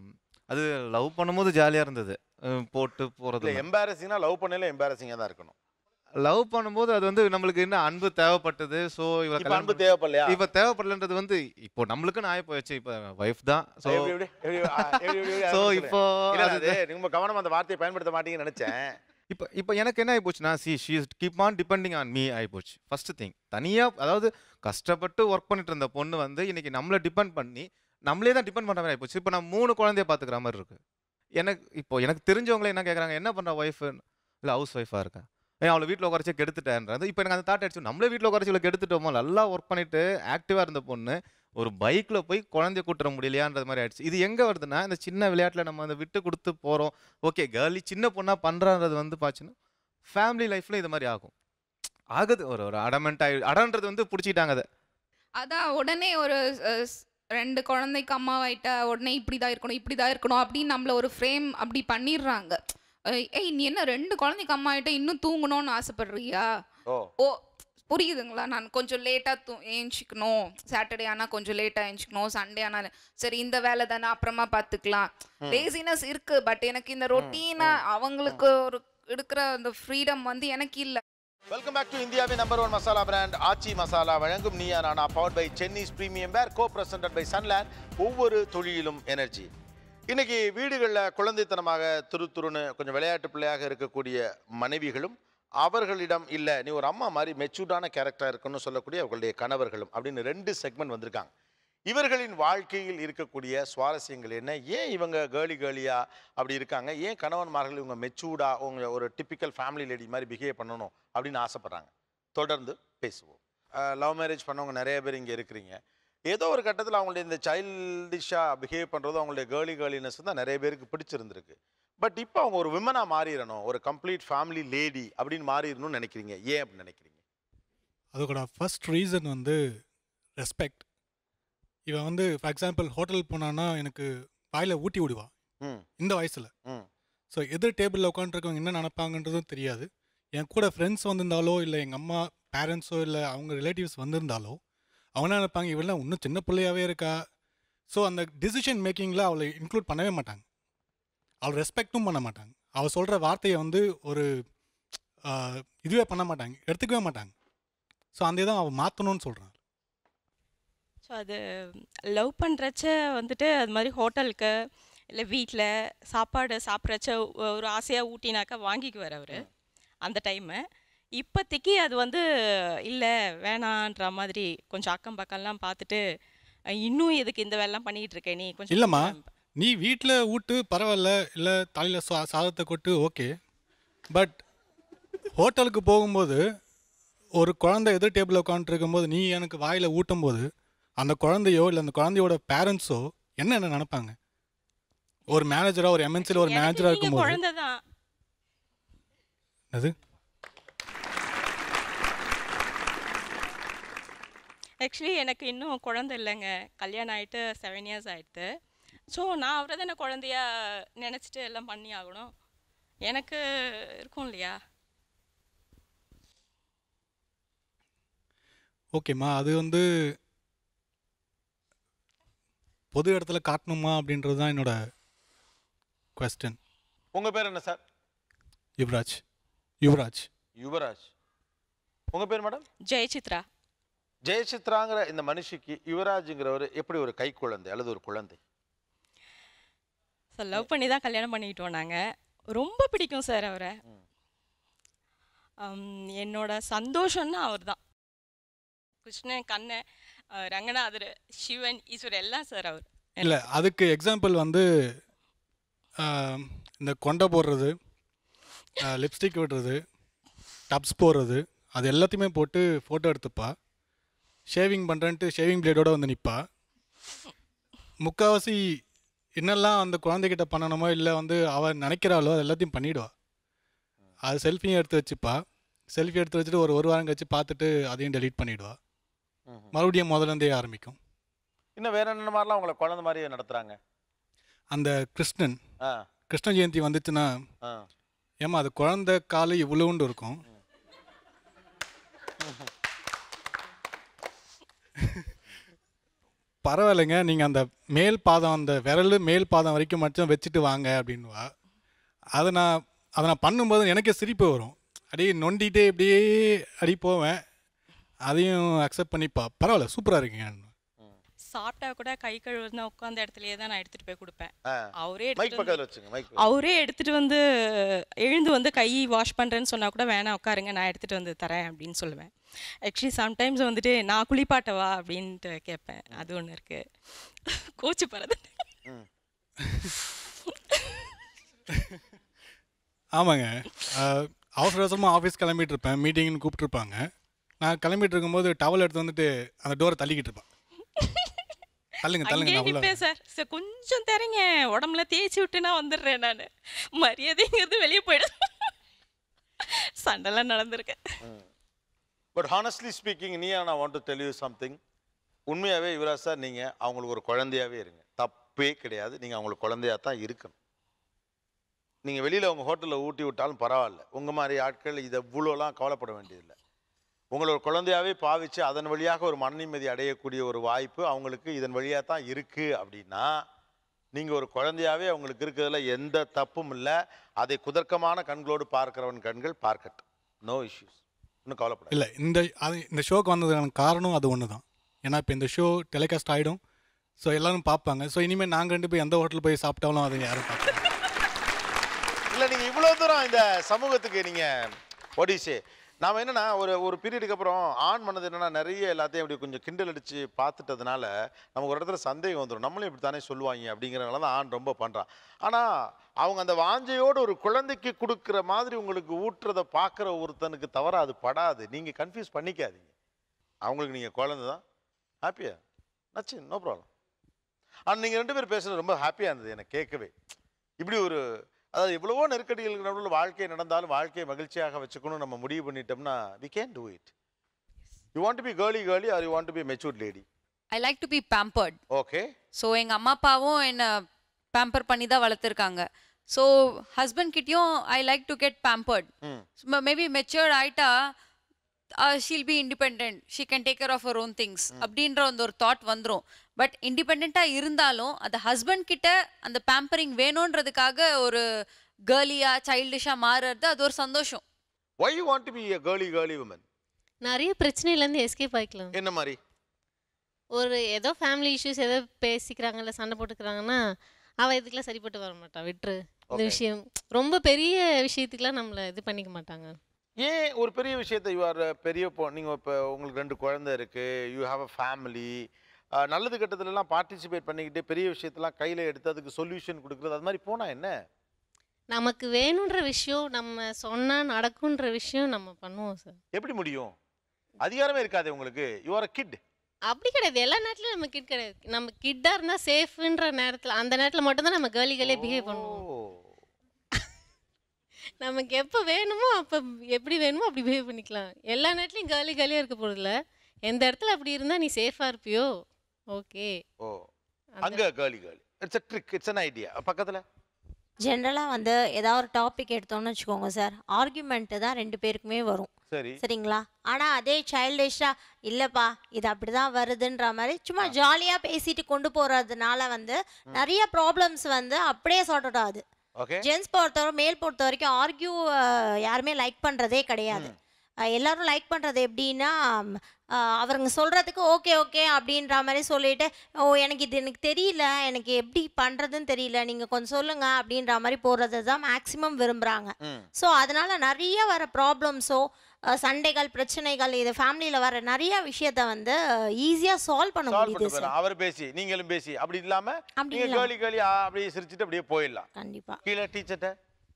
அது லவ் பண்ணும்போது ஜாலியாக இருந்தது அஹ் போட்டு இல்லை போகிறது எம்பாரசிங்னா லவ் பண்ணல எம்பாரசிங்காக தான் இருக்கணும் லவ் பண்ணும்போது அது வந்து நம்மளுக்கு என்ன அன்பு தேவைப்பட்டது ஸோ இவ இப்ப அன்பு தேவைப்படலையா? இப்போ தேவைப்படலன்றது வந்து இப்போ நம்மளுக்குன்னு ஆகி போயிடுச்சு இப்போ ஒய்ஃப் தான் ஸோ எப்படி, எப்படி, எப்படி, ஆ, எப்படி, எப்படி, எப்படி, ஸோ அது இப்போ இல்ல, அது அது ரொம்ப கவனமா அந்த வார்த்தையை பயன்படுத்த மாட்டீங்கன்னு நினைச்சேன் இப்போ இப்போ எனக்கு என்ன ஆகிப்போச்சுன்னா she she keep on depending on me ஆகிப்போச்சு ஃபர்ஸ்ட் திங் தனியாக அதாவது கஷ்டப்பட்டு ஒர்க் பண்ணிட்டு இருந்த பொண்ணு வந்து இன்னைக்கு நம்மளை டிபெண்ட் பண்ணி நம்மளே தான் டிபெண்ட் பண்ணுற மாதிரி ஆகிப்போச்சு இப்போ நான் மூணு குழந்தைய பார்த்துக்கிற மாதிரி இருக்கு எனக்கு இப்போ எனக்கு தெரிஞ்சவங்களே என்ன கேட்குறாங்க என்ன பண்ணுற ஒய்ஃப் இல்லை ஹவுஸ் ஒய்ஃபாக இருக்கா ஏன் அவளை வீட்டில் உட்காரச்சே கெடுத்துட்டேன்றது இப்போ எனக்கு அந்த தாட் அடிச்சு நம்மளே வீட்டில் உட்காரச்சு இவ்வளோ கெடுத்துட்டோமோ நல்லா ஒர்க் பண்ணிட்டு ஆக்டிவாக இருந்த பொண்ணு ஒரு பைக்கில் போய் குழந்தைய கூட்டுற முடியலையான்றது மாதிரி ஆயிடுச்சு இது எங்கே வருதுன்னா இந்த சின்ன விளையாட்டில் நம்ம அந்த விட்டு கொடுத்து போகிறோம் ஓகே கேர்லி சின்ன பொண்ணாக பண்ணுறான்றது வந்து பார்த்துன்னா ஃபேமிலி லைஃப்பில் இது மாதிரி ஆகும் ஆகுது ஒரு ஒரு அடமெண்ட் ஆகி அடன்றது வந்து பிடிச்சிட்டாங்க அதை அதான் உடனே ஒரு அஹ், ஸ்- ரெண்டு குழந்தைக்கு அம்மாவாயிட்டா உடனே இப்படி தான் இருக்கணும் இப்படி தான் இருக்கணும் அப்படின்னு நம்மள ஒரு ஃப்ரேம் அப்படி பண்ணிடுறாங்க அஹ், ஏய் நீ என்ன ரெண்டு குழந்தைக்கு அம்மா ஆயிட்டா இன்னும் தூங்கணும்னு ஆசைப்படுறியா ஓ ஓ புரியுதுங்களா நான் கொஞ்சம் லேட்டாக தூ ஏஞ்சிக்கணும் சாட்டர்டே ஆனால் கொஞ்சம் லேட்டாக ஏஞ்சிக்கணும் சண்டே ஆனால் சரி இந்த வேலை தானே அப்புறமா பார்த்துக்கலாம் ம். லேசினஸ் இருக்கு பட் எனக்கு இந்த ரொட்டீனா அவங்களுக்கு ஒரு எடுக்கிற அந்த ஃப்ரீடம் வந்து எனக்கு இல்லை வெல்கம் பேக் டு இந்தியாவின் number one masala brand Aachi masala வழங்கும் Neeya Naana powered by சென்னிஸ் premium wear go presented by Sunland ஒவ்வொரு தொழிலும் எனர்ஜி இன்னைக்கு வீடுகளில் குழந்தைத்தனமாக துரு துருன்னு கொஞ்சம் விளையாட்டு பிள்ளையாக இருக்கக்கூடிய மனைவிகளும் அவர்களிடம் இல்லை நீ ஒரு அம்மா மாதிரி மெச்சூர்டான கேரக்டராக இருக்குன்னு சொல்லக்கூடிய அவர்களுடைய கணவர்களும் அப்படின்னு ரெண்டு செக்மெண்ட் வந்திருக்காங்க இவர்களின் வாழ்க்கையில் இருக்கக்கூடிய சுவாரஸ்யங்கள் என்ன ஏன் இவங்க கேர்லி கேர்லியா அப்படி இருக்காங்க ஏன் கணவன்மார்கள் இவங்க மெச்சூர்டா உங்க ஒரு டிப்பிக்கல் ஃபேமிலி லேடி மாதிரி பிஹேவ் பண்ணணும் அப்படின்னு ஆசைப்படுறாங்க தொடர்ந்து பேசுவோம் லவ் மேரேஜ் பண்ணவங்க நிறைய பேர் இங்கே இருக்கிறீங்க ஏதோ ஒரு கட்டத்தில் அவங்களுடைய இந்த சைல்டிஷாக பிஹேவ் பண்ணுறதும் அவங்களுடைய கேர்லி கேர்லினஸ் தான் நிறைய பேருக்கு பிடிச்சிருந்திருக்கு பட் இப்போ அவங்க ஒரு விமனாக மாறிடணும் ஒரு கம்ப்ளீட் ஃபேமிலி லேடி அப்படின்னு மாறிடணும்னு நினைக்கிறீங்க ஏன் அப்படின்னு நினைக்கிறீங்க அதோட ஃபர்ஸ்ட் ரீசன் வந்து ரெஸ்பெக்ட் இவன் வந்து ஃபார் எக்ஸாம்பிள் ஹோட்டல் போனான்னா எனக்கு வாயில் ஊட்டி விடுவா ம் இந்த வயசில் ம் ஸோ எதிர் டேபிளில் உட்காந்துருக்கவங்க என்ன நினைப்பாங்கன்றதும் தெரியாது என் கூட ஃப்ரெண்ட்ஸ் வந்திருந்தாலோ இல்லை எங்கள் அம்மா பேரண்ட்ஸோ இல்லை அவங்க ரிலேட்டிவ்ஸ் வந்திருந்தாலோ அவங்க என்ன நினைப்பாங்க இவெல்லாம் இன்னும் சின்ன பிள்ளையாவே இருக்கா ஸோ அந்த டிசிஷன் மேக்கிங்கில் அவளை இன்க்ளூட் பண்ணவே மாட்டாங்க அவள் ரெஸ்பெக்ட்டும் பண்ண மாட்டாங்க அவள் சொல்கிற வார்த்தையை வந்து ஒரு ஆஹ், இதுவே பண்ண மாட்டாங்க எடுத்துக்கவே மாட்டாங்க ஸோ அந்த இதை அவள் மாற்றணும்னு சொல்கிறான் ஸோ அது லவ் பண்ணுறச்ச வந்துட்டு அது மாதிரி ஹோட்டலுக்கு இல்லை வீட்டில் சாப்பாடு சாப்பிட்றச்ச ஒரு ஆசையாக ஊட்டினாக்கா வாங்கிக்குவார் அவர் அந்த டைமு இப்போதைக்கு அது வந்து இல்லை வேணான்ற மாதிரி கொஞ்சம் அக்கம் பக்கம்லாம் பார்த்துட்டு அஹ், இன்னும் எதுக்கு இந்த வேலைலாம் பண்ணிகிட்டு இருக்க நீ கொஞ்சம் இல்லைம்மா நீ வீட்டில் ஊட்டு பரவாயில்ல இல்லை தலையில் சா சாதத்தை கொட்டு ஓகே பட் ஹோட்டலுக்கு போகும்போது ஒரு குழந்தை எதிர் டேபிளில் உட்காந்துருக்கும் போது நீ எனக்கு வாயில் ஊட்டும் போது அந்த குழந்தையோ இல்லை அந்த குழந்தையோட பேரண்ட்ஸோ என்ன என்ன நினைப்பாங்க ஒரு மேனேஜரா ஒரு எம்என்சியில் ஒரு மேனேஜராக நீங்க இருக்கும்போது குழந்தை தான் அது ஆக்சுவலி எனக்கு இன்னும் குழந்தை இல்லைங்க கல்யாணம் ஆகிட்டு செவன் இயர்ஸ் ஆயிடுது ஸோ நான் அவரை தானே குழந்தையா நினச்சிட்டு எல்லாம் பண்ணி ஆகணும் எனக்கு இருக்கும் இல்லையா ஓகேம்மா அது வந்து பொது இடத்துல காட்டணுமா அப்படின்றது தான் என்னோட கொஸ்டின் உங்க பேர் என்ன சார் யுவராஜ் யுவராஜ் யுவராஜ் உங்க பேர் மேடம் ஜெயசித்ரா ஜெயசித்ராங்கிற இந்த மனுஷிக்கு யுவராஜுங்கிறவர் எப்படி ஒரு கை குழந்தை அல்லது ஒரு குழந்தை ஸோ லவ் பண்ணி தான் கல்யாணம் பண்ணிக்கிட்டோம் நாங்கள் ரொம்ப பிடிக்கும் சார் அவரை உம், என்னோட சந்தோஷம்னா அவர் தான் கிருஷ்ணன் கண்ணன் அஹ், ரங்கநாதர் சிவன் ஈஸ்வரர் எல்லாம் சார் அவர் இல்லை அதுக்கு எக்ஸாம்பிள் வந்து ஆம், இந்த கொண்டை போடுறது லிப்ஸ்டிக் விடுறது டப்ஸ் போடுறது அது எல்லாத்தையுமே போட்டு ஃபோட்டோ எடுத்துப்பா ஷேவிங் பண்ணுறேன்ட்டு ஷேவிங் பிளேடோட வந்து நிற்பா முக்கால்வாசி என்னெல்லாம் அந்த குழந்தைகிட்ட பண்ணணுமோ இல்லை வந்து அவள் நினைக்கிறாளோ அது எல்லாத்தையும் பண்ணிடுவா அது செல்ஃபியும் எடுத்து வச்சுப்பா செல்ஃபி எடுத்து வச்சுட்டு ஒரு ஒரு வாரம் கழிச்சு பார்த்துட்டு அதையும் டெலீட் பண்ணிடுவா மறுபடியும் முதல்ல இருந்தே ஆரம்பிக்கும் இன்னும் வேற என்ன மாதிரிலாம் உங்களை குழந்தை மாதிரியே நடத்துறாங்க அந்த கிருஷ்ணன் ஆ கிருஷ்ண ஜெயந்தி வந்துச்சுன்னா ஆ ஏமா அது குழந்தை காலு இவ்வளோண்டு இருக்கும் பரவாயில்லைங்க நீங்கள் அந்த மேல் பாதம் அந்த விரல் மேல் பாதம் வரைக்கும் மட்டும் வச்சுட்டு வாங்க அப்படின்வா அதை நான் அதை நான் பண்ணும்போது எனக்கே சிரிப்பு வரும் அப்படியே நொண்டிகிட்டே இப்படியே அடி போவேன் அதையும் அக்செப்ட் பண்ணிப்பா பரவாயில்ல சூப்பராக இருக்கீங்க சாப்பிட்டா கூட கை கழுவுனா உட்காந்த இடத்துலயே தான் நான் எடுத்துட்டு போய் கொடுப்பேன் ஆ. அவரே மைக் எடுத்துட்டு பக்கத்துல வந்து வச்சுங்க மைக் அவரே எடுத்துட்டு வந்து எழுந்து வந்து கை வாஷ் பண்றேன்னு சொன்னா கூட வேணாம் உட்காருங்க நான் எடுத்துட்டு வந்து தரேன் அப்படின்னு சொல்லுவேன் ஆக்சுவலி சம்டைம்ஸ் வந்துட்டு நான் குளிப்பாட்டவா அப்படின்ட்டு கேட்பேன் அது ஒன்று இருக்கு கோச்சு பரது ஆமாங்க அஹ், அவசர அவசரமாக ஆஃபீஸ் கிளம்பிட்டு இருப்பேன் மீட்டிங்னு கூப்பிட்டுருப்பாங்க நான் கிளம்பிட்டு இருக்கும்போது டவல் எடுத்து வந்துட்டு அந்த டோரை தள்ளிக்கிட்டு இருப்பேன் தள்ளுங்க தள்ளுங்க அங்கேயே நான் உள்ள நிற்பேன் சார் சார் கொஞ்சம் தரீங்க உடம்புல தேய்ச்சி விட்டு நான் வந்துடுறேன் நான் மரியாதைங்கிறது வெளியே போயிடும் சண்டைலாம் நடந்திருக்கேன் பட் ஹானஸ்ட்லி ஸ்பீக்கிங் நீ நான் want to tell you something உண்மையாகவே யுவராஜ் சார் நீங்கள் அவங்களுக்கு ஒரு குழந்தையாவே இருங்க தப்பே கிடையாது நீங்கள் அவங்களுக்கு குழந்தையா தான் இருக்கணும் நீங்கள் வெளியில் உங்கள் ஹோட்டலில் ஊட்டி விட்டாலும் பரவாயில்ல உங்கள் மாதிரி ஆட்கள் இதை இவ்வளோலாம் கவலைப்பட வேண்டியதில்லை உங்களை ஒரு குழந்தையாவே பாவிச்சு அதன் வழியாக ஒரு மன நிம்மதி அடையக்கூடிய ஒரு வாய்ப்பு அவங்களுக்கு இதன் வழியாக தான் இருக்குது அப்படின்னா நீங்கள் ஒரு குழந்தையாவே அவங்களுக்கு இருக்கிறதுல எந்த தப்பும் இல்லை அதை குதர்க்கமான கண்களோடு பார்க்கிறவன் கண்கள் பார்க்கட்டும் நோ இஷ்யூஸ் இன்னும் கவலைப்பட இல்லை இந்த அது இந்த ஷோக்கு வந்ததுக்கான காரணம் அது ஒன்று தான் ஏன்னா இப்போ இந்த ஷோ டெலிகாஸ்ட் ஆகிடும் ஸோ எல்லாரும் பார்ப்பாங்க ஸோ இனிமேல் நாங்கள் ரெண்டு போய் எந்த ஹோட்டல் போய் சாப்பிட்டாலும் அதை யாரும் பார்ப்பாங்க இல்லை நீங்கள் இவ்வளோ தூரம் இந்த சமூகத்துக்கு நீங்கள் ஒடிசே நாம் என்னன்னா ஒரு ஒரு பீரியடுக்கு அப்புறம் ஆன் பண்ணது என்னன்னா நிறைய எல்லாத்தையும் அப்படி கொஞ்சம் கிண்டல் அடித்து பார்த்துட்டதுனால நமக்கு ஒரு இடத்துல சந்தேகம் வந்துடும் நம்மளும் இப்படி தானே சொல்லுவாங்க அப்படிங்கிறனால தான் ஆண் ரொம்ப பண்ணுறான் ஆனால் அவங்க அந்த வாஞ்சையோடு ஒரு குழந்தைக்கு கொடுக்குற மாதிரி உங்களுக்கு ஊட்டுறதை பார்க்குற ஒருத்தனுக்கு தவிர அது படாது நீங்கள் கன்ஃபியூஸ் பண்ணிக்காதீங்க அவங்களுக்கு நீங்கள் குழந்தை தான் ஹாப்பியா நச்சு நோ ப்ராப்ளம் ஆனால் நீங்கள் ரெண்டு பேரும் பேசுகிறது ரொம்ப ஹாப்பியாக இருந்தது எனக்கு கேட்கவே இப்படி ஒரு அதாவது எவ்வளவோ நெருக்கடிகளுக்கு நடுவில் வாழ்க்கை நடந்தாலும் வாழ்க்கையை மகிழ்ச்சியாக வச்சுக்கணும் நம்ம முடிவு பண்ணிட்டோம்னா we can do it you want to be girly girly or you want to be matured lady I like to be pampered okay so எங்கள் அம்மா அப்பாவும் என்னை பேம்பர் பண்ணி தான் வளர்த்துருக்காங்க ஸோ ஹஸ்பண்ட் கிட்டயும் I like to get pampered maybe matured ஆயிட்டா she'll be independent she can take care of her own things அப்படின்ற அந்த ஒரு தாட் வந்துடும் பட் இண்டிபெண்ட்டாக இருந்தாலும் அந்த ஹஸ்பண்ட் கிட்ட அந்த பேம்பரிங் வேணுன்றதுக்காக ஒரு கேர்லியாக சைல்டிஷாக மாறுறது அது ஒரு சந்தோஷம் why you want to be a girly girly woman நிறைய பிரச்சனையிலேருந்து எஸ்கேப் ஆகிக்கலாம் என்ன மாதிரி ஒரு ஏதோ ஃபேமிலி இஷ்யூஸ் ஏதோ பேசிக்கிறாங்க இல்லை சண்டை போட்டுக்கிறாங்கன்னா அவள் இதுக்கெல்லாம் சரிப்பட்டு வர மாட்டா விட்டுரு இந்த Okay. விஷயம் ரொம்ப பெரிய விஷயத்துக்குலாம் நம்மளை இது பண்ணிக்க மாட்டாங்க ஏன் ஒரு பெரிய விஷயத்தை யூ ஆர் பெரிய பொ நீங்கள் இப்போ உங்களுக்கு ரெண்டு குழந்தை இருக்கு யூ ஹாவ் அ ஃபேமிலி நல்லது கெட்டதுலலாம் பார்ட்டிசிபேட் பண்ணிக்கிட்டு பெரிய விஷயத்தெல்லாம் கையில் எடுத்து அதுக்கு சொல்யூஷன் கொடுக்குறது அது மாதிரி போனால் என்ன நமக்கு வேணுன்ற விஷயம் நம்ம சொன்னால் நடக்குன்ற விஷயம் நம்ம பண்ணுவோம் சார் எப்படி முடியும் அதிகாரமே இருக்காது உங்களுக்கு யூ ஆர் அ கிட் அப்படி கிடையாது எல்லா நேரத்துலையும் நம்ம கிட் கிடையாது நம்ம கிட்டாக இருந்தால் சேஃப்ன்ற நேரத்தில் அந்த நேரத்தில் மட்டும்தான் நம்ம கேர்லி கேர்லியாக பிஹேவ் பண்ணுவோம் நமக்கு எப்போ வேணுமோ அப்போ எப்படி வேணுமோ அப்படி பிஹேவ் பண்ணிக்கலாம் எல்லா நேரத்துலையும் கேர்லி கேர்லியாக இருக்க போகிறதில்ல எந்த இடத்துல அப்படி இருந்தால் நீ சேஃபாக இருப்பியோ ஓகே ஓ அங்கே girly girl it's a trick it's an idea பக்கத்தில் ஜென்ரலாக வந்து ஏதாவது ஒரு டாபிக் எடுத்தோம்னு வச்சுக்கோங்க சார் ஆர்குமெண்ட்டு தான் ரெண்டு பேருக்குமே வரும் சரி சரிங்களா ஆனால் அதே சைல்டிஷாக இல்லைப்பா இது அப்படி தான் வருதுன்ற மாதிரி சும்மா ஜாலியாக பேசிட்டு கொண்டு போகிறதுனால வந்து நிறைய ப்ராப்ளம்ஸ் வந்து அப்படியே சார்ட் அவுட் ஆகுது ஓகே ஜென்ஸ் பொறுத்தவரை மேல் பொறுத்த வரைக்கும் ஆர்கியூ யாருமே லைக் பண்ணுறதே கிடையாது அஹ் எல்லாரும் லைக் பண்ணுறது எப்படின்னா ம், அஹ் அவருங்க சொல்கிறதுக்கு ஓகே ஓகே அப்படின்ற மாதிரி சொல்லிட்டு ஓ எனக்கு இது எனக்கு தெரியல எனக்கு எப்படி பண்ணுறதுன்னு தெரியல நீங்கள் கொஞ்சம் சொல்லுங்கள் அப்படின்ற மாதிரி போடுறது தான் மேக்ஸிமம் விரும்புகிறாங்க ஸோ அதனால் நிறைய வர ப்ராப்ளம்ஸோ சண்டைகள் பிரச்சனைகள் இது ஃபேமிலியில் வர நிறைய விஷயத்த வந்து ஈஸியாக சால்வ் பண்ண சால்வ் முடியுது பண்ணிட்டு சார் போயிடலாம் அவர் பேசி நீங்களும் பேசி அப்படி இல்லாம அப்படி நீங்க இல்லாம. கேர்லி கேர்லி அப்படியே சிரிச்சிட்டு அப்படியே போயிடலாம் கண்டிப்பா கீழே டீச்சர்ட்ட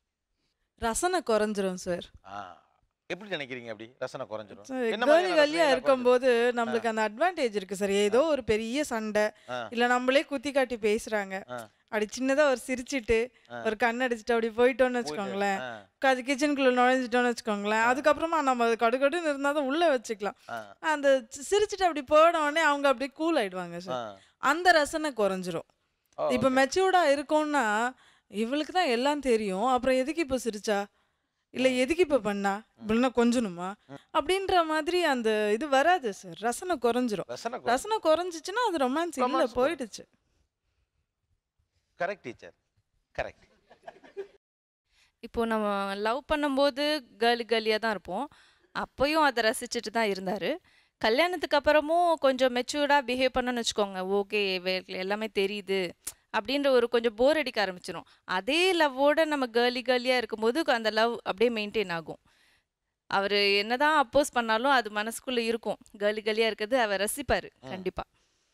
ரசனை குறைஞ்சிரும் சார் எப்படி நினைக்கிறீங்க அப்படி ரசனை குறைஞ்சிரும் சார், என்ன கேர்லி மாதிரியான கேர்லியா ரசனை இருக்கும்போது நம்மளுக்கு அந்த அட்வான்டேஜ் இருக்கு சார் ஏதோ ஒரு பெரிய சண்டை ஆ. இல்ல நம்மளே குத்தி காட்டி பேசுறாங்க ஆ. அப்படி சின்னதா ஒரு சிரிச்சிட்டு ஆ. ஒரு கண் அடிச்சுட்டு அப்படி போயிட்டோம்னு வச்சுக்கோங்களேன் அது கிச்சனுக்குள்ள நுழைஞ்சிட்டோம்னு வச்சுக்கோங்களேன் அதுக்கப்புறமா நம்ம அது கடுகடுன்னு இருந்தால் தான் உள்ள வச்சுக்கலாம் அந்த சி- சிரிச்சிட்டு அப்படி போன உடனே அவங்க அப்படியே கூல் ஆயிடுவாங்க சார் அந்த ரசனை குறைஞ்சிரும் ஓ, இப்போ மெச்சூர்டா இருக்கோம்னா இவளுக்கு தான் எல்லாம் தெரியும் அப்புறம் எதுக்கு இப்போ சிரிச்சா இல்லை எதுக்கு இப்போ பண்ணா இப்படின்னா கொஞ்சணுமா அப்படின்ற மாதிரி அந்த இது வராது சார் ரசனை குறைஞ்சிரும் ரசனை ரசனை குறைஞ்சிச்சுன்னா அது ரொமான்ஸ் இல்லை Romance போயிடுச்சு கரெக்ட் டீச்சர் கரெக்ட் இப்போ நம்ம லவ் பண்ணும்போது கேர்லி கேர்லியாக தான் இருப்போம் அப்போயும் அதை ரசிச்சுட்டு தான் இருந்தார் கல்யாணத்துக்கு அப்புறமும் கொஞ்சம் மெச்சூர்டாக பிஹேவ் பண்ணணும்னு வச்சுக்கோங்க ஓகே எல்லாமே தெரியுது அப்படின்ற ஒரு கொஞ்சம் போர் அடிக்க ஆரம்பிச்சிடும் அதே லவ்வோட நம்ம கேர்லி கேர்லியாக இருக்கும்போது அந்த லவ் அப்படியே மெயின்டைன் ஆகும் அவர் என்னதான் அப்போஸ் பண்ணாலும் அது மனசுக்குள்ளே இருக்கும் கேர்லி கேர்லியாக இருக்கிறது அவர் ரசிப்பார் கண்டிப்பாக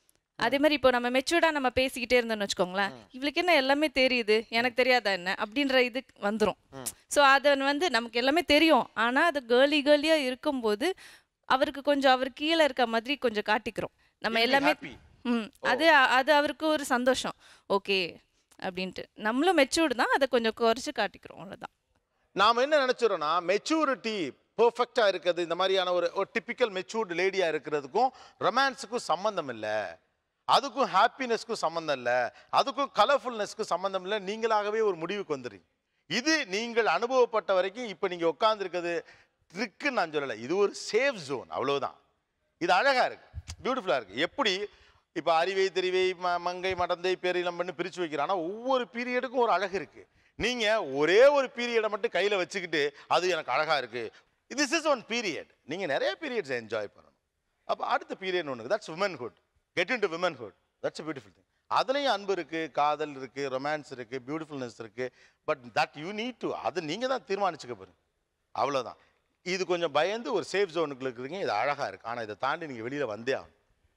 அதே மாதிரி இப்போ நம்ம மெச்சூர்டாக நம்ம பேசிக்கிட்டே இருந்தோம்னு வச்சுக்கோங்களேன் இவளுக்கு என்ன எல்லாமே தெரியுது எனக்கு தெரியாதா என்ன அப்படின்ற இது வந்துடும் ஸோ அதை வந்து நமக்கு எல்லாமே தெரியும் ஆனால் அது கேர்லி கேர்லியாக இருக்கும்போது அவருக்கு கொஞ்சம் அவர் கீழே இருக்க மாதிரி கொஞ்சம் காட்டிக்கிறோம் நம்ம He'll be எல்லாமே happy. ம் அது அது அவருக்கு ஒரு சந்தோஷம் ஓகே அப்படின்ட்டு நம்மளும் மெச்சூர்டு தான் அதை கொஞ்சம் குறைச்சி காட்டிக்கிறோம் அவ்வளோதான் நாம என்ன நினைச்சிரோம்னா மெச்சூரிட்டி பெர்ஃபெக்டாக இருக்கிறது இந்த மாதிரியான ஒரு ஒரு டிப்பிக்கல் மெச்சூர்டு லேடியாக இருக்கிறதுக்கும் ரொமான்ஸுக்கும் சம்மந்தம் இல்லை அதுக்கும் ஹாப்பினஸ்க்கும் சம்மந்தம் இல்லை அதுக்கும் கலர்ஃபுல்னஸ்க்கும் சம்மந்தம் இல்லை நீங்களாகவே ஒரு முடிவுக்கு வந்துடுறீங்க இது நீங்கள் அனுபவப்பட்ட வரைக்கும் இப்போ நீங்கள் உட்காந்துருக்கிறது ட்ரிக்குன்னு நான் சொல்லலை இது ஒரு சேஃப் ஜோன் அவ்வளவுதான் இது அழகா இருக்கு பியூட்டிஃபுல்லாக இருக்கு எப்படி இப்போ அறிவை தெரிவை ம மங்கை மடந்தை பேரிலம்பன்னு பிரித்து வைக்கிறான் ஆனால் ஒவ்வொரு பீரியடுக்கும் ஒரு அழகு இருக்கு நீங்க ஒரே ஒரு பீரியடை மட்டும் கையில் வச்சுக்கிட்டு அது எனக்கு அழகா இருக்கு திஸ் இஸ் ஒன் பீரியட் நீங்க நிறைய பீரியட்ஸ் என்ஜாய் பண்ணணும் அப்போ அடுத்த பீரியட் ஒன்று that's womanhood get into womanhood that's beautiful thing அதுலேயும் அன்பு இருக்கு காதல் இருக்கு ரொமான்ஸ் இருக்கு பியூட்டிஃபுல்னஸ் இருக்கு but that you need to அது நீங்க தான் தீர்மானிச்சுக்க பாருங்க அவ்வளவுதான் இது கொஞ்சம் பயந்து ஒரு சேஃப் ஜோனுக்குள்ள இருக்கிறீங்க இது அழகா இருக்கு ஆனா இதை தாண்டி நீங்க வெளியில வந்தே ஆகணும்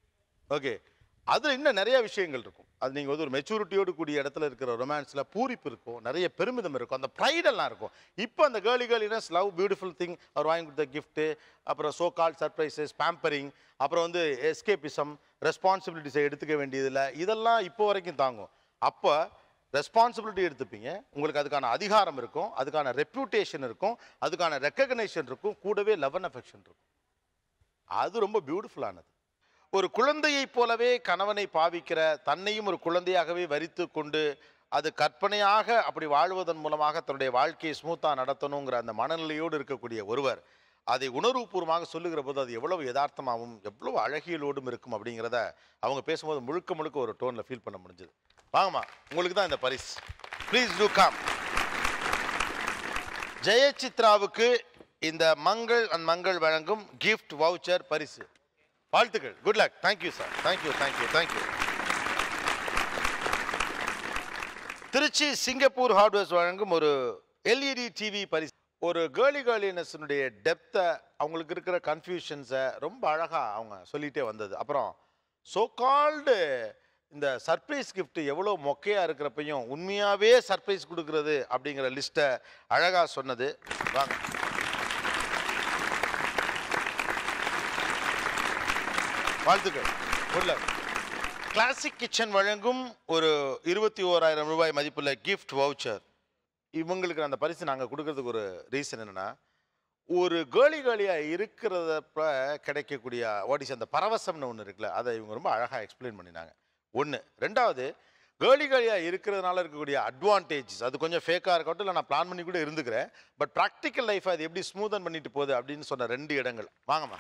ஓகே அதுல இன்னும் நிறைய விஷயங்கள் இருக்கும் அது நீங்க வந்து ஒரு மெச்சூரிட்டியோடு கூடிய இடத்துல இருக்கிற ரொமான்ஸ்ல பூரிப்பு இருக்கும் நிறைய பெருமிதம் இருக்கும் அந்த ப்ரைடெல்லாம் இருக்கும் இப்போ அந்த girly girliness love beautiful thing அவர் வாங்கி கொடுத்த gift அப்புறம் சோ கால் சர்ப்ரைசஸ் பேம்பரிங் அப்புறம் வந்து எஸ்கேபிசம் ரெஸ்பான்சிபிலிட்டிஸை எடுத்துக்க வேண்டியதில்லை இதெல்லாம் இப்போ வரைக்கும் தாங்கும் அப்போ ரெஸ்பான்சிபிலிட்டி எடுத்துப்பீங்க உங்களுக்கு அதுக்கான அதிகாரம் இருக்கும் அதுக்கான ரெப்யூட்டேஷன் இருக்கும் அதுக்கான ரெக்கக்னேஷன் இருக்கும் கூடவே லவ் அண்ட் அஃபெக்ஷன் இருக்கும் அது ரொம்ப பியூட்டிஃபுல்லானது ஒரு குழந்தையைப் போலவே கணவனை பாவிக்கிற தன்னையும் ஒரு குழந்தையாகவே வரித்து கொண்டு அது கற்பனையாக அப்படி வாழ்வதன் மூலமாக தன்னுடைய வாழ்க்கையை ஸ்மூத்தாக நடத்தணுங்கிற அந்த மனநிலையோடு இருக்கக்கூடிய ஒருவர் அதை உணர்வுபூர்வமாக சொல்லுகிற போது அது எவ்வளவு யதார்த்தமாகவும் எவ்வளவு அழகியலோடும் இருக்கும் அப்படிங்கிறத அவங்க பேசும்போது முழுக்க முழுக்க ஒரு டோனில் ஃபீல் பண்ண முடிஞ்சது வாங்கம்மா உங்களுக்கு தான் இந்த பரிசு ப்ளீஸ் டூ கம் ஜெயசித்ராவுக்கு இந்த மங்கள் அண்ட் மங்கள் வழங்கும் கிஃப்ட் வவுச்சர் பரிசு வாழ்த்துக்கள் good luck thank you sir thank you thank you thank you Trichy Singapore hardwares வழங்கும் ஒரு எல்இடி டிவி பரிசு ஒரு கேர்லி கேர்லினஸ்னுடைய டெப்த்தை அவங்களுக்கு இருக்கிற கன்ஃபியூஷன்ஸை ரொம்ப அழகாக அவங்க சொல்லிகிட்டே வந்தது அப்புறம் சோ கால்டு இந்த சர்ப்ரைஸ் gift எவ்வளோ மொக்கையாக இருக்கிறப்பையும் உண்மையாகவே சர்ப்ரைஸ் கொடுக்கறது அப்படிங்கிற லிஸ்ட்டை அழகாக சொன்னது வாங்க வாழ்த்துக்கள் உள்ள கிளாசிக் கிச்சன் வழங்கும் ஒரு இருபத்தி ஓராயிரம் ரூபாய் மதிப்புள்ள கிஃப்ட் வவுச்சர் இவங்களுக்கு அந்த பரிசு நாங்கள் கொடுக்கறதுக்கு ஒரு ரீசன் என்னென்னா ஒரு கேர்லி கேர்லியாக இருக்கிறதப்ப கிடைக்கக்கூடிய வாட் அந்த பரவசம்னு ஒன்று இருக்குல்ல அதை இவங்க ரொம்ப அழகாக எக்ஸ்பிளைன் பண்ணினாங்க ஒன்று ரெண்டாவது கேர்லி கேர்லியாக இருக்கிறதுனால இருக்கக்கூடிய அட்வான்டேஜஸ் அது கொஞ்சம் ஃபேக்காக இருக்கட்டும் இல்லை நான் பிளான் பண்ணி கூட இருந்துக்கிறேன் பட் ப்ராக்டிக்கல் லைஃப் அது எப்படி ஸ்மூதன் பண்ணிட்டு போகுது அப்படின்னு சொன்ன ரெண்டு இடங்கள் வாங்கம்மா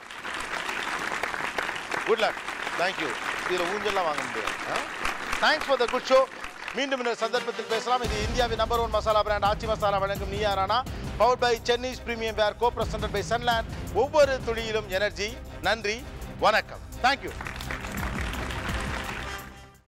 குட் லக் தேங்க்யூ இதில் ஊஞ்சல்லாம் வாங்க முடியாது thanks for the good show மீண்டும் இந்த சந்தர்ப்பத்தில் பேசலாம் இது இந்தியாவின் number one masala brand Aachi masala வழங்கும் Neeya Naana power by Chennai's premium wear go presented by Sunland ஒவ்வொரு துளியிலும் எனர்ஜி நன்றி வணக்கம் தேங்க்யூ